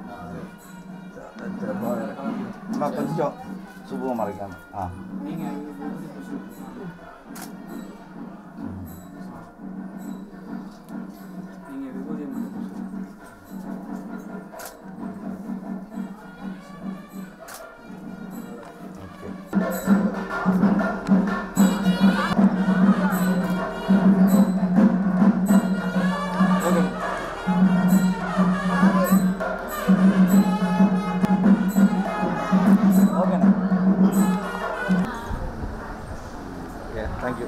குங்குமம் அம்மா கொஞ்சம் சுபமாக மறைக்காம ஆ நீங்கள் நீங்கள் விபூதி மட்டும் பூசுங்க. ஓகே தேங்க்யூ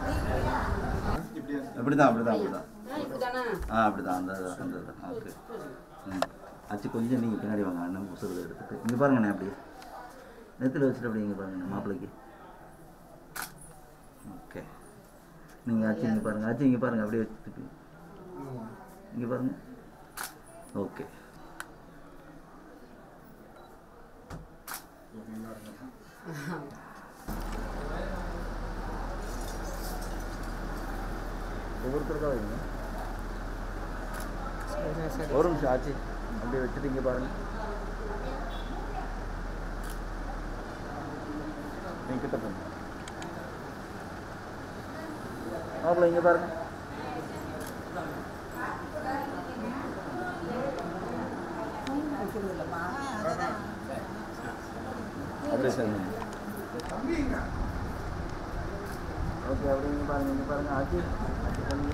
அப்படி தான் அப்படி தான் அப்படி தான் ஆ அப்படி தான் அந்த அந்த ஓகே ம் ஆச்சு கொஞ்சம் நீங்கள் பின்னாடி வாங்க அண்ணன் புத்தகத்தை எடுத்துட்டு இங்கே பாருங்கண்ணே அப்படியே நெத்தில் வச்சுட்டு அப்படியே இங்கே பாருங்கண்ணே மாப்பிள்ளைக்கு ஓகே நீங்கள் ஆச்சு இங்கே பாருங்கள் ஆச்சு இங்கே பாருங்கள் அப்படியே வச்சுட்டு இங்கே பாருங்கள் ஓகே ஒவ்வொருத்தருக்கா வைங்க ஒரு நிமிஷம் ஆச்சு அப்படியே வச்சுட்டு இங்கே பாருங்க நீங்க கிட்ட போங்க மாப்பிள்ள இங்கே பாருங்க அப்படியே சரிங்க ஓகே அப்படியே இங்கே பாருங்க இங்கே பாருங்க ஆச்சு ஆச்சு பண்ணுங்க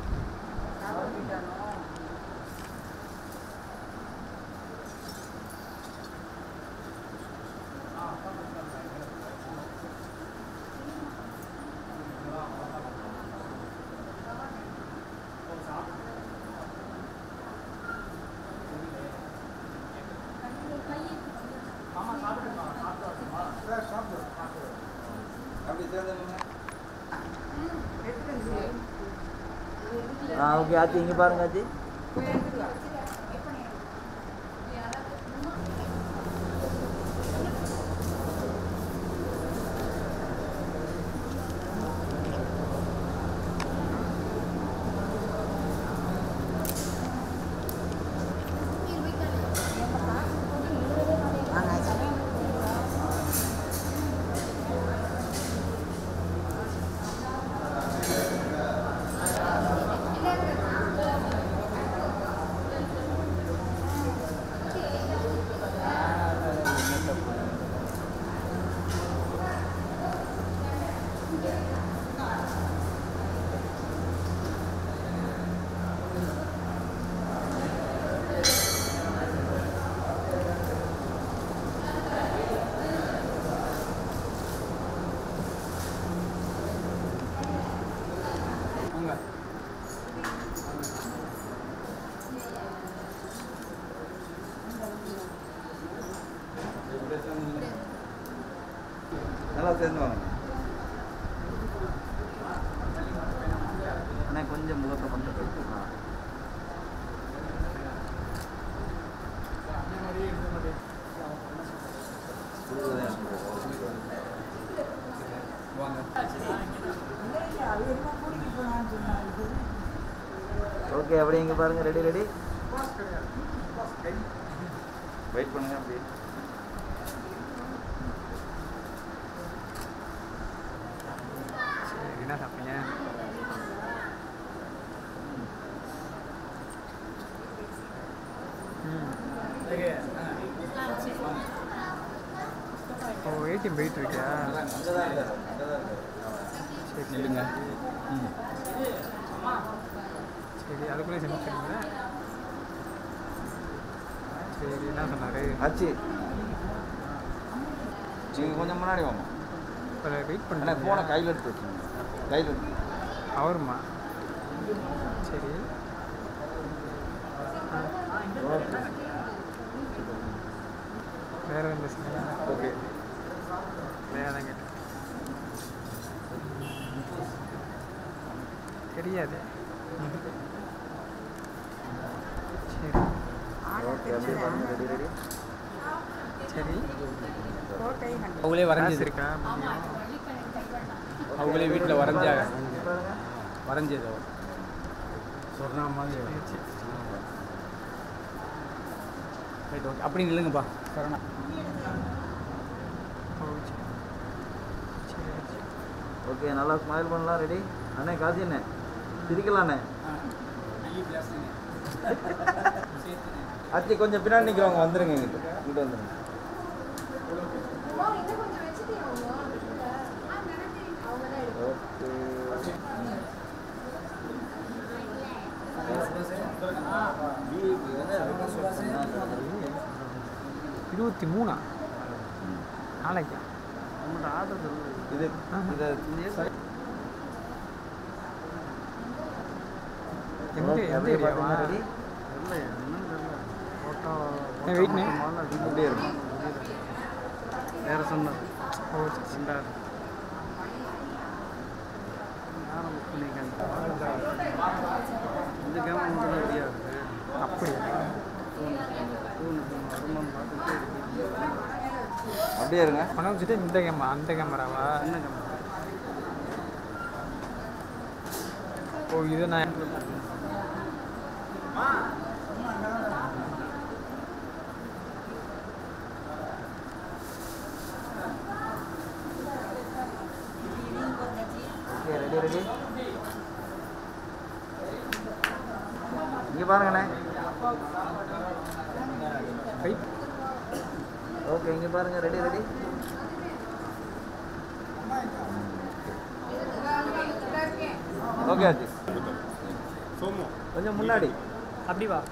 அப்படி சேர்ந்து ஆ ஓகே ஆச்சு இங்கே பாருங்க ஆச்சு நல்லா சேர்ந்து வாங்க அண்ணா கொஞ்சம் முகத்தை பண்ணுறது ஆ ஓகே அப்படியே இங்கே பாருங்க ரெடி ரெடி வெயிட் பண்ணுங்க அப்படியே என்ன சாப்பிட்டீங்க ஓ ஏடிஎம் போயிட்டு இருக்கியா சரி இல்லைங்க ம் சரி அதுக்குள்ளே செஞ்சுருங்க சரி என்ன சொன்னார் ஆச்சு நீங்கள் கொஞ்சம் முன்னாடி வாங்க இப்போ வெயிட் அண்ணா பண்ணேன் ஃபோனை கையில் எடுத்து வச்சுங்க கையில் எடுத்து அவருமா சரி ஓகே வேற எதுவும் பேசுங்க ஓகே வேற தான் கேட்டேன் தெரியாது சரி ஓகே அப்படியே பாருங்க ரெடி ரெடி சரி அவங்களே வரைஞ்சது இருக்கா அவங்களே வீட்டில் வரைஞ்சாங்க வரைஞ்சது அவர் சொன்னா மாதிரி ரைட் ஓகே அப்படி நில்லுங்கப்பா சரணா ஓ சரி சரி சரி ஓகே நல்லா ஸ்மைல் பண்ணலாம் ரெடி அண்ணே காசி அண்ணே சிரிக்கலாம் அண்ணே ஆச்சி கொஞ்சம் பின்னாடி நிற்கிறவங்க வந்துருங்க இங்கிட்ட இங்கிட்ட வந்துருங்க ஓகே இருபத்தி மூணா நாளைக்கா இது இது எந்த Okay, எந்த அப்படியே ஏரியாவா பார்த்தீங்கன்னா ready? ஏன் வெயிட்னு அப்படியே இருக்கும் வேற சொன்னது ஓ ரெண்டாவது இந்த கேமரா மட்டும் தான் ரெடியாக இருக்குது அப்படியா அப்படியே இருங்க பணம் வச்சுட்டு இந்த கேமரா அந்த கேமராவா என்ன கேமரா ஓ இது நான் ஓகே ரெடி ரெடி இங்கே பாருங்கண்ணே வெயிட் ஓகே இங்கே பாருங்க ரெடி ரெடி ஓகே ஆச்சு சோமு கொஞ்சம் முன்னாடி அப்படி வா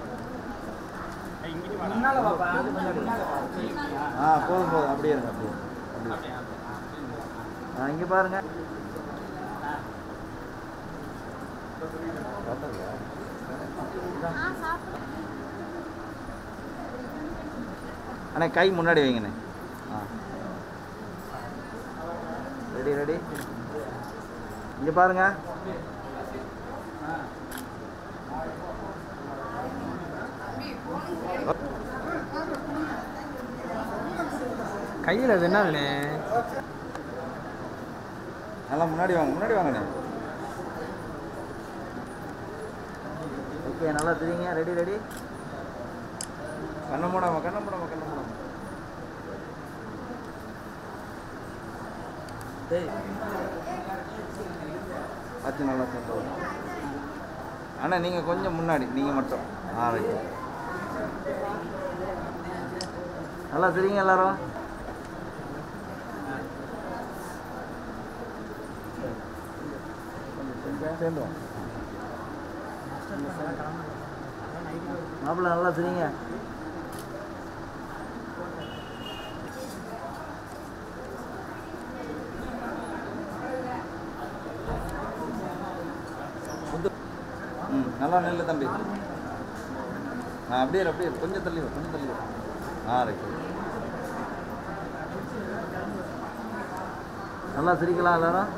முன்னால வாப்பா ஆ போதும் போதும் அப்படியே இருங்க அப்படியே அப்படியே ஆ இங்கே பாருங்க பார்த்தீங்களா? அண்ணே கை முன்னாடி வைங்கண்ணே ஆ ரெடி ரெடி இங்கே பாருங்க கையில் அது என்னதுண்ணே நல்லா முன்னாடி வாங்க முன்னாடி வாங்கண்ணே ஓகே நல்லா தெரியுங்க ரெடி ரெடி கண்ணை மூடாம கண்ணை மூடாம கண்ணை மூடாம டேய் ஆச்சு நல்லா சேர்த்து அண்ணா நீங்கள் கொஞ்சம் முன்னாடி நீங்கள் மட்டும் ஆ ரைட் நல்லா தெரியுங்க எல்லாரும் சேர்ந்து வாங்க மாப்பிள்ள நல்லா தெரியுங்க முத்து. ம் நல்லா நெல்லு தம்பி ஆ அப்படியே இரு, அப்படியே இரு. கொஞ்சம் தள்ளி வா கொஞ்சம் தள்ளி வா ஆ ரைட் நல்லா சிரிக்கலாம் எல்லாரும்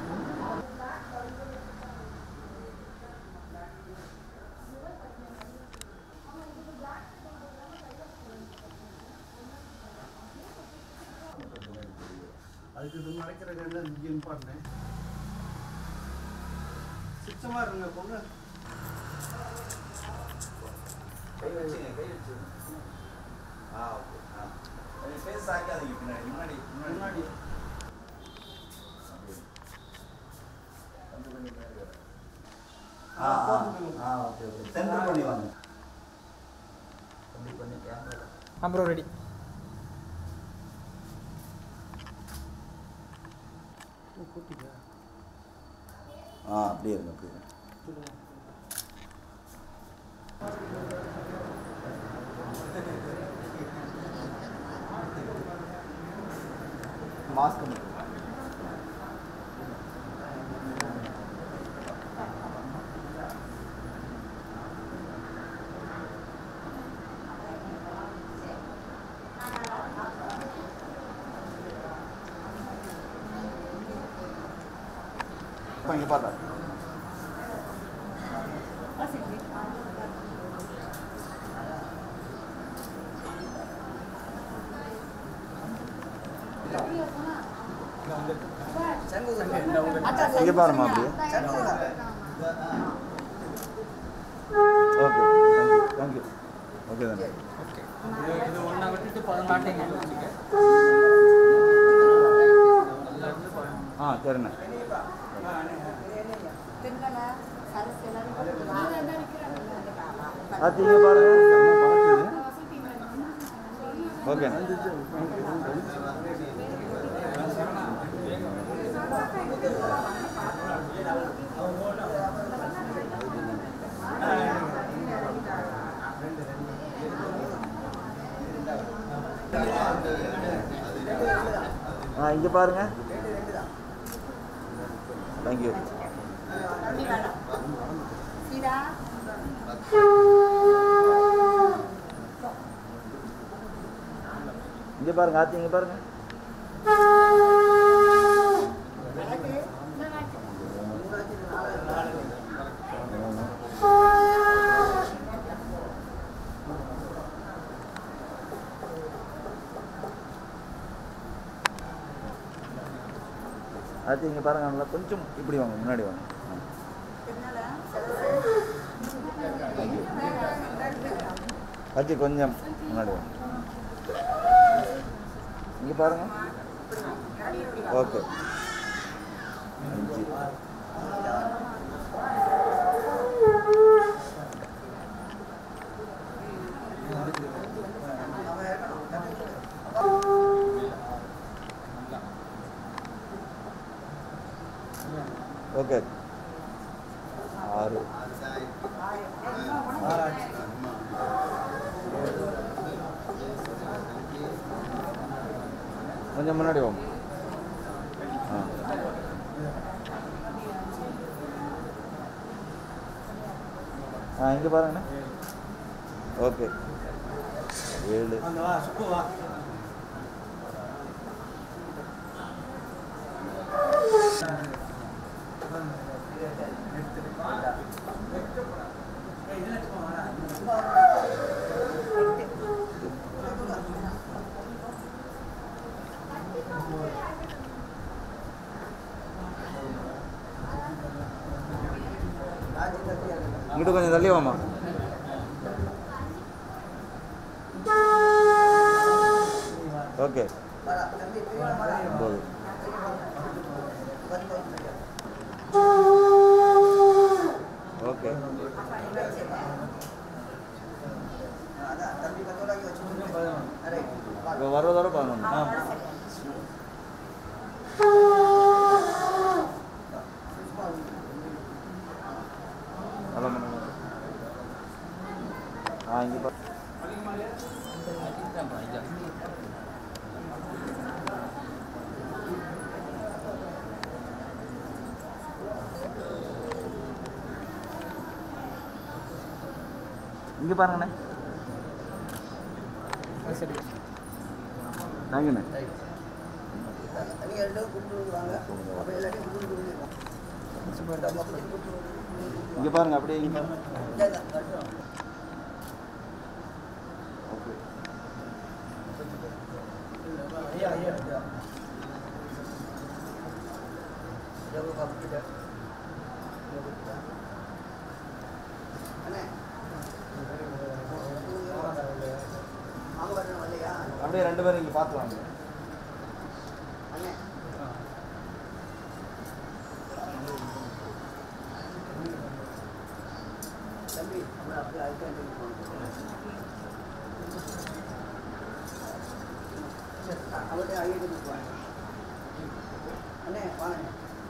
அதுக்கு இது மறைக்கிற கண்ணு இங்கே இம்பார்ட்டன் சுத்தமாக இருங்க பொண்ணு கை வச்சுங்க கை வச்சுங்க ஆ ஓகே ஆ கொஞ்சம் ஃபேஸ் ஆக்காதீங்க பின்னாடி முன்னாடி முன்னாடி முன்னாடி கொஞ்சம் கொஞ்சம் பின்னாடி வர. ஆ ஆ ஆ ஓகே ஓகே சென்டர் பண்ணி வாங்க அப்படி பண்ணி கேமரா அப்புறம் ரெடி ஆ அப்படியே இருங்க அப்படியே இருங்க மாஸ்க் மட்டும் இப்போ இங்கே பார்த்தா இங்கே பாருமா அப்படியே ஓகே தேங்க்யூ ஓகே தானே ஓகே இது ஒன்றா விட்டுட்டு பதினாட்டைங்க ஆ சரிண்ணே ஆச்சு இங்கே பாருங்க ஓகே ஆ இங்கே பாருங்க தேங்க்யூ கீதா இங்கே பாருங்க ஆத்தி இங்கே பாருங்க ஆத்தி இங்கே பாருங்க நல்லா கொஞ்சம் இப்படி வாங்க முன்னாடி வாங்க ஆத்தி கொஞ்சம் முன்னாடி வாங்க இங்கே பாருங்க ஓகே அஞ்சு ஓகே ஆறு கொஞ்சம் முன்னாடி வாங்க ஆ ஆ இங்கே பாருங்கண்ணே ஓகே ஏழு வா சுப்பு வா இங்கிட்ட கொஞ்சம் தள்ளி வாமா ஓகே ஒம்பது ஓகே இப்போ வர்றதோட பதினொன்று நல்லா பண்ணுங்க ஆ இங்கே பா இங்கே பாருங்கண்ணே சரி தாங்கண்ணே நீங்கள் ரெண்டு பேரும் கூப்பிட்டு வாங்க அப்போ எல்லாத்தையும் கூப்பிட்டு கொடுங்க இங்கே பாருங்க அப்படியே இங்கே பாருங்க இல்லை இல்லை கட்டுறோம் ஓகே ஐயா ஐயா ஐயா எவ்வளோ கம்ப்ளீட் அண்ணே அவங்க வரணும் இல்லையா அப்படியே ரெண்டு பேரும் இங்கே பார்த்து வாங்க அண்ணே தம்பி அப்புறம் அப்படியே அதுக்கு அவர்கிட்ட ஐயா கொடுப்பாங்க அண்ணே வாங்க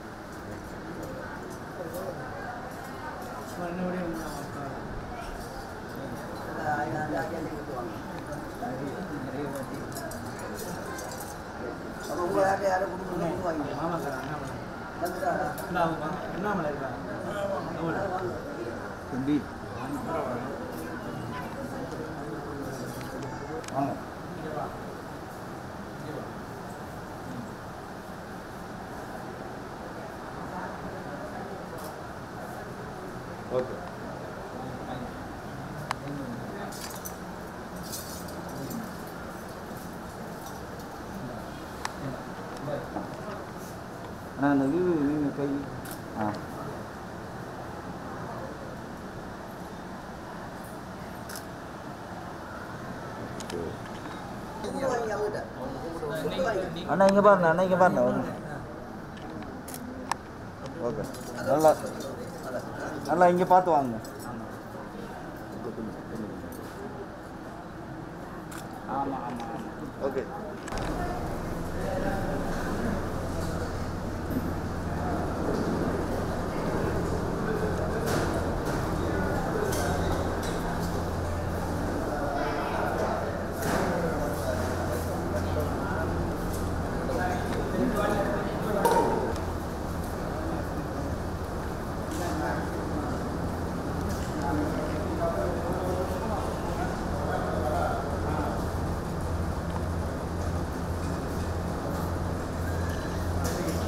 அப்போ உங்களை யார்ட்ட யாரும் கொடுக்கணும் வாங்கி ஆமா சார் அண்ணாமலை வந்துட்டா அண்ணாமலை அண்ணாமலை இருக்காங்க தம்பி வாங்க ஓகே அண்ணா அந்த இது நீங்கள் கை ஆ கொடுத்து வாங்கி அவங்ககிட்ட கொடுத்து வாங்கி அண்ணா இங்கே பாருண்ணா அண்ணா இங்கே பாருண்ணா வந்து ஓகே நல்லா நல்லா இங்கே பார்த்து வாங்க ஆமாம் ஆமாம் ஆமாம் ஓகே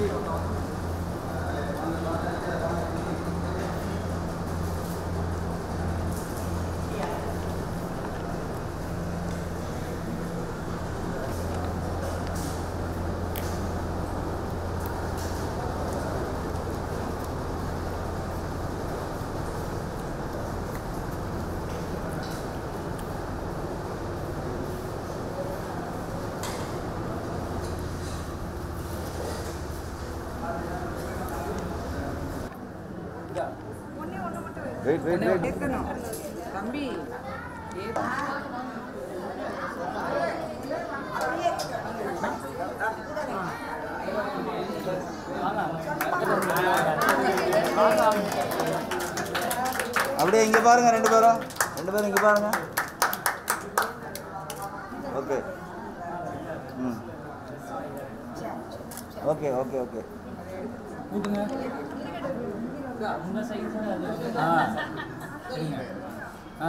வெயிட் வெயிட் வெயிட் தம்பி அப்படியே இங்கே பாருங்க ரெண்டு பேரும் ரெண்டு பேரும் இங்கே பாருங்க ஓகே ம் ஓகே ஓகே ஓகே கூட்டுங்க ஆ சரிங்க ஆ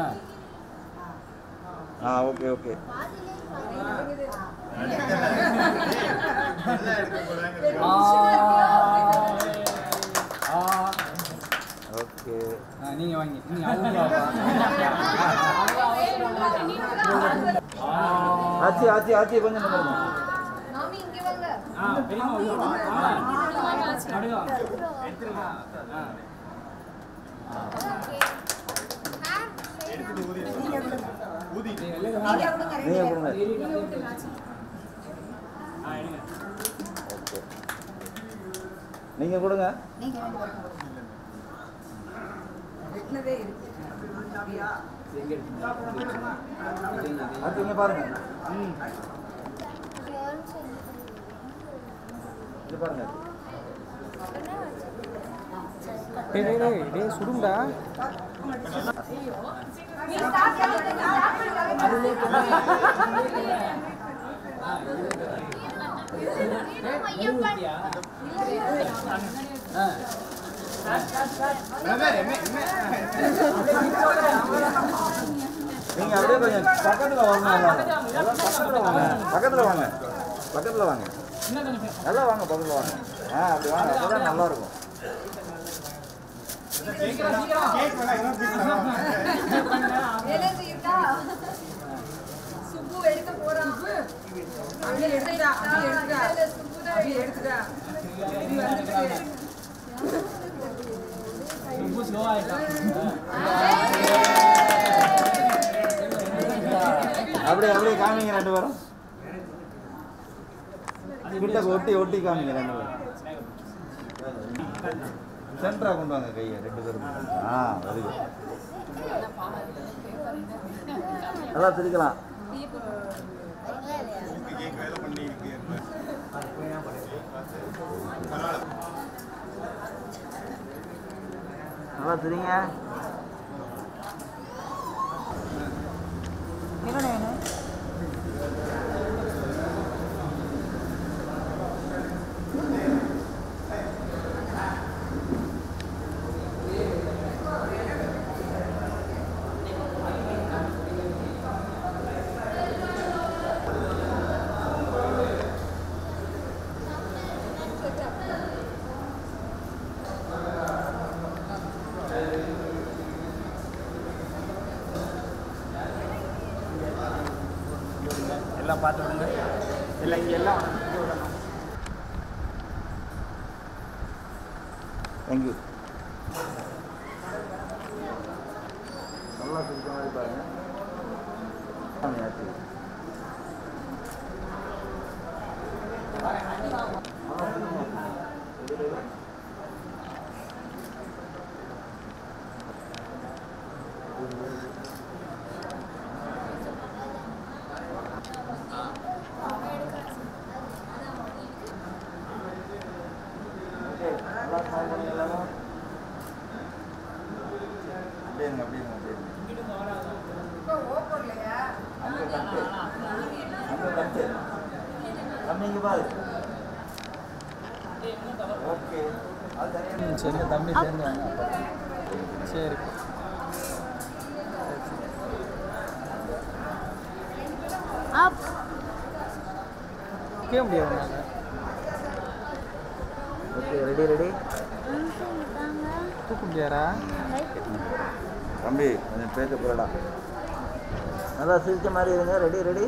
ஆ ஓகே ஓகே ஆ ஆ ஓகே ஆ நீங்கள் வாங்கி நீங்கள் அவங்க ஆச்சி ஆச்சி ஆச்சி கொஞ்சம் பாருங்க மாமி இங்க வாங்க ஆ பெரியம்மா உள்ள வா. ஆ நடுவா ஆ நீங்கள் கொடுங்க ஓகே நீங்கள் கொடுங்க வெட்டினதே இருக்கு ஆச்சி இங்கே பாருங்க இங்கே பாருங்க டேய் டேய் டேய் டேய் சுடுண்டா நீங்கள் அப்படியே கொஞ்சம் பக்கத்தில் வாங்க எல்லாம். எல்லாம் பக்கத்தில் வாங்க பக்கத்தில் வாங்க பக்கத்தில் வாங்க நல்லா வாங்க பக்கத்தில் வாங்க ஆ அப்படி வாங்க அப்போ தான் நல்லா இருக்கும் சுப்பு எடுக்க போறான் அப்படி எடுத்துடா அப்படி எடுத்துடா அப்படி எடுத்துடா இது வந்துருச்சு ரொம்ப ஸ்லோ ஆயிட்டான் அப்படியே அப்படியே காமிங்க ரெண்டு பேரும் கிட்ட ஒட்டி ஒட்டி காமிங்க ரெண்டு பேரும் சென்டரா கொண்டு வாங்க கையை ரெண்டு பேரும் ஆ வெரி குட் நல்லா பிரிக்கலாம் நல்லா பிரிங்க எல்லாம் பார்த்து விடுங்க இல்லை இங்கே எல்லாம் தேங்க்யூ நல்லா பிடிச்ச மாதிரி பாருங்க சாமி ஆச்சு நல்லா பிடிங்க. ஓகே நல்லா ஸ்மைல் பண்ணுங்க எல்லாரும் அப்படியே இருங்க அப்படியே இருங்க அப்படியே இருங்க அங்கே கட்டு அங்கே கட்டு தம்பி இங்கே பாரு ஓகே அது தனியாக சரி தம்பி சேர்ந்து வாங்க சரி அப் கேட்க முடியாது நாங்கள் ஓகே ரெடி ரெடி தூக்க முடியாரா தம்பி கொஞ்சம் பேச போறடா நல்லா சிரிச்ச மாதிரி இருங்க ரெடி ரெடி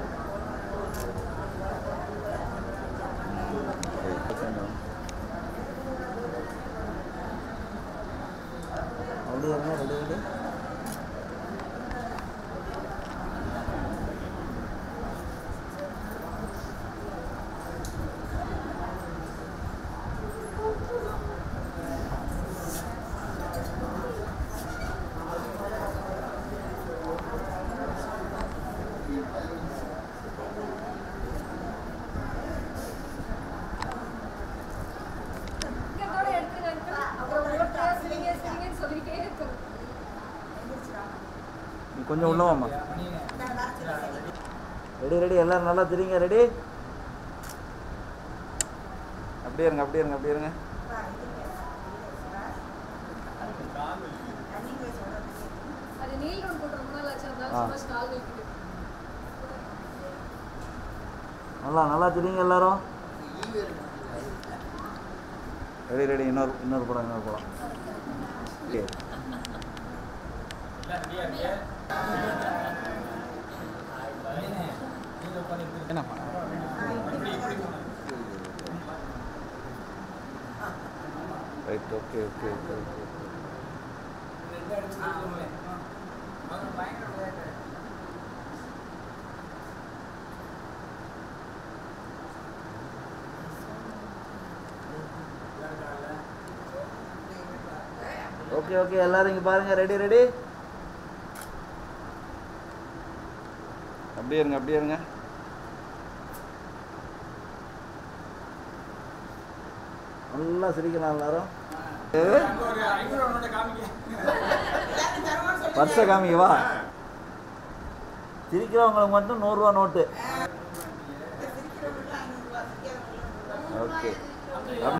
அப்படியே இருங்க ரெடி ரெடி இதோட எடுத்துங்க uncle. அப்புறம் ஓட்டா சிரிங்க சிரிங்கன்னு சொல்லிட்டே இருக்கணும் நீ கொஞ்சம் உள்ள வாம்மா ரெடி ரெடி எல்லாரும் நல்லா தெரியுங்க ரெடி அப்படியே இருங்க அப்படியே இருங்க அப்படியே இருங்க அது நீல் ரவுண்ட் போட்டு ரொம்ப நாள் ஆச்சு அதனால ஆ. சும்மா ஸ்டால் வைக்கிட்டு நல்லா நல்லா தெரியுங்க எல்லாரும் ரெடி ரெடி இன்னொரு இன்னொரு படம் இன்னொரு படம் ஓகே என்னப்பா right okay okay okay okay okay okay எல்லாரும் இங்கே பாருங்க ரெடி ரெடி அப்படியே இருங்க அப்படியே இருங்க நல்லா சிரிக்கலாம் எல்லாரும் பர்ஸ காமிக்கவா சிரிக்கிறவங்களுக்கு மட்டும் நூறுரூவா நோட்டு ஓகே